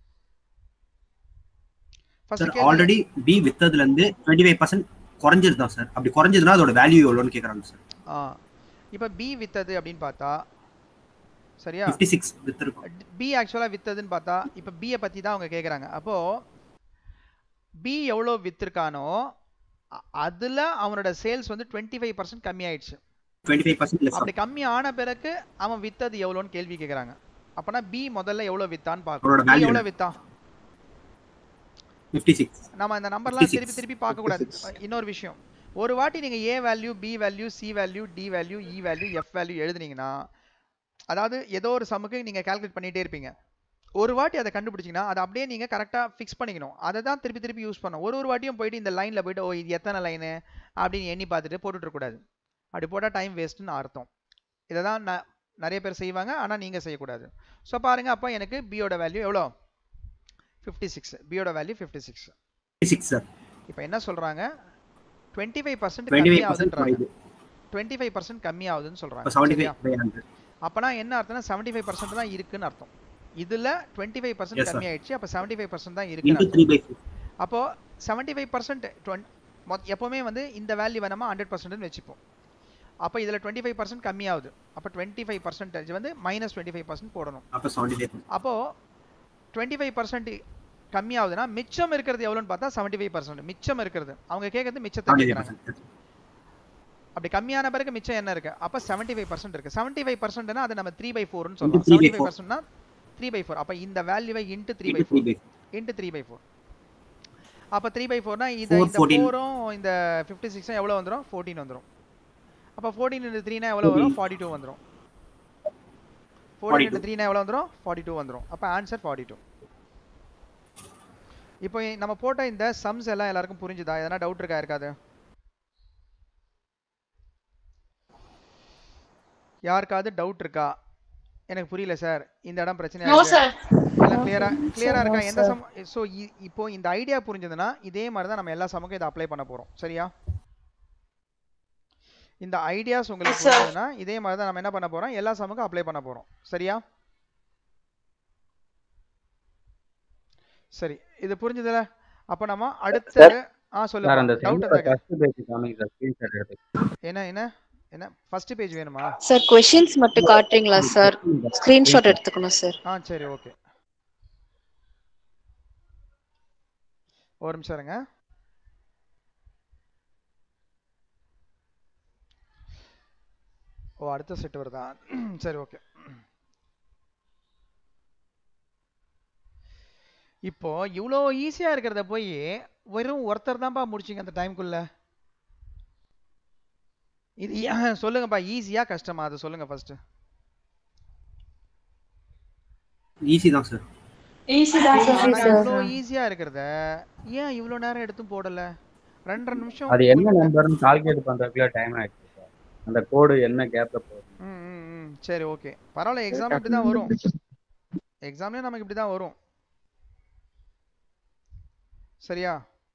ஃபர்ஸ்ட் சார் கேள்வி ஆல்ரெடி பி வித்ததுல இருந்து டுவெண்ட்டி ஃபைவ் பர்சன்ட் குறைஞ்சது தான் சார் அப்படி குறைஞ்சதுன்னா அதோட வேல்யூ எவ்வளோன்னு கேட்குறாங்க சார் ஆ இப்போ பி வித்தது அப்படின்னு பார்த்தா சரியா ஃபிஃப்டி சிக்ஸ் வித்திருக்கும் பி ஆக்சுவலாக வித்ததுன்னு பார்த்தா இப்போ பியை பற்றி தான் அவங்க கேட்குறாங்க அப்போ பி எவ்வளோ வித்திருக்கானோ அ- அதுல அவனோட சேல்ஸ் வந்து டுவெண்ட்டி ஃபைவ் பர்சன்ட் கம்மி ஆயிடுச்சு டுவெண்ட்டி ஃபைவ் பர்சன்ட் லெஸ் அப்படி கம்மி ஆன பிறகு அவன் வித்தது எவ்வளோன்னு கேள்வி கேக்குறாங்க அப்பனா பி முதல்ல எவ்வளவு வித்தான்னு அவரோட பார்க்கணும் பி value எவ்வளவு என்ன? வித்தான் ஃபிஃப்டி சிக்ஸ் நம்ம இந்த நம்பர்லாம் 56. திருப்பி திருப்பி பார்க்க கூடாது இன்னொரு விஷயம் ஒரு வாட்டி நீங்க A value B value C value D value E value F value எழுதுனீங்கன்னா அதாவது ஏதோ ஒரு சம்முக்கு நீங்க கால்குலேட் பண்ணிட்டே இருப்பீங்க ஒரு வாட்டி அதை கண்டுபிடிச்சீங்கன்னா அதை அப்படியே நீங்க கரெக்டா ஃபிக்ஸ் பண்ணிக்கணும் அதை தான் திருப்பி திருப்பி யூஸ் பண்ணணும் ஒரு ஒரு வாட்டியும் போயிட்டு இந்த லைன்ல போயிட்டு ஓ இது எத்தனை லைனு அப்படின்னு எண்ணி பார்த்துட்டு போட்டுட்டு இருக்கக்கூடாது அப்படி போட்டால் டைம் வேஸ்ட்டுன்னு அர்த்தம் இதை தான் ந நிறைய பேர் செய்வாங்க ஆனால் நீங்கள் செய்யக்கூடாது ஸோ பாருங்க அப்போ எனக்கு பியோட வேல்யூ எவ்வளோ ஃபிஃப்டி சிக்ஸ் பியோட value fifty six six sir இப்போ என்ன சொல்கிறாங்க டுவெண்ட்டி ஃபைவ் பர்சன்ட் டுவெண்ட்டி கம்மி ஃபைவ் பர்சன்ட் ஆகுதுன்றாங்க குறையுது டுவெண்ட்டி ஃபைவ் பர்சன்ட் கம்மி ஆகுதுன்னு இப்போ சொல்கிறாங்க செவன்ட்டி சரியா ஃபைவ் பை ஹண்ட்ரட் அப்போனா என்ன அர்த்தம்னா செவன்ட்டி ஃபைவ் பர்சன்ட் தான் இருக்குன்னு அர்த்தம் இதில் twenty five percent Yes, sir. கம்மி ஆயிடுச்சு அப்போ செவன்ட்டி ஃபைவ் பர்சன்ட் தான் இருக்குன்னு இன்டூ அர்த்தம். த்ரீ பை ஃபோர் அப்போ செவன்ட்டி ஃபைவ் பர்சன்ட் எப்போவுமே வந்து இந்த வேல்யூ வேணாமா ஹண்ட்ரட் பர்சன்ட்னு வச்சுப்போம் அப்போ இதில் டுவெண்ட்டி ஃபைவ் பர்சன்ட் கம்மியாகுது அப்போ டுவெண்ட்டி ஃபைவ் பர்சன்டேஜ் வந்து மைனஸ் டுவெண்ட்டி ஃபைவ் பர்சன்ட் போடணும் அப்போ செவன்ட்டி ஃபைவ் அப்போ டுவெண்ட்டி ஃபைவ் பர்சன்ட் கம்மியாகுதுன்னா மிச்சம் இருக்கிறது எவ்வளோன்னு பார்த்தா செவன்ட்டி ஃபைவ் பர்சன்ட் மிச்சம் இருக்கிறது அவங்க கேட்கறது மிச்சத்தை செவன்ட்டி ஃபைவ் கேட்குறாங்க பர்சன்ட் அப்படி கம்மியான பிறகு மிச்சம் என்ன இருக்கு அப்போ செவன்ட்டி ஃபைவ் பர்சன்ட் இருக்கு செவன்ட்டி ஃபைவ் பர்சன்ட்னா அதை நம்ம த்ரீ பை ஃபோர்னு Into சொல்லலாம் three by seventy five four. பர்சன்ட்னா த்ரீ பை ஃபோர் அப்போ இந்த வேல்யூவை into three by into three four by into three by four அப்போ த்ரீ பை ஃபோர்னா இது Four, இந்த 14. ஃபோரும் இந்த ஃபிஃப்டி சிக்ஸும் எவ்வளோ வந்துடும் ஃபோர்டீன் வந்துடும் அப்போ ஃபோர்டீன் இன்ட்டு த்ரீனா எவ்வளோ வரும் ஃபார்ட்டி டூ வந்துடும் ஃபோர்டீன் இன்ட்டு த்ரீனா எவ்வளோ வந்துடும் ஃபார்ட்டி டூ வந்துடும் அப்போ ஆன்சர் ஃபார்ட்டி டூ இப்போ இ- நம்ம போட்ட இந்த சம்ஸ் எல்லாம் எல்லாருக்கும் புரிஞ்சுதா எதனா டவுட் இருக்கா இருக்காது யாருக்காவது டவுட் இருக்கா எனக்கு புரியல சார் இந்த இடம் பிரச்சனையா No, இருக்கு sir. எல்லாம் கிளியரா கிளியரா Sir, இருக்கா no, எந்த sir. சம் சோ இப்போ இந்த ஐடியா புரிஞ்சதுன்னா இதே மாதிரி தான் நம்ம எல்லா சமக்கும் இதை அப்ளை பண்ண போறோம் சரியா இந்த ஐடியாஸ் உங்களுக்கு Yes, sir. புரிஞ்சதுன்னா இதே மாதிரி தான் நம்ம என்ன பண்ண போறோம் எல்லா சமக்கும் அப்ளை பண்ண போறோம் சரியா சரி இது புரிஞ்சதுல அப்ப நம்ம அடுத்த Sir. ஆ சார் சொல்லுங்க அந்த டவுட் சென்டர் இருந்தா ஃபர்ஸ்ட் பேஜ் காமிங்க சார் ஸ்கிரீன்ஷாட் எடுத்து என்ன என்ன என்ன ஃபர்ஸ்ட் பேஜ் வேணுமா சார் கொஷின்ஸ் மட்டும் காட்டுறீங்களா சார் ஸ்கிரீன்ஷாட் எடுத்துக்கணும் சார் ஆ சரி ஓகே ஒரு நிமிஷம் இருங்க ஓ அடுத்த செட் வருதா சரி ஓகே இப்போ இவ்வளோ ஈஸியா இருக்கிறத போய் வெறும் ஒருத்தர் தான்ப்பா முடிச்சிங்க அந்த டைம்குள்ள இது ஏன் சொல்லுங்கப்பா ஈஸியா கஷ்டமா அது சொல்லுங்க ஃபர்ஸ்ட் ஈஸி தான் சார் ஈஸி தான் ஆனா சார் இவ்வளோ ஈஸியா இருக்கிறத ஏன் இவ்வளோ நேரம் எடுத்தும் போடல ரெண்டரை நிமிஷம் அது என்ன நம்பர்னு கால்குலேட் பண்றதுக்குள்ள டைம் ஆயிடுச்சு சார் அந்த கோடு என்ன கேப்ல போகுது ம், ம், ம். சரி ஓகே பரவாயில்ல எக்ஸாம் இப்படி தான் வரும் எக்ஸாம்லயும் நமக்கு இப்படி தான் வரும் சரியா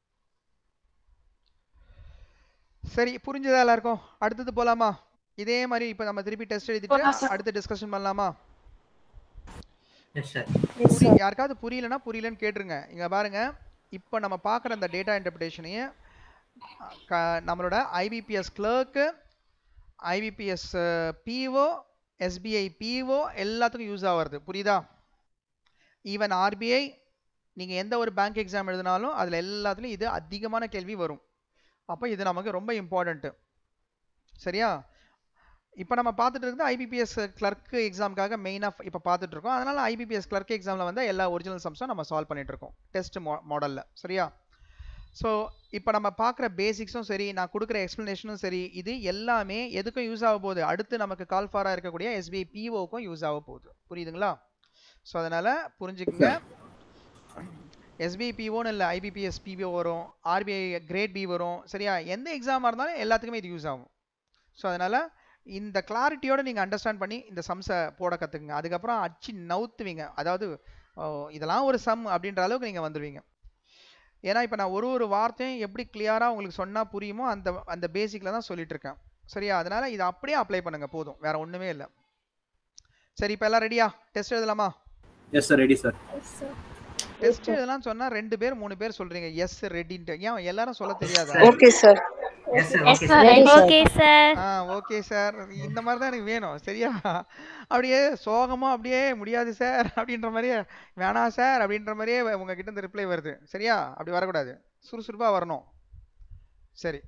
சரி புரிஞ்சதா எல்லாருக்கும் அடுத்தது போலாமா இதே மாதிரி இப்போ நம்ம திருப்பி டெஸ்ட் எழுதிட்டு போலாம் sir. அடுத்து டிஸ்கஷன் பண்ணலாமா எஸ் சார் புரி- யாருக்காவது புரியலனா புரியலன்னு கேட்டுருங்க இங்க பாருங்க இப்போ நம்ம பார்க்குற அந்த டேட்டா இன்டர்பிரேஷனையும் நம்மளோட IBPS clerk IBPS PO SBI PO எல்லாத்துக்கும் யூஸ் ஆகிறது புரியுதா ஈவன் ஆர்பிஐ நீங்கள் எந்த ஒரு பேங்க் எக்ஸாம் எழுதினாலும் அதில் எல்லாத்துலேயும் இது அதிகமான கேள்வி வரும் அப்போ இது நமக்கு ரொம்ப இம்பார்ட்டண்ட்டு சரியா இப்போ நம்ம பார்த்துட்டு இருக்கிறது ஐபிபிஎஸ் கிளர்க் எக்ஸாமுக்காக மெயினாக இப்போ பார்த்துட்டு இருக்கோம் அதனால ஐபிபிஎஸ் கிளர்க் எக்ஸாமில் வந்து எல்லா ஒரிஜினல் சம்ஸும் நம்ம சால்வ் பண்ணிட்டு இருக்கோம் டெஸ்ட் மாடலில் சரியா ஸோ இப்போ நம்ம பார்க்குற பேசிக்ஸும் சரி நான் கொடுக்குற எக்ஸ்ப்ளனேஷனும் சரி இது எல்லாமே எதுக்கும் யூஸ் ஆக போகுது அடுத்து நமக்கு கால் ஃபாராக இருக்கக்கூடிய எஸ்பிஐ பிஓக்கும் யூஸ் ஆக போகுது புரியுதுங்களா ஸோ அதனால் புரிஞ்சுக்குங்க எஸ்பிஐ பிஓன்னு இல்லை ஐபிபிஎஸ் பிஓ வரும் ஆர்பிஐ கிரேட் பி வரும் சரியா எந்த எக்ஸாமாக இருந்தாலும் எல்லாத்துக்குமே இது யூஸ் ஆகும் ஸோ அதனால் இந்த கிளாரிட்டியோட நீங்கள் அண்டர்ஸ்டாண்ட் பண்ணி இந்த சம்ஸை போட கற்றுக்குங்க அதுக்கப்புறம் அச்சு நவுத்துவீங்க அதாவது ஓ, இதெல்லாம் ஒரு சம் அப்படின்ற அளவுக்கு நீங்கள் வந்துடுவீங்க ஏன்னா இப்போ நான் ஒரு ஒரு வார்த்தையும் எப்படி கிளியராக உங்களுக்கு சொன்னால் புரியுமோ அந்த அந்த பேசிக்கில் தான் சொல்லிட்டு இருக்கேன் சரியா அதனால இதை அப்படியே அப்ளை பண்ணுங்க போதும் வேற ஒன்றுமே இல்லை சரி இப்போ எல்லாம் ரெடியா டெஸ்ட் எழுதலாமா yes sir ready sir test எழுதலாம் சொன்னா ரெண்டு பேர் மூணு பேர் சொல்றீங்க எஸ் ரெடின்ட்டு ஏன் எல்லாரும் சொல்ல தெரியாதா okay sir yes sir Yes, okay sir. Sir Okay, sir. ஆ ஓகே சார் இந்த மாதிரி தான் எனக்கு வேணும் சரியா அப்படியே சோகமா அப்படியே முடியாது சார் அப்படின்ற மாதிரியே வேணாம் சார் அப்படின்ற மாதிரியே உங்ககிட்ட இருந்து ரிப்ளை வருது சரியா அப்படி வரக்கூடாது சுறுசுறுப்பா வரணும் சரி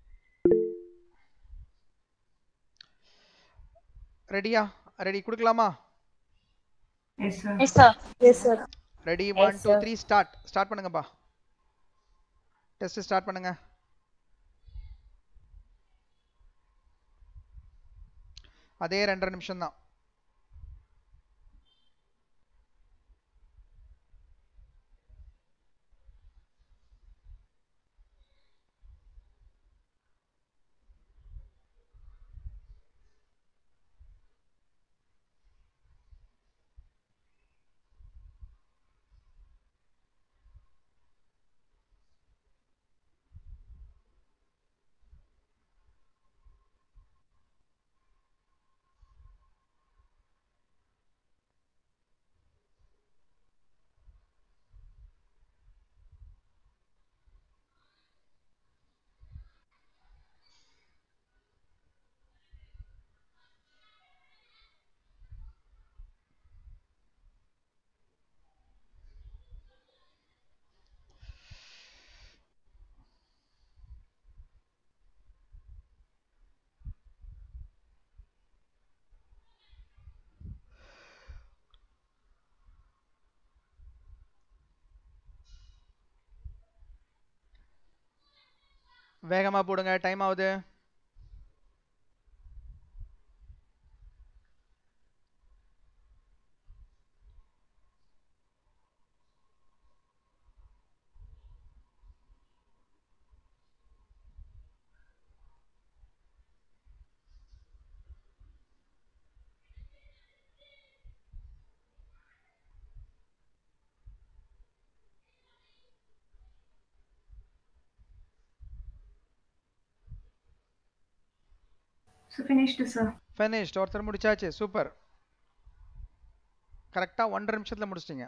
ரெடியா ரெடி கொடுக்கலாமா yes sir Yes, sir. Yes sir ready Yes, one two sir. Three start start பண்ணுங்கப்பா டெஸ்ட் ஸ்டார்ட் பண்ணுங்க அதே ரெண்டரை நிமிஷம் தான் வேகமா போடுங்க டைம் ஆகுது So finished, sir. ஃபினிஷ்ட் ஒருத்தர் முடிச்சாச்சு சூப்பர் கரெக்டா ஒன்றரை நிமிஷத்துல முடிச்சிட்டீங்க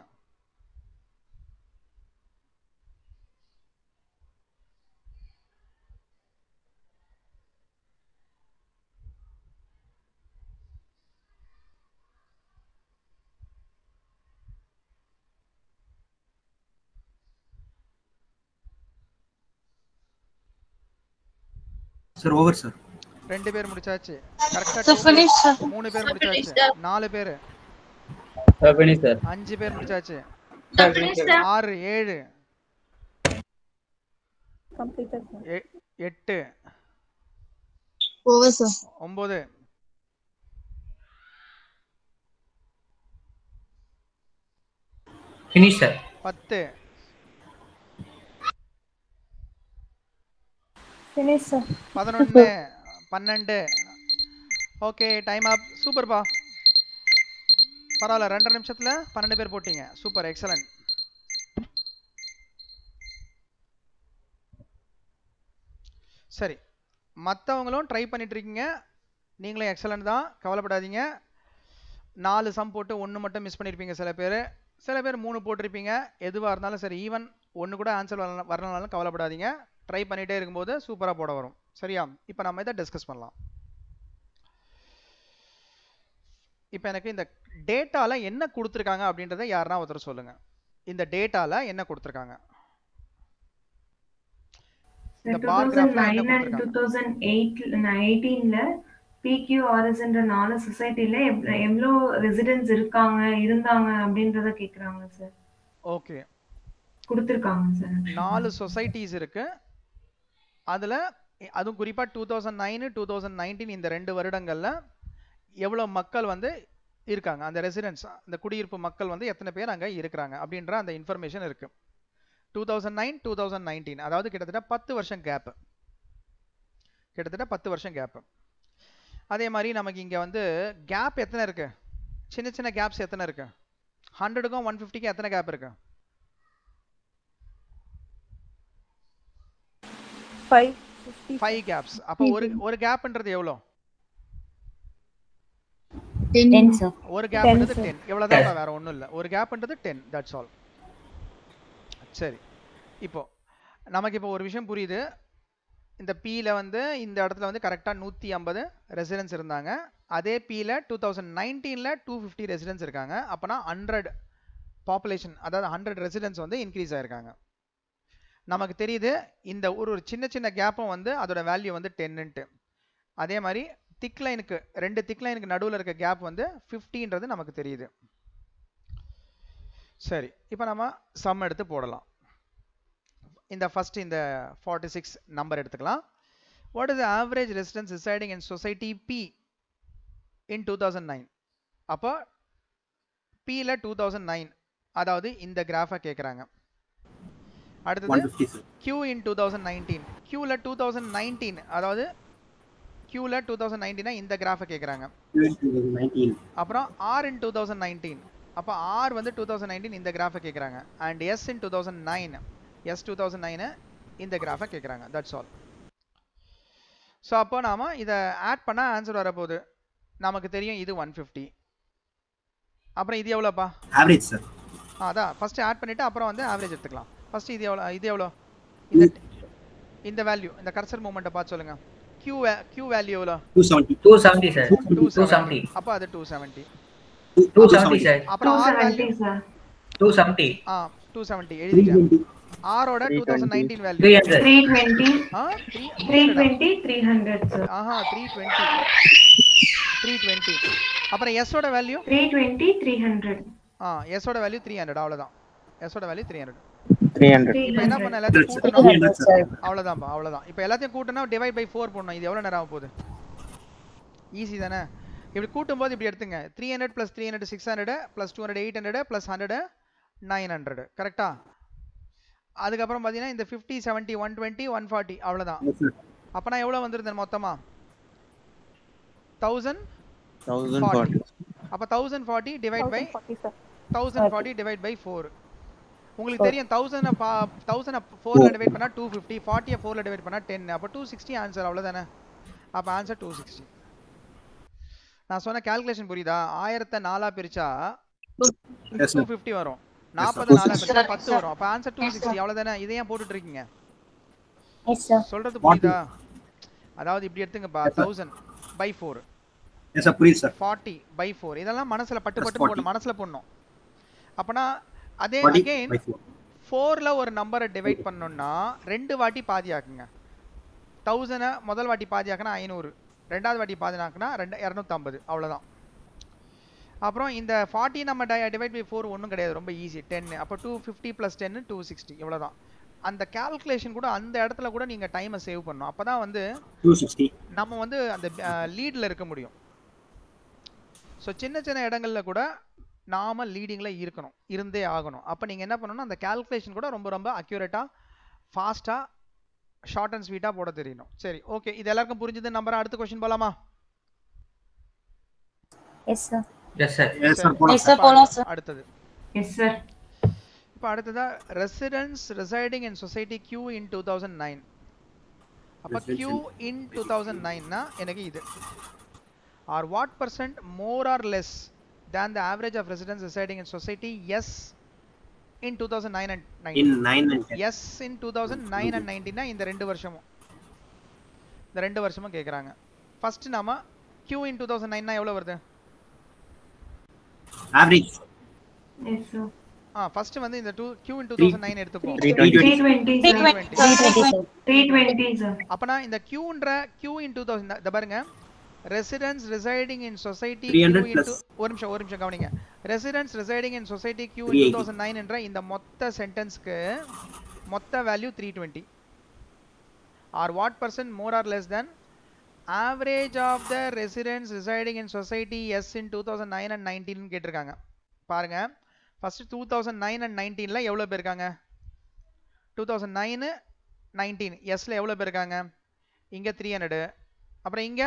சார் ஓவர் சார் ரெண்டு பேர் முடிச்சாச்சு கரெக்டா Sir, finished, sir. மூணு பேர் Sir, முடிச்சாச்சு finished, sir. நாலு பேர் Sir, finished, sir. அஞ்சு பேர் முடிச்சாச்சு Sir, finished, sir. ஆறு ஏழு Completed, sir. எ- எட்டு Over, sir. ஒன்பது Finish, sir. பத்து Finish, sir. பதினொன்னு பன்னெண்டு ஓகே டைம் அப் சூப்பர்ப்பா பரவாயில்ல ரெண்டரை நிமிஷத்துல பன்னெண்டு பேர் போட்டீங்க சூப்பர் எக்ஸலன்ட் சரி மற்றவங்களும் ட்ரை பண்ணிட்டு இருக்கீங்க நீங்களும் எக்ஸலண்ட் தான் கவலைப்படாதீங்க நாலு சம் போட்டு ஒன்று மட்டும் மிஸ் பண்ணியிருப்பீங்க சில பேர் சில பேர் மூணு போட்டிருப்பீங்க எதுவாக இருந்தாலும் சரி ஈவன் ஒன்று கூட ஆன்சர் வரல வரலனாலும் கவலைப்படாதீங்க ட்ரை பண்ணிகிட்டே இருக்கும்போது சூப்பராக போட வரும் சரியா இப்போ நம்ம இதை டிஸ்கஸ் பண்ணலாம் இப்போ எனக்கு இந்த டேட்டால என்ன கொடுத்துருக்காங்க அப்படின்றத யாருன்னா ஒருத்தர் சொல்லுங்க இந்த டேட்டால என்ன கொடுத்துருக்காங்க In இந்த bar graphல என்ன 2009 and கொடுத்துருக்காங்க 2008 18ல பிக்யூஆர்எஸ்ன்ற நாலு சொசைட்டில எவ்வளோ ரெசிடென்ட்ஸ் இருக்காங்க இருந்தாங்க அப்படின்றத கேக்குறாங்க சார் ஓகே கொடுத்துருக்காங்க சார் நாலு சொசைட்டிஸ் இருக்கு அதுல இ- அதுவும் குறிப்பா two thousand nine two thousand nineteen இந்த ரெண்டு வருடங்கள்ல எவ்வளவு மக்கள் வந்து இருக்காங்க அந்த ரெசிடென்ட்ஸ் அந்த குடியிருப்பு மக்கள் வந்து எத்தனை பேர் அங்க இருக்கிறாங்க அப்படின்ற அந்த இன்ஃபர்மேஷன் இருக்கு two thousand nine two thousand nineteen அதாவது கிட்டத்தட்ட பத்து வருஷம் கேப் கிட்டத்தட்ட பத்து வருஷம் கேப் அதே மாதிரி நமக்கு இங்க வந்து கேப் எத்தனை இருக்கு சின்ன சின்ன கேப்ஸ் எத்தனை இருக்கு ஹண்ட்ரடுக்கும் ஒன் ஃபிஃப்டிக்கும் எத்தனை கேப் இருக்கு Five fifty. ஃபைவ் கேப்ஸ் அப்போ ஒரு ஒரு கேப்ன்றது எவ்வளோ Ten, sir. ஒரு கேப்ன்றது sir. டென் எவ்வளோதான் வேற ஒன்றும் இல்லை ஒரு கேப்ன்றது டென் தட்ஸ் ஆல் சரி இப்போ நமக்கு இப்போ ஒரு விஷயம் புரியுது இந்த பியில் வந்து இந்த இடத்துல வந்து கரெக்டாக நூற்றி ஐம்பது ரெசிடென்ஸ் இருந்தாங்க அதே பியில் டூ தௌசண்ட் நைன்டீனில் டூ ஃபிஃப்டி ரெசிடென்ஸ் இருக்காங்க அப்போனா ஹண்ட்ரட் பாப்புலேஷன் அதாவது ஹண்ட்ரட் ரெசிடென்ஸ் வந்து இன்க்ரீஸ் ஆயிருக்காங்க நமக்கு தெரியுது இந்த ஒரு ஒரு சின்ன சின்ன கேப்பும் வந்து அதோட வேல்யூ வந்து டென்னுன்ட்டு அதே மாதிரி திக் லைனுக்கு ரெண்டு திக் லைனுக்கு நடுவில் இருக்க கேப் வந்து ஃபிஃப்டின்றது நமக்கு தெரியுது சரி இப்போ நம்ம சம் எடுத்து போடலாம் இந்த ஃபர்ஸ்ட் இந்த ஃபார்ட்டி சிக்ஸ் நம்பர் எடுத்துக்கலாம் what is average residents residing in society B in two thousand nine அப்போ பியில் டூ தௌசண்ட் நைன் அதாவது இந்த கிராஃபை கேட்குறாங்க அடுத்தது 150 sir Q in two thousand nineteen க்யூவில் டூ தௌசண்ட் நைன்டீன் அதாவது க்யூவில் டூ தௌசண்ட் நைன்டீனா இந்த கிராஃபை கேட்குறாங்க நைன்டீன் அப்புறம் R in two thousand nineteen அப்போ ஆர் வந்து டூ தௌசண்ட் நைன்டீன் இந்த கிராஃபை கேட்குறாங்க and S in two thousand nine S two thousand nine இந்த கிராஃபை கேட்குறாங்க தட்ஸ் ஆல் ஸோ அப்போ நாம இதை ஆட் பண்ணால் ஆன்சர் வரப்போகுது நமக்கு தெரியும் இது ஒன் ஃபிஃப்டி அப்புறம் இது எவ்வளோப்பா ஆவரேஜ் சார் ஆ, அதான் ஃபர்ஸ்ட் ஆட் பண்ணிட்டு அப்புறம் வந்து ஆவரேஜ் எடுத்துக்கலாம் ஃபர்ஸ்ட் இது எவ்வளோ இது எவ்வளோ இந்த இந்த வேல்யூ இந்த கர்சர் மூமெண்ட்டை பார்த்து சொல்லுங்க Q வே- Q வேல்யூ எவ்வளோ two seventy two seventy sir two two seventy அப்போ அது two seventy two seventy sir அப்புறம் R value sir two seventy ஆ டூ செவன்ட்டி எழுதிட்டேன் ஆரோட two thousand nineteen value three hundred three twenty ஆ three three twenty three hundred sir ஆஹா three twenty three twenty அப்புறம் எஸ்ஸோட value three twenty three hundred ஆ எஸ்ஸோட வேல்யூ த்ரீ ஹண்ட்ரட் அவ்வளோதான் எஸ்ஸோட value three hundred three hundred இப்போ என்ன பண்ண எல்லாத்தையும் Three கூட்டணும் hundred, sir. அவ்வளவுதான்ப்பா அவ்வளவுதான் இப்போ எல்லாத்தையும் கூட்டினா டிவைட் பை ஃபோர் பண்ணணும் இது எவ்வளவு நேரம் ஆக போகுது ஈஸி தானே இப்படி கூட்டும் போது இப்படி எடுத்துங்க three hundred plus three hundred six hundred plus two hundred eight hundred plus hundred nine hundred கரெக்டா அதுக்கப்புறம் பார்த்தீங்கன்னா இந்த fifty seventy one twenty one forty அவ்வளோதான் Yes, sir. அப்போனா எவ்வளோ வந்துருது மொத்தமா தௌசண்ட் தௌசண்ட் ஃபார்ட்டி அப்போ thousand forty divide by 1040 sir. Thousand forty divide by four உங்களுக்கு தெரியும் தௌசண்ட் தௌசண்ட் ஃபோரில் டிவைட் பண்ணால் டூ ஃபிஃப்டி ஃபார்ட்டியை ஃபோரில் டிவைட் பண்ணால் டென் அப்போ டூ சிக்ஸ்டி ஆன்சர் அவ்வளோதானே அப்போ ஆன்சர் டூ சிக்ஸ்டி நான் சொன்ன கால்குலேஷன் புரியுதா ஆயிரத்தை நாலா பிரிச்சா Yes, டூ sir. ஃபிஃப்டி வரும் sir. நாற்பது நாலா 260. பிரிச்சா பத்து வரும் அப்போ ஆன்சர் டூ சிக்ஸ்டி அவ்வளோதானே இதை ஏன் போட்டுட்டு இருக்கீங்க Yes, sir. சொல்றது What புரியுதா அதாவது இப்படி எடுத்துங்கப்பா Yes, sir. Thousand by four Yes, sir. புரியுது சார் ஃபார்ட்டி பை ஃபோர் இதெல்லாம் மனசுல பட்டு Plus பட்டு 40. போடணும் மனசுல போடணும் அப்பனா அதே ஃபார்ட்டி அகைன் பை ஃபோர் ஃபோர்ல ஒரு நம்பரை டிவைட் பண்ணோம்னா ரெண்டு வாட்டி பாதி ஆக்குங்க தௌசண்டை முதல் வாட்டி பாதி ஆக்குனா ஐநூறு ரெண்டாவது வாட்டி பாதி ஆக்குனா ரெண்டு இரநூத்தம்பது அவ்வளோதான் அப்புறம் இந்த ஃபார்ட்டி நம்ம டிவைட் பை ஃபோர் ஒன்றும் கிடையாது ரொம்ப ஈஸி டென் அப்போ டூ ஃபிஃப்டி ப்ளஸ் டென்னு டூ சிக்ஸ்டி இவ்வளோதான் அந்த கால்குலேஷன் கூட அந்த இடத்துல கூட நீங்கள் டைமை சேவ் பண்ணணும் அப்போ தான் வந்து டூ சிக்ஸ்டி நம்ம வந்து அந்த லீடில் இருக்க முடியும் ஸோ சின்ன சின்ன இடங்கள்ல கூட நாம லீடிங்கில் இருக்கணும் இருந்தே ஆகணும் அப்போ நீங்கள் என்ன பண்ணணும்னா அந்த கால்குலேஷன் கூட ரொம்ப ரொம்ப அக்யூரேட்டாக ஃபாஸ்ட்டாக ஷார்ட் அண்ட் ஸ்வீட்டாக போட தெரியணும் சரி ஓகே இது எல்லாருக்கும் புரிஞ்சது நம்பர் அடுத்த கொஸ்டின் போலாமா Yes, sir. Yes, sir. Yes, sir. சரி, போலாம் Yes, sir. அப்ப போலாம், sir. அடுத்தது எஸ் சார் இப்போ அடுத்ததா residents residing in society Q in two thousand nine அப்போ Residents Q in two thousand நைன்னா எனக்கு இது are what percent more or less than the average of residents residing in society S in two thousand nine and in nine nine and ten S in two thousand nine and நைன்டீன்னா இந்த ரெண்டு வருஷமும் இந்த ரெண்டு வருஷமும் கேட்குறாங்க first நாம Q in two thousand நைன்னா எவ்வளோ வருது ஆவரேஜ் எஸ் சார் ஆ ஃபர்ஸ்ட் வந்து இந்த two Q in two Three- thousand nine எடுத்துப்போம் three three twenty twenty sir 320, sir. Three twenty sir அப்பனா இந்த கியூன்ற கியூ இன் டூ தௌசண்ட் இந்த பாருங்க residents residing in society 300 plus. ஒரு நிமிஷம் ஒரு நிமிஷம் கவனிங்க residents residing in society Q in 380. Two thousand nine என்ற இந்த மொத்த சென்டென்ஸ்க்கு மொத்த value three twenty are what percent more or less then average of the residents residing in society S in two thousand nine and nineteen கேட்டிருக்காங்க பாருங்க first two thousand nine and நைன்டீனில் எவ்வளோ பேர் இருக்காங்க டூ தௌசண்ட் நைனு நைன்டீன் எஸ்ல எவ்வளோ பேர் இருக்காங்க இங்கே த்ரீ ஹண்ட்ரடு அப்புறம் இங்கே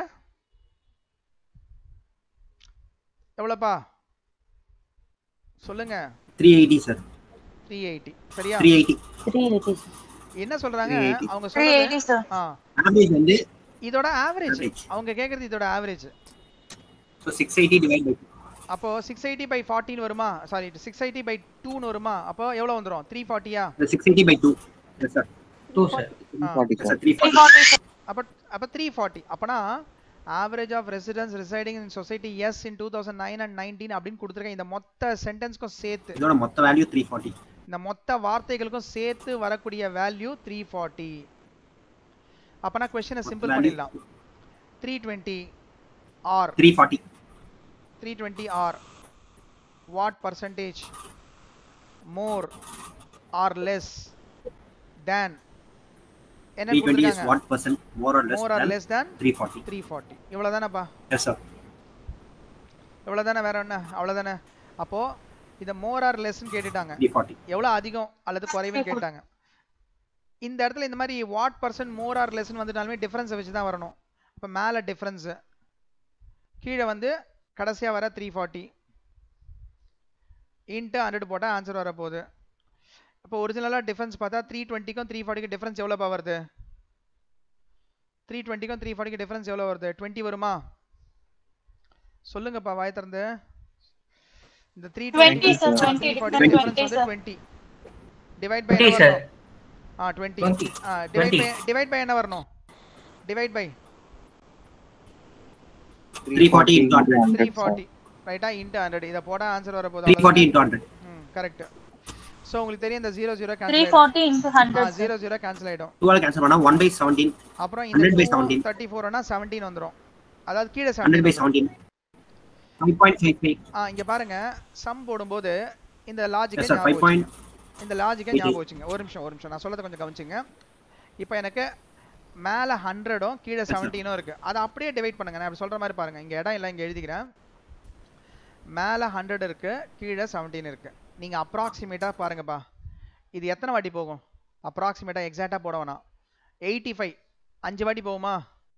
எவ்வளோப்பா சொல்லுங்க three eighty sir three eighty சரியா த்ரீ எயிட்டி 380, sir. என்ன சொல்றாங்க 380. அவங்க 380, சொல்றது sir. ஆ ஆவரேஜ் வந்து இதோட ஆவரேஜ் Average. அவங்க கேக்குறது இதோட average so six eighty divide by அப்போ சிக்ஸ் எயிட்டி பை ஃபார்ட்டின் வருமா சாரி சிக்ஸ் எயிட்டி பை டூன்னு வருமா அப்போ எவ்வளோ வந்துடும் த்ரீ ஃபார்ட்டியா six eighty by two yes sir Two, sir. Forty sir sir three 340, sir. அப்போ அப்போ த்ரீ ஃபார்ட்டி அப்போனா average of residents residing in society S in two thousand nine and nineteen அப்படின்னு கொடுத்துருக்கேன் இந்த மொத்த சென்டென்ஸ்க்கும் சேர்த்து இதோட மொத்த வேல்யூ த்ரீ ஃபார்ட்டி இந்த மொத்த வார்த்தைகளுக்கும் சேர்த்து வரக்கூடிய வேல்யூ த்ரீ ஃபார்ட்டி அப்போனா கொஸ்டினை சிம்பிள் value- பண்ணிடலாம் three twenty are three forty three twenty are what percentage more or less than என்ன த்ரீ டுவெண்ட்டி இஸ் கொடுத்துருக்காங்க what percent more or less more or less than three forty three forty இவ்வளோதானப்பா yes sir இவ்வளோதானே வேற என்ன அவ்வளோதானே அப்போ இதை more or லெஸ்ன்னு கேட்டுட்டாங்க த்ரீ ஃபார்ட்டி எவ்வளோ அதிகம் அல்லது குறைவுன்னு கேட்டாங்க இந்த இடத்துல இந்த மாதிரி வாட் பர்சன்ட் மோர் ஆர் லெஸ்ன்னு வந்துட்டாலுமே டிஃபரன்ஸை வச்சு தான் வரணும் அப்போ மேலே டிஃபரன்ஸு கீழே வந்து கடைசியாக வர த்ரீ ஃபார்ட்டி இன்ட்டு ஹண்ட்ரட் போட்டால் ஆன்சர் வரப்போகுது இப்போ ஒரிஜினலாக டிஃபரன்ஸ் பார்த்தா த்ரீ டுவெண்ட்டிக்கும் த்ரீ ஃபார்ட்டிக்கும் டிஃபரன்ஸ் எவ்வளோப்பா வருது த்ரீ டுவெண்ட்டிக்கும் த்ரீ ஃபார்ட்டிக்கு டிஃபரன்ஸ் எவ்வளோ வருது டுவெண்ட்டி வருமா சொல்லுங்கப்பா வாய் திறந்து இந்த three 20, sir, 20, three forty difference difference 20, வந்து sir. Twenty divide by 20, sir. ஆ டுவெண்ட்டி 20. ஆ டிவைட் 20. பை டிவைட் பை என்ன வரணும் divide by three forty into hundred three forty ரைட்டா இன்ட்டு ஹண்ட்ரட் இதை போட ஆன்சர் வர த்ரீ ஃபார்ட்டி போதும் இன்டூ ஹண்ட்ரட் ம் கரெக்ட் ஸோ உங்களுக்கு தெரியும் இந்த zero zero cancel 340 into 100, sir. Zero zero cancel ஆயிடும் டூவால் கேன்சல் பண்ணா ஒன் பை செவன்டீன் அப்புறம் 100 by இந்த 17. தேர்ட்டி ஃபோர்னா செவன்டீன் வந்துரும் அதாவது கீழே hundred by seventeen seventeen five point five five ஆ இங்க பாருங்க சம் போடும்போது இந்த லாஜிக்கை எஸ் சார் ஃபைவ் பாயிண்ட் இந்த லாஜிக்கை இது- ஞாபகம் வச்சுங்க ஒரு நிமிஷம் ஒரு நிமிஷம் நான் சொல்லதை கொஞ்சம் கவனிச்சுங்க இப்போ எனக்கு மேலே ஹண்ட்ரடும் கீழே செவன்டீனும் இருக்குது அதை அப்படியே டிவைட் பண்ணுங்க நான் அப்படி சொல்கிற மாதிரி பாருங்கள் இங்கே இடம் இல்லை இங்கே எழுதிக்கிறேன் மேலே ஹண்ட்ரட் இருக்குது கீழே செவன்டீன் இருக்குது நீங்கள் அப்ராக்சிமேட்டாக பாருங்கப்பா இது எத்தனை வாட்டி போகும் அப்ராக்சிமேட்டாக எக்ஸாக்டாக போட வேணாம் எயிட்டி ஃபைவ் அஞ்சு வாட்டி போகுமா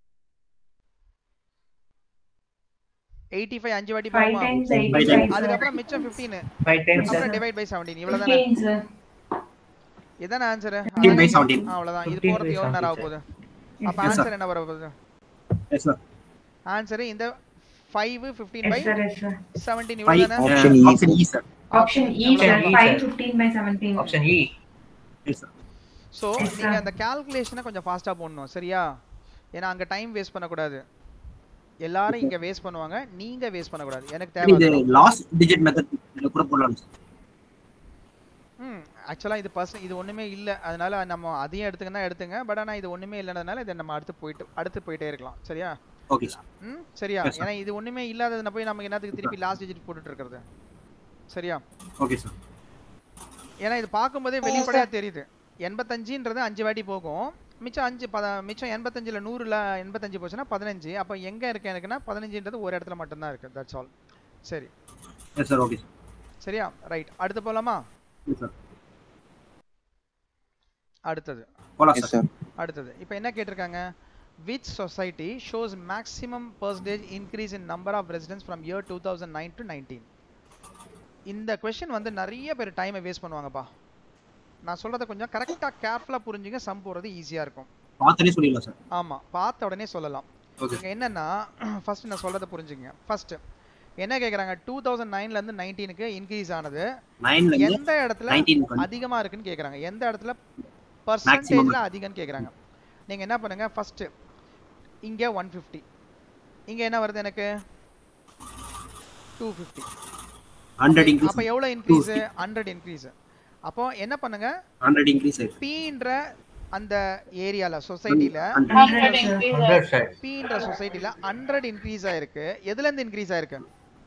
எயிட்டி ஃபைவ் அஞ்சு வாட்டி Five போகுமா times 85, sir. அதுக்கப்புறம் மிச்சம் ஃபிஃப்டீன் Five times, அப்புறம் sir. டிவைட் பை செவன்டீன் இவ்வளோதானே 15, sir. இதானே ஆன்சர் 15 by 17. அவ்வளவுதான் இது 15 by போறதுக்கு எவ்வளவு நேரம் ஆக 17, போகுது Yes, அப்ப sir. ஆன்சர் என்ன வர போகுது Yes, sir. ஆன்சர் இந்த 5 15 by Yes, sir, yes, sir. 17 Five, இவ்வளவுதானே uh, Option E, option E, sir. Option E, sir. Option E, 5, sir. 15 by 17. Option E. Yes, sir. So Yes, sir. நீங்க அந்த கால்குலேஷனை கொஞ்சம் ஃபாஸ்டா போடணும் சரியா ஏன்னா அங்க டைம் வேஸ்ட் பண்ண கூடாது எல்லாரும் இங்க வேஸ்ட் பண்ணுவாங்க நீங்க வேஸ்ட் பண்ண கூடாது எனக்கு தேவை இது அதுதான். லாஸ்ட் டிஜிட் மெத்தட் கூட போடலாம் சார் ம் ஆக்சுவலாக இது பர்சன் இது ஒன்றுமே இல்லை அதனால நம்ம அதையும் எடுத்துக்கன்னா எடுத்துங்க பட் ஆனால் இது ஒன்றுமே இல்லைன்றதுனால இதை நம்ம அடுத்து போயிட்டு அடுத்து போயிட்டே இருக்கலாம் சரியா ஓகே சார் ம் சரியா Yes, sir. ஏன்னா இது ஒன்றுமே இல்லாததுன போய் நம்ம என்னத்துக்கு திருப்பி லாஸ்ட் டிஜிட் போட்டுட்டு இருக்கிறது சரியா ஓகே சார் ஏன்னா இது பார்க்கும்போதே வெளிப்படையாக தெரியுது எண்பத்தஞ்சுன்றது அஞ்சு வாட்டி போகும் மிச்சம் அஞ்சு பத மிச்சம் எண்பத்தஞ்சில் நூறில் எண்பத்தஞ்சு போச்சுன்னா பதினஞ்சு அப்போ எங்கே இருக்கு எனக்குன்னா பதினஞ்சுன்றது ஒரு இடத்துல மட்டும்தான் இருக்குது தட்ஸ் ஆல் சரி எஸ் சார் ஓகே சார் சரியா ரைட் அடுத்து போகலாமா எஸ் சார் அடுத்தது போலாம் Yes, சார் அடுத்தது இப்போ என்ன கேட்டிருக்காங்க which society shows maximum percentage increase in number of residents from year two thousand nine to nineteen இந்த கொஷின் வந்து நிறைய பேர் டைமை வேஸ்ட் பண்ணுவாங்கப்பா நான் சொல்கிறத கொஞ்சம் கரெக்டாக கேர்ஃபுல்லாக புரிஞ்சுங்க சம் போகிறது ஈஸியாக இருக்கும் பார்த்தனே சொல்லிடலாம் சார் ஆமாம் பார்த்த உடனே சொல்லலாம் ஓகே இங்கே என்னன்னா ஃபர்ஸ்ட் நான் சொல்கிறத புரிஞ்சுங்க ஃபர்ஸ்ட் என்ன கேட்குறாங்க டூ தௌசண்ட் நைன்லேருந்து நைன்டீனுக்கு இன்க்ரீஸ் ஆனது நைன்ல இருந்து எந்த இடத்துல 19 க்கு வந்து. அதிகமா இருக்குன்னு கேக்குறாங்க எந்த இடத்துல பர்சன்டேஜ்ல அதிகம்னு கேக்குறாங்க நீங்க என்ன பண்ணுங்க ஃபர்ஸ்ட் இங்க ஒன் ஃபிஃப்டி இங்க என்ன வருது எனக்கு டூ ஃபிஃப்டி ஹண்ட்ரட் இன்க்ரீஸ் அப்ப எவ்வளவு இன்க்ரீஸ் ஹண்ட்ரட் இன்க்ரீஸ் அப்போ என்ன பண்ணுங்க ஹண்ட்ரட் இன்க்ரீஸ் ஆயிருக்கு பீன்ற அந்த ஏரியால சொசைட்டில Hundred sir. பீன்ற சொசைட்டில ஹண்ட்ரட் இன்க்ரீஸ் ஆயிருக்கு எதுல இருந்து இன்க்ரீஸ் ஆயிருக்கு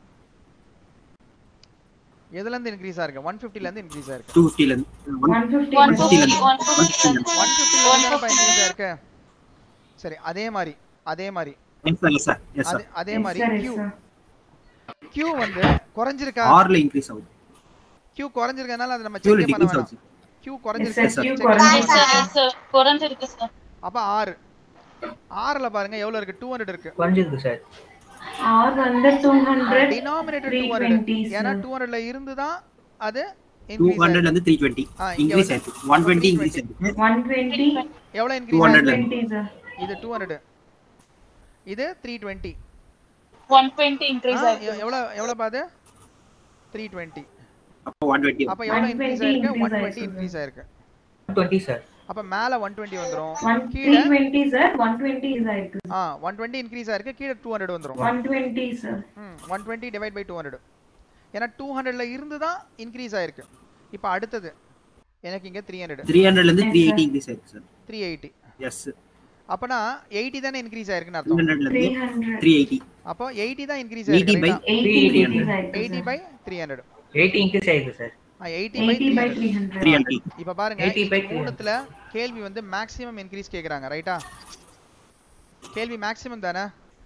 எதுல இருந்து இன்க்ரீஸ் ஆயிருக்கு ஒன் ஃபிஃப்டில இருந்து இன்க்ரீஸ் ஆயிருக்கு டூ ஃபிஃப்டில இருந்து ஒன் 150, One ஃபிஃப்டில fifty, இருந்து one ஒன் ஃபிஃப்டில இருந்து ஒன் ஃபிஃப்டில இருந்து இருக்கு சரி அதே மாதிரி அதே மாதிரி yes sir yes sir yes அதே சார் அதே Yes, மாதிரி sir, yes, Q sir. Q வந்து குறைஞ்சிருக்கா ஆர்ல இன்க்ரீஸ் ஆகுது கியூ குறைஞ்சிருக்கனால அதை நம்ம கியூல செக் பண்ண டிக்ரீஸ் வேணாம் ஆகுது கியூ Yes, குறைஞ்சிருக்கு sir, check Q பண்ண Yes, குறைஞ்சிருக்கு. வேணாம். sir, yes, sir. குறைஞ்சிருக்கு சார் அப்ப ஆறு ஆறுல பாருங்க எவ்வளவு இருக்கு டூ ஹண்ட்ரட் இருக்கு குறைஞ்சிருக்கு சார் R வந்து 200, டினாமினேட்டர் டூ ஹண்ட்ரட் 320, ஏன்னா sir. டூ ஹண்ட்ரட்ல இருந்து தான் அது டூ இன்க்ரீஸ் ஹண்ட்ரட்ல இருந்து த்ரீ டுவெண்ட்டி ஆ, இங்க இன்க்ரீஸ் வந்து ஆயிருக்கு ஒன் டுவெண்ட்டி இன்க்ரீஸ் 320. ஆயிருக்கு 120, எவ்வளவு 200 இன்க்ரீஸ் 120, sir. இது டூ ஹண்ட்ரட் இது three twenty one twenty increase ஆயிருக்கு எவ்வளவு எவ்வளவு பாது த்ரீ டுவெண்ட்டி அப்போ ஒன் டுவெண்ட்டி அப்ப எவ்வளவு இன்க்ரீஸ் 120 ஆயிருக்கு increase ஒன் டுவெண்ட்டி ஆயிருக்கு. இன்க்ரீஸ் ஆயிருக்கு டுவெண்ட்டி சார் அப்ப மேல ஒன் டுவெண்ட்டி வந்துரும் One- கீழே 320, sir. 120 is ஆயிருக்கு. ஆ ஒன் டுவெண்ட்டி இன்க்ரீஸ் ஆயிருக்கு கீழே டூ ஹண்ட்ரட் வந்துரும் 120, sir. ம் one twenty divide by two hundred ஏன்னா டூ ஹண்ட்ரட்ல இருந்து தான் இன்க்ரீஸ் ஆயிருக்கு இப்போ அடுத்தது எனக்கு இங்க த்ரீ ஹண்ட்ரட் த்ரீ ஹண்ட்ரட்ல இருந்து Yes, three sir. Eighty increase ஆயிருக்கு சார் த்ரீ எயிட்டி எஸ் அப்பனா எயிட்டி தானே இன்க்ரீஸ் ஆயிருக்குன்னு த்ரீ அர்த்தம் ஹண்ட்ரட்ல இருந்து 300. த்ரீ எயிட்டி அப்போ எயிட்டி தான் இன்க்ரீஸ் 80 by ஆயிருக்கு 80 increase ஆயிருக்கு, eighty sir. By three hundred eighty increase ஆயிருக்கு sir eighty by 80 three by hundred 300. Three hundred இப்போ பாருங்க 80 இந்த by 300. மூணுத்துல கேள்வி வந்து மேக்ஸிமம் இன்க்ரீஸ் கேக்குறாங்க ரைட்டா கேள்வி மேக்ஸிமம் தானே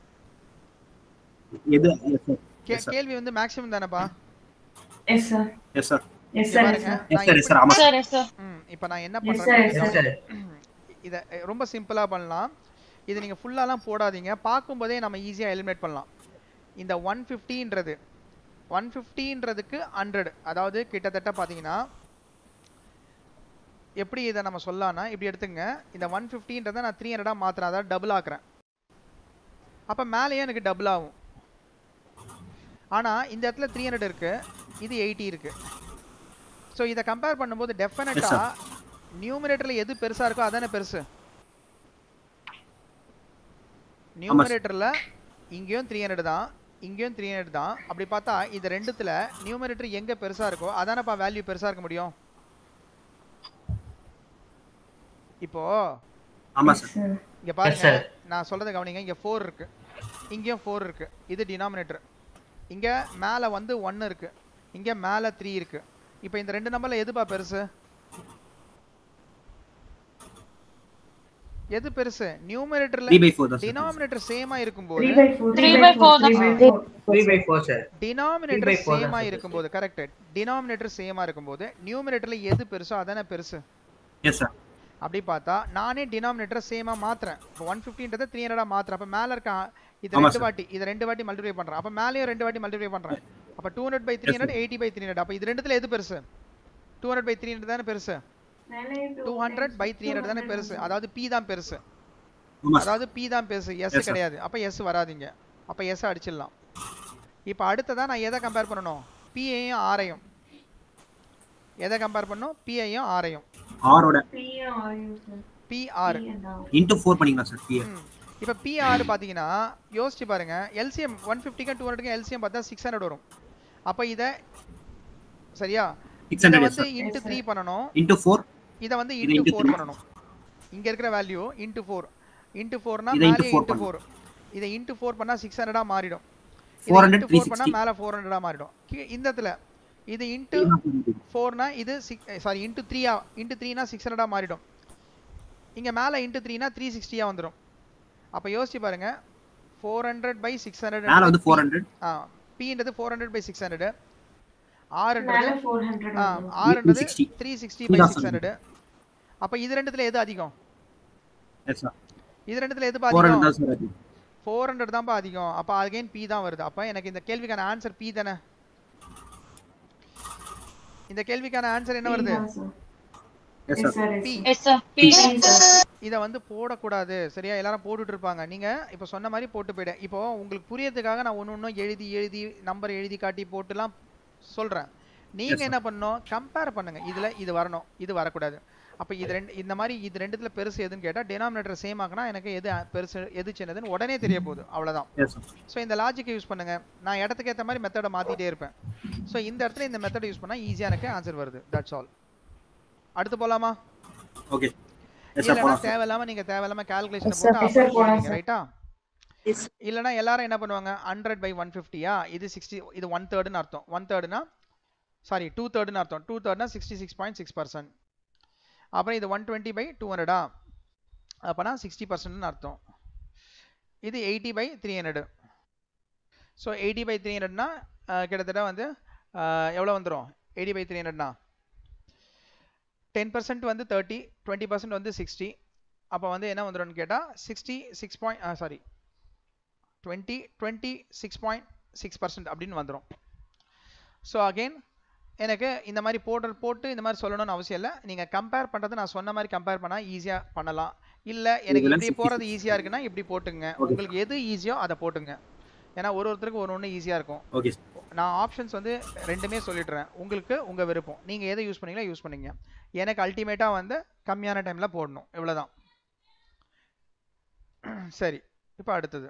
எது எஸ் சார் கே- Yes, sir. கேள்வி வந்து மேக்ஸிமம் தானேப்பா Yes, sir. Yes sir Yes, இங்க sir, yes, பாருங்க sir. எஸ் நான் சார் எஸ் சார் ஆமா சார் எஸ் சார் ம் இப்போ நான் என்ன Yes, sir, yes, பண்றேன் எஸ் சார் இதை ரொம்ப சிம்பிளா பண்ணலாம் இது நீங்க ஃபுல்லாலாம் போடாதீங்க பார்க்கும்போதே நம்ம ஈஸியா எலிமினேட் பண்ணலாம் இந்த ஒன் ஃபிஃப்டின்றது ஒன் ஃபிஃப்டின்றதுக்கு ஹண்ட்ரட் அதாவது கிட்டத்தட்ட பார்த்தீங்கன்னா எப்படி இதை நம்ம சொல்லலாம்னா இப்படி எடுத்துங்க இந்த ஒன் ஃபிஃப்டின்றதை நான் த்ரீ ஹண்ட்ரடாக மாற்றுறேன் அதாவது டபுள் ஆக்குறேன் அப்போ மேலேயே எனக்கு டபுள் ஆகும் ஆனால் இந்த இடத்துல த்ரீ ஹண்ட்ரட் இருக்கு இது எயிட்டி இருக்கு ஸோ இதை கம்பேர் பண்ணும்போது டெஃபினட்டாக நியூமரேட்டரில் எது பெருசாக இருக்கோ அதானே பெருசு நியூமரேட்டரில் இங்கேயும் த்ரீ ஹண்ட்ரட் தான் இங்கேயும் த்ரீ ஹண்ட்ரட் தான் அப்படி பார்த்தா இது ரெண்டுத்துல நியூமரேட்டர் எங்கே பெருசாக இருக்கோ அதானப்பா வேல்யூ பெருசாக இருக்க முடியும் இப்போ ஆமா Yes, சார் sir. இங்க பாருங்க sir. நான் சொல்றத கவனிங்க இங்க ஃபோர் இருக்கு இங்கேயும் ஃபோர் இருக்கு இது டினாமினேட்டர் இங்க மேல வந்து ஒன்னு இருக்கு இங்க மேல த்ரீ இருக்கு இப்போ இந்த ரெண்டு நம்பர்ல எதுப்பா பெருசு எது பெருசு நியூமரேட்டர்ல 3 by 4 தான் sir. டினாமினேட்டர் சேமா இருக்கும்போது three by four Three by four தான் three by four sir denominator Three by four தான் சேமா sir. இருக்கும்போது கரெக்ட் டினாமினேட்டர் சேமா இருக்கும்போது நியூமரேட்டர்ல எது பெருசோ அதானே பெருசு எஸ் சார் அப்படி பார்த்தா நானே டினாமினேட்டரை சேமா மாத்துறேன் இப்போ ஒன் ஃபிஃப்டின்றதை த்ரீ ஹண்ட்ரடா மாத்துறேன் அப்போ மேல இருக்க இது ஆமா ரெண்டு sir. வாட்டி இது ரெண்டு வாட்டி மல்டிப்ளை பண்றேன் அப்போ மேலேயும் ரெண்டு வாட்டி மல்டிப்ளை பண்றேன் அப்போ two hundred by three hundred eighty by three hundred அப்போ இது ரெண்டுத்துல எது பெருசு two hundred by three hundred தானே பெருசு two hundred by three hundred தானே பெருசு அதாவது பி தான் பெருசு ஆமா sir. அதாவது பி தான் பெருசு எஸ் Yes, sir. கிடையாது அப்போ எஸ் வராதீங்க அப்போ எஸ் அடிச்சிடலாம் இப்போ அடுத்ததா நான் எதை கம்பேர் பண்ணணும் பிஐயும் ஆரையும் எதை கம்பேர் பண்ணணும் பிஐயும் ஆரையும் ஆரோட பிஆர் இன்டூ ஃபோர் பண்ணிக்கலாம் சார் பிஏ இப்போ பிஆர் பார்த்தீங்கன்னா யோசிச்சு பாருங்க எல்சிஎம் ஒன் ஃபிஃப்டிக்கும் டூ ஹண்ட்ரட்க்கும் எல்சிஎம் பார்த்தா சிக்ஸ் ஹண்ட்ரட் வரும் அப்போ இதை சரியா 600 இதை yes, வந்து sir. இன்ட்டு த்ரீ பண்ணணும் இன்டூ ஃபோர் இதை வந்து இது இன்ட்டு into ஃபோர் three. பண்ணணும் இங்க இருக்கிற வேல்யூ இன்ட்டு ஃபோர் இன்ட்டு ஃபோர்னா இதை into மேலே four இன்ட்டு பண்ணணும். ஃபோர் இதை இன்ட்டு ஃபோர் பண்ணா சிக்ஸ் ஹண்ட்ரடா மாறிடும் 400, இன்ட்டு ஃபோர் பண்ணா 360. மேலே ஃபோர் ஹண்ட்ரடா மாறிடும் கீ- இந்த இடத்துல இது இன்ட்டு ஃபோர்னா இது சிக்ஸ் சாரி இன்ட்டு த்ரீயா இன்ட்டு த்ரீனா சிக்ஸ் ஹண்ட்ரடா மாறிடும் இங்க மேலே இன்ட்டு த்ரீனா த்ரீ சிக்ஸ்டியா வந்துடும் அப்போ யோசிச்சு பாருங்க four hundred by six hundred மேல வந்து 400 ஆ பின்றது four hundred by six hundred ஆறுன்றது மேல 400 ஆ வந்துரும். ஆறுன்றது 360. Three sixty Three by thousand. Six hundred அப்போ இது ரெண்டுத்துல எது அதிகம் எஸ் சார் இது ரெண்டுத்துல எதுப்பா ஃபோர் ஹண்ட்ரட் அதிகம் தான் சார் அது ஃபோர் ஹண்ட்ரட் தான்ப்பா அதிகம் அப்போ அகைன் பி தான் வருது அப்போ எனக்கு இந்த கேள்விக்கான ஆன்சர் பி தானே இந்த கேள்விக்கான ஆன்சர் என்ன வருது yes sir B yes sir B இதை வந்து போடக்கூடாது சரியா எல்லாரும் போட்டுட்டு இருப்பாங்க நீங்க இப்போ சொன்ன மாதிரி போட்டு போயிடு இப்போ உங்களுக்கு புரியறதுக்காக நான் ஒன்று ஒன்றும் எழுதி எழுதி நம்பர் எழுதி காட்டி போட்டுலாம் சொல்றேன் நீங்க sir. என்ன பண்ணணும் கம்பேர் பண்ணுங்க இதுல இது வரணும் இது வரக்கூடாது அப்போ இது ரெண்டு இந்த மாதிரி இது ரெண்டுத்துல பெருசு எதுன்னு கேட்டா டெனாமினேட்டர் சேம் ஆக்குனா எனக்கு எது பெருசு எது சின்னதுன்னு உடனே தெரிய போகுது அவ்வளவுதான் எஸ் சார் ஸோ இந்த லாஜிக்கை யூஸ் பண்ணுங்க நான் இடத்துக்கு ஏற்ற மாதிரி மெத்தடை மாத்திட்டே இருப்பேன் ஸோ இந்த இடத்துல இந்த மெத்தடை யூஸ் பண்ணா ஈஸியா எனக்கு ஆன்சர் வருது தட்ஸ் ஆல் அடுத்து போலாமா ஓகே எஸ் சார் இல்லைன்னா போலாம் சார் தேவையில்லாம நீங்க தேவையில்லாம கால்குலேஷன் Yes, sir. போட்டு Yes, sir, அப்புறம் போலாம் போடுவீங்க sir. ரைட்டா Yes. இல்லைன்னா எல்லாரும் என்ன பண்ணுவாங்க ஹண்ட்ரட் பை ஒன் ஃபிஃப்டியா இது சிக்ஸ்டி இது ஒன் தேர்டுன்னு அர்த்தம் ஒன் தேர்டுனா சாரி டூ தேர்டுன்னு அர்த்தம் டூ தேர்ட்னா sixty six point six percent அப்புறம் இது ஒன் டுவெண்ட்டி பை டூ ஹண்ட்ரடா அப்போனா சிக்ஸ்டி பர்சன்ட்னு அர்த்தம் இது eighty by three hundred so eighty by three ஹண்ட்ரட்னா கிட்டத்தட்ட வந்து அஹ், எவ்வளோ வந்துடும் எயிட்டி பை த்ரீ ஹண்ட்ரட்னா டென் பர்சன்ட் வந்து தேர்ட்டி டுவெண்ட்டி பர்சன்ட் வந்து சிக்ஸ்டி அப்போ வந்து என்ன வந்துடும்னு கேட்டால் sixty six point sorry twenty twenty six point six percent அப்படின்னு வந்துடும் ஸோ அகெயின் எனக்கு இந்த மாதிரி போட்டு போட்டு இந்த மாதிரி சொல்லணும்னு அவசியம் இல்லை நீங்கள் கம்பேர் பண்ணுறது நான் சொன்ன மாதிரி கம்பேர் பண்ணால் ஈஸியாக பண்ணலாம் இல்லை எனக்கு இதெல்லாம் இப்படி 66. போகிறது ஈஸியாக இருக்குன்னா இப்படி போட்டுங்க Okay. உங்களுக்கு எது ஈஸியோ அதை போட்டுங்க ஏன்னா ஒரு ஒருத்தருக்கு ஒரு ஒன்று ஈஸியாக இருக்கும் ஓகே நான் ஆப்ஷன்ஸ் வந்து ரெண்டுமே சொல்லிடுறேன் உங்களுக்கு உங்கள் விருப்பம் நீங்கள் எதை யூஸ் பண்ணீங்களோ யூஸ் பண்ணீங்க எனக்கு அல்டிமேட்டாக வந்து கம்மியான டைமில் போடணும் இவ்வளவுதான் சரி இப்போ அடுத்தது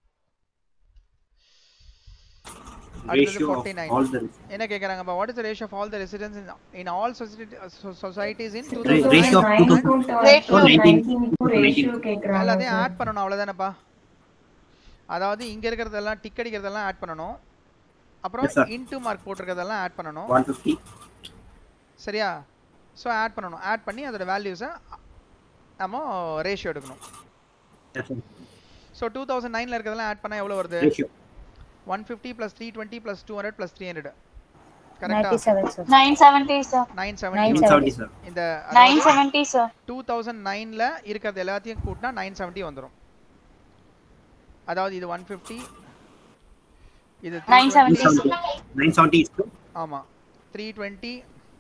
அடுத்தது ரேஷியோ ஆஃப் 49 ஆல் தி என்ன கேக்குறாங்கப்பா what is the ratio of all the residents in in all societies in Ra- ratio of 2000 Ratio of 19 ratio கேக்குறாங்க எல்லாத்தையும் sir. ஆட் பண்ணணும் அவ்வளவுதானப்பா அதாவது இங்க இருக்கிறதெல்லாம் டிக் அடிக்கிறதெல்லாம் ஆட் பண்ணணும் அப்புறம் Yes, sir. இன்டு மார்க் போட்டிருக்கிறதெல்லாம் ஆட் பண்ணணும் 150 சரியா ஸோ ஆட் பண்ணணும் ஆட் பண்ணி அதோட வேல்யூஸை நம்ம ரேஷியோ எடுக்கணும் yes sir so two thousand நைனில் இருக்கிறதெல்லாம் ஆட் பண்ணால் எவ்வளோ வருது ratio one fifty plus three twenty plus two hundred plus three hundred கரெக்டா 97 sir. Nine seventy sir nine 970. Seventy 270 sir இந்த nine seventy sir two thousand நைனில் இருக்கிறது எல்லாத்தையும் கூட்டினா நைன் செவன்ட்டி வந்துடும் அதாவது இது ஒன் ஃபிஃப்டி இது நைன் செவன்டி 970 is to ஆமாம் த்ரீ டுவெண்ட்டி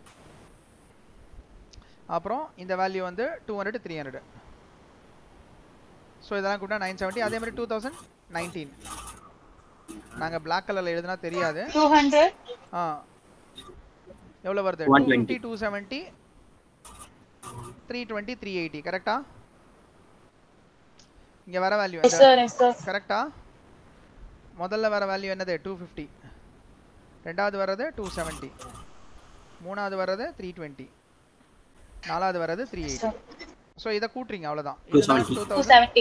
அப்புறம் இந்த வேல்யூ வந்து two hundred three hundred so இதெல்லாம் கூட்டினா நைன் செவன்ட்டி அதே மாதிரி டூ தௌசண்ட் நைன்டீன் நாங்கள் பிளாக் கலரில் எழுதுனா தெரியாது டூ ஹண்ட்ரட் ஆ எவ்வளோ வருது two 120. Fifty two seventy three twenty three eighty கரெக்டா இங்கே வர value yes sir yes sir கரெக்டா முதல்ல வர வேல்யூ என்னது டூ ஃபிஃப்டி ரெண்டாவது வர்றது டூ செவன்ட்டி மூணாவது வர்றது த்ரீ டுவெண்ட்டி நாலாவது வர்றது த்ரீ எயிட்டி ஸோ இதை கூட்டுறீங்க அவ்வளோதான் 270. டூ டூ தௌசண்ட் செவன்டி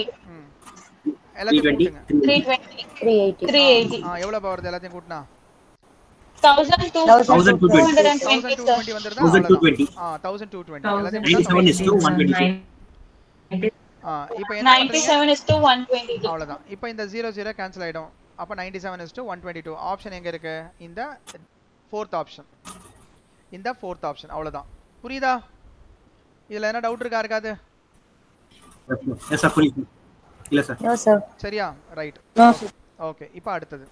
எல்லாத்தையும் 320 கூட்டுங்க த்ரீ டுவெண்ட்டி 380. த்ரீ எயிட்டி ஆ எவ்வளோப்பா வருது எல்லாத்தையும் கூட்டினா Thousand two Thousand two two twenty. hundred and twenty, thousand two sir. Twenty வந்துருதா தௌசண்ட் டூ அவ்வளவுதான் டுவெண்ட்டி ஆ தௌசண்ட் டூ டுவெண்ட்டி எல்லாத்தையும் நைன்டி போட்டா seven is two one twenty ஆ இப்போ என்ன Ninety பண்றீங்க seven is to one twenty two. அவ்வளவுதான் இப்போ இந்த ஜீரோ ஜீரோ கேன்சல் ஆயிடும் அப்போ ninety seven is two one twenty two option எங்க இருக்கு இந்த ஃபோர்த் ஆப்ஷன் இந்த ஃபோர்த் ஆப்ஷன் அவ்வளவுதான் புரியுதா இதுல என்ன டவுட் இருக்கா இருக்காது எஸ் சார் புரியுது இல்ல சார் No, sir. சரியா ரைட் No, sir. ஓகே இப்போ அடுத்தது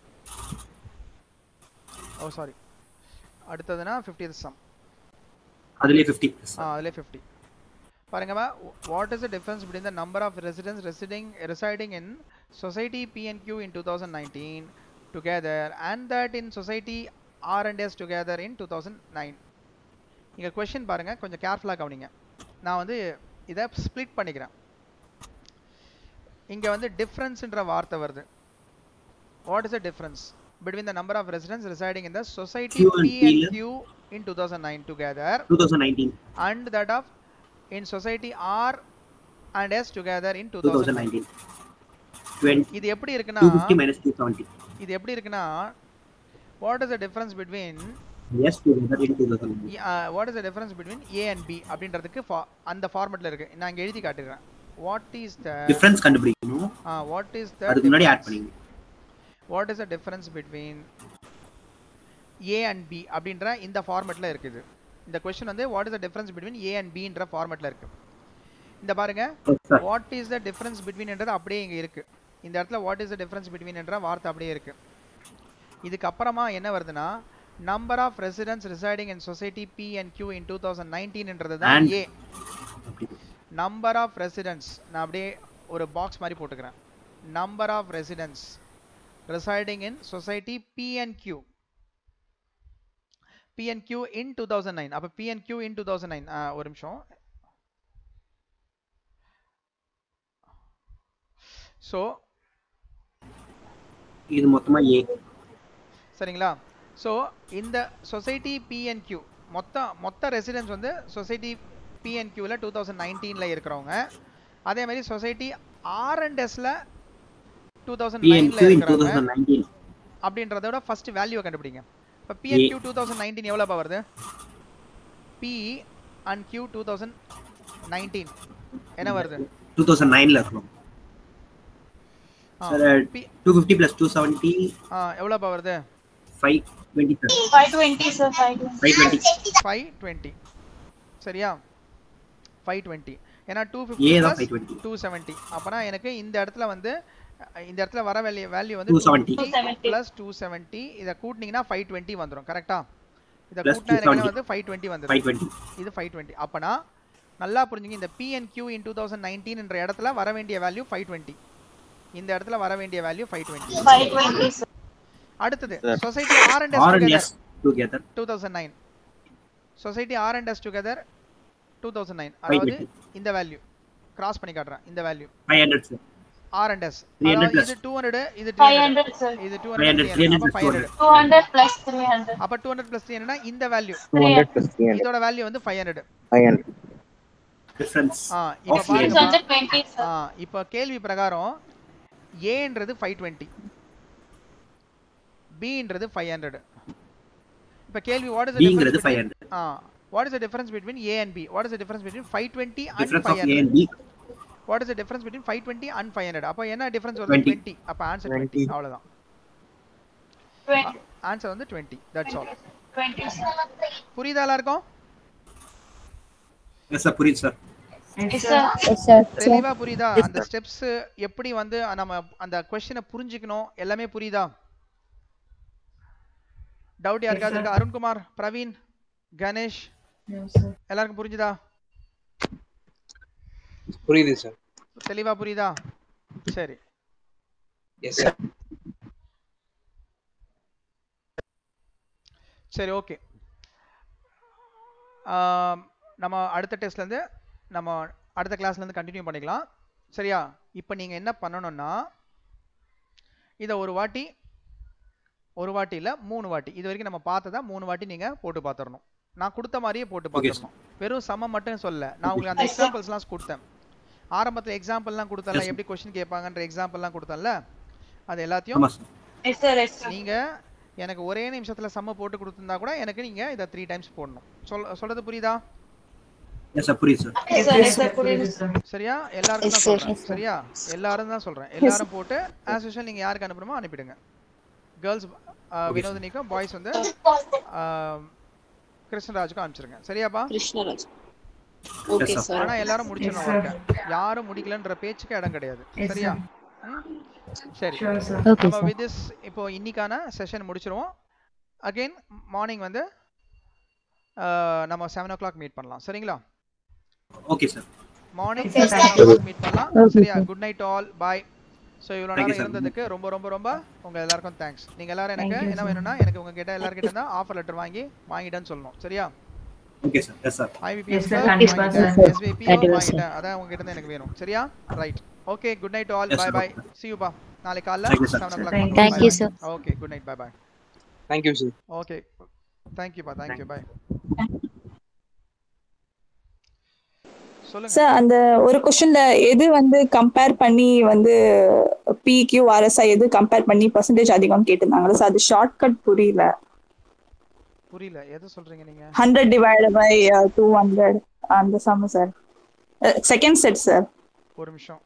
ஓ சாரி அடுத்ததுனா ஃபிஃப்டி சம் அதுலயே ஃபிஃப்டி ஆ அதிலே ஃபிஃப்டி பாருங்கம்மா what is the difference between the number of residents residing residing in society P and Q in two thousand nineteen together and that in society R and S together in two thousand nine இங்கே question பாருங்கள் கொஞ்சம் கேர்ஃபுல்லாக கவனிங்க நான் வந்து இதை split பண்ணிக்கிறேன் இங்கே வந்து டிஃப்ரென்ஸ்ன்ற வார்த்தை வருது what is the difference between the number of residents residing in the society Q and P ல- P and Q in two thousand nine together two thousand nineteen and that of in society R and S together in two thousand 2009 nineteen twenty இது எப்படி இருக்குன்னா two fifty minus two seventy இது எப்படி இருக்குன்னா what is the difference between S two in two thousand nineteen uh, what is the difference between A and B அப்படின்றதுக்கு fa- அந்த ஃபார்மட்ல இருக்கு நான் இங்க எழுதி காட்டுறேன் what is the டிஃபரன்ஸ் கண்டுபிடிக்கணும் uh, what is the அதுக்கு முன்னாடி ஆட் difference? பண்ணிங்க what is the difference between A and B அப்படின்ற இந்த ஃபார்மட்ல இருக்குது இந்த கொஸ்டின் வந்து what is the difference between A and B ன்ற ஃபார்மட்ல இருக்கு இந்த பாருங்க Yes, sir. What is the difference பிட்வீன்ன்றது அப்படியே இங்க இருக்கு இந்த இடத்துல வாட் இஸ் த டிஃபரன்ஸ் பிட்வீன்ன்ற வார்த்தை அப்படியே இருக்கு இதுக்கு அப்புறமா என்ன வருதுன்னா number of residents residing in society P and Q in two thousand நைன்டீன்ன்றது தான் And- a number of residents நான் அப்படியே ஒரு பாக்ஸ் மாதிரி போட்டுக்கிறேன் number of residents residing in society P and Q P and Q in two thousand nine அப்போ P and Q in two thousand nine ஒரு நிமிஷம் ஸோ இது மொத்தமா ஏ சரிங்களா ஸோ இந்த சொசைட்டி பிஎன்கியூ மொத்த மொத்த ரெசிடென்ஸ் வந்து சொசைட்டி பிஎன்கியூவில் டூ தௌசண்ட் நைன்டீனில் இருக்கிறவங்க அதே மாதிரி சொசைட்டி ஆர்என்எஸ்ல டூ தௌசண்ட் நைனில் பிஎன்கியூ இன் டூ இருக்கிறவங்க தௌசண்ட் நைன்டீன் அப்படின்றத விட ஃபர்ஸ்ட் வேல்யூவை கண்டுபிடிங்க இப்போ பிஎன்கியூ டூ தௌசண்ட் நைன்டீன் எவ்வளோப்பா வருது P and Q two thousand nineteen என்ன வருது டூ தௌசண்ட் நைன்ல இருக்கணும் ஆ, sir P- two fifty plus two seventy ஆ, எவ்வளோப்பா வருது five twenty sir Five twenty, sir, five twenty. Five twenty five twenty சரியா ஃபைவ் டுவெண்ட்டி ஏன்னா டூ A தான் ஃபிஃப்டி 520. டூ செவன்ட்டி அப்போனா எனக்கு இந்த இடத்துல வந்து அஹ், இந்த இடத்துல வர வேல்யூ வேல்யூ வந்து 270. ப்ளஸ் டூ செவன்ட்டி இதை கூட்டினீங்கன்னா ஃபைவ் டுவெண்ட்டி வந்துடும் கரெக்டா இதை Plus கூட்டினா எனக்கு என்ன 270. வந்து ஃபைவ் டுவெண்ட்டி வந்துடும் ஃபைவ் டுவெண்ட்டி இது ஃபைவ் டுவெண்ட்டி அப்போனா நல்லா புரிஞ்சுங்க இந்த பிஎன்கியூ இன் டூ தௌசண்ட் நைன்டீன்ன்ற இடத்துல வர வேண்டிய வேல்யூ ஃபைவ் டுவெண்ட்டி இந்த இடத்துல வர வேண்டிய value five twenty Five twenty, sir. அடுத்தது Sir. Society R and R and S S together two thousand nine society R and S together two thousand nine அதாவது இந்த வேல்யூ கிராஸ் பண்ணி காட்டுறேன் இந்த value five hundred sir R and S 300 plus. இது two hundred இது Five 300 hundred, sir. இது two 500, hundred 300 அப்போ plus five hundred Two hundred plus three hundred. அப்போ டூ ஹண்ட்ரட் ப்ளஸ் என்னன்னா இந்த value two hundred plus three hundred இதோட value வந்து five hundred five hundred difference ஆ இப்போ Of Six பாருங்க hundred twenty, sir. ஆ இப்போ கேள்வி பிரகாரம் ஏன்றது ஃபைவ் டுவெண்ட்டி பின்றது ஃபைவ் ஹண்ட்ரட் இப்போ கேள்வி வாட் இஸ் பிங்கிறது ஃபைவ் ஹண்ட்ரட் ஆ what is the difference between A and B what is the difference between five twenty and difference five of A hundred and B what is the difference between five twenty and five hundred அப்போ என்ன difference வருது 20. Twenty அப்போ answer twenty 20. அவ்வளோதான் Twenty, answer வந்து twenty that's all twenty, sir. புரியுதா எல்லாருக்கும் yes sir புரியுது sir Yes, sir. Yes, sir. தெளிவா புரியுதா அந்த ஸ்டெப்ஸ் எப்படி வந்து நம்ம அந்த கொஸ்டினை புரிஞ்சுக்கணும் எல்லாமே புரியுதா டவுட் யாருக்காவது இருக்கா அருண்குமார் பிரவீன் கணேஷ் எல்லாருக்கும் புரிஞ்சுதா புரியுது சார் தெளிவா புரியுதா சரி எஸ் சார் சரி ஓகே நம்ம அடுத்த டெஸ்ட்லேருந்து நம்ம அடுத்த கிளாஸ்லேருந்து கண்டினியூ பண்ணிக்கலாம் சரியா இப்போ நீங்கள் என்ன பண்ணணும்னா இதை ஒரு வாட்டி ஒரு வாட்டி இல்லை மூணு வாட்டி இது வரைக்கும் நம்ம பார்த்ததா மூணு வாட்டி நீங்கள் போட்டு பார்த்துடணும் நான் கொடுத்த மாதிரியே போட்டு Okay, பார்த்துடணும் வெறும் சமம் மட்டும் சொல்ல நான் உங்களுக்கு அந்த எக்ஸாம்பிள்ஸ்லாம் கொடுத்தேன் ஆரம்பத்தில் எக்ஸாம்பிள்லாம் கொடுத்தல Yes. எப்படி கொஸ்டின் கேட்பாங்கன்ற எக்ஸாம்பிள்லாம் கொடுத்தேன்ல அது எல்லாத்தையும் ஆமா sir Yes, sir. Yes, sir. நீங்க எனக்கு ஒரே நிமிஷத்துல சம்ம போட்டு கொடுத்திருந்தா கூட எனக்கு நீங்க இதை த்ரீ டைம்ஸ் போடணும் சொல் சொல்றது புரியுதா எஸ் சார் புரியுது sir Okay, sir. Yes, sir. புரியுது, sir. சரியா எல்லாருக்கும் Yes, தான் sir. சொல்றேன் Yes, sir. சரியா எல்லாரும் தான் சொல்றேன் Yes, எல்லாரும் போட்டு ஆஸ் யூஷுவல் நீங்க யாருக்கு அனுப்பணுமோ அனுப்பிடுங்க கேர்ள்ஸ் வினோதினிக்கும் பாய்ஸ் வந்து ஆஹ், கிருஷ்ணராஜுக்கும் அனுப்பிச்சிருங்க சரியாப்பா Krishnaraj Yes, okay sir. Sir ஆனா எல்லாரும் முடிச்சிடணும் Yes, sir. work-அ. யாரும் முடிக்கலன்ற பேச்சுக்கு இடம் கிடையாது Yes, சரியா sir. ம்? சரி Sure, sir. ஓகே நம்ம சார் வித் திஸ் இப்போ இன்னைக்கான செஷன் முடிச்சிருவோம் அகைன் மார்னிங் வந்து ஆஹ், நம்ம செவன் ஓ கிளாக் மீட் பண்ணலாம் சரிங்களா okay sir morning Yes, sir. Seven o'clock meet பண்ணலாம் Okay, சரியா sir. Good night all bye so இவ்வளோ Thank you, நேரம் sir. இருந்ததுக்கு ரொம்ப ரொம்ப ரொம்ப உங்க எல்லாருக்கும் தேங்க்ஸ் நீங்க எல்லாரும் எனக்கு Thank you, என்ன sir. வேணும்னா எனக்கு உங்ககிட்ட எல்லார்கிட்ட இருந்தா ஆஃபர் லெட்டர் வாங்கி வாங்கிட்டேன்னு சொல்லணும் சரியா okay sir yes sir IPP Yes, sir. கண்டிப்பா, sir. எஸ்பிபி கண்டிப்பா, sir. வாங்கிட்டேன் அதான் உங்ககிட்ட இருந்து எனக்கு வேணும் சரியா right okay good night all Yes, by sir. Bye see you பா நாளைக்கு காலைல Thank you, sir. 7 Thank o'clock you. Thank you, sir. Okay good night bye bye thank you sir okay thank you பா தேங்க் யூ பை சொல்லுங்க sir அந்த ஒரு கொஸ்டின்ல எது வந்து கம்பேர் பண்ணி வந்து பி கியூ ஆர்எஸ்ஐ எது கம்பேர் பண்ணி பர்சன்டேஜ் அதிகம்னு கேட்டிருந்தாங்களா சார் அது ஷார்ட்கட் புரியல புரியல எது சொல்றீங்க நீங்க hundred divide by two hundred அந்த sum sir second set sir ஒரு நிமிஷம்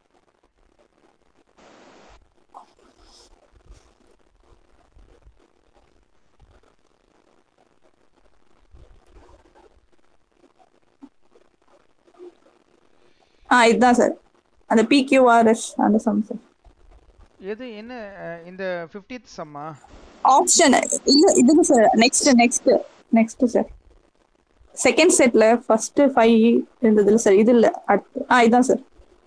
ஆ இதுதான் சார் அந்த பி கியூ ஆர்எஸ் அந்த சம் சார் எது என்ன அஹ், இந்த 50th சம்மா ஆப்ஷன் இல்ல இதுக்கு sir next next next sir second செட்ல ஃபர்ஸ்ட் ஃபைவ் இருந்ததுல சார் இது இல்ல அடுத்து ஆ இதான் சார்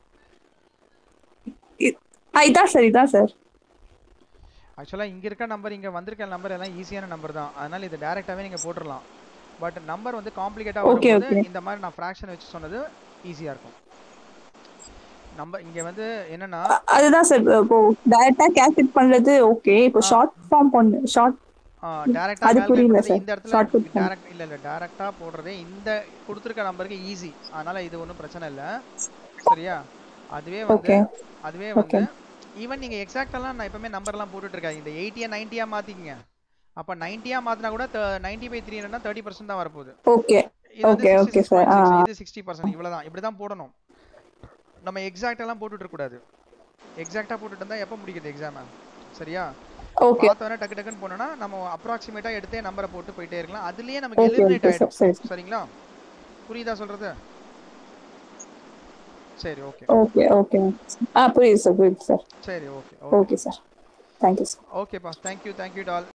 இ- ஆ இதான் சார் இதான் சார் ஆக்சுவலா இங்க இருக்க நம்பர் இங்க வந்திருக்க நம்பர் எல்லாம் ஈஸியான நம்பர் தான் அதனால இது டைரக்டாவே நீங்க போட்டுறலாம் பட் நம்பர் வந்து காம்ப்ளிகேட்டா Okay, வரும்போது okay. இந்த மாதிரி நான் ஃபிராக்ஷன் வச்சு சொன்னது ஈஸியா இருக்கும் நம்பர் இங்க வந்து என்னன்னா அ- அதுதான் சார் இப்போ டைரக்டா கால்குலேட் பண்றது ஓகே இப்போ ஆ. ஷார்ட் ஃபார்ம் பண்ணு ஷார்ட் டைரக்டா அது புரியல கால்குலேட் sir. இந்த இடத்துல Short cut பண்ணு. டைரக்ட் இல்ல இல்ல டைரக்டா போடுறதே இந்த கொடுத்திருக்க நம்பருக்கு ஈஸி அதனால இது ஒண்ணும் பிரச்சனை இல்ல சரியா அதுவே வந்து Okay. அதுவே வந்து Okay. ஈவன் நீங்க எக்ஸாக்ட்டெல்லாம் நான் எப்பவுமே நம்பர்லாம் போட்டுட்டு இருக்கேன் இந்த 80 90 மாத்திக்கங்க அப்ப 90 மாத்தினா கூட 90 பை 3 என்னன்னா 30% தான் வரப்போகுது ஓகே இது வந்து Okay, okay, sir. 66.6, ஆ. இது 60% இவ்வளவுதான் இப்படிதான் போடணும் நம்ம எக்ஸாக்ட் எல்லாம் போட்டுட்டு இருக்க கூடாது எக்ஸாக்ட்டா போட்டுட்டு இருந்தா எப்ப முடிக்குது எக்ஸாம் சரியா ஓகே பார்த்தோன்னே டக்கு டக்குன்னு போனோம்னா நம்ம அப்ராக்சிமேட்டா எடுத்தே நம்பரை போட்டு போயிட்டே இருக்கலாம் அதுலயே நமக்கு ஓகே எலிமினேட் ஓகே சார் ஆயிடும் சரி சரிங்களா புரியுதா சொல்றது சரி ஓகே ஓகே ஓகே ஆ புரியுது சார் புரியுது சார் சரி okay okay sir thank you sir ஓகேப்பா தேங்க்யூ தேங்க்யூ டால்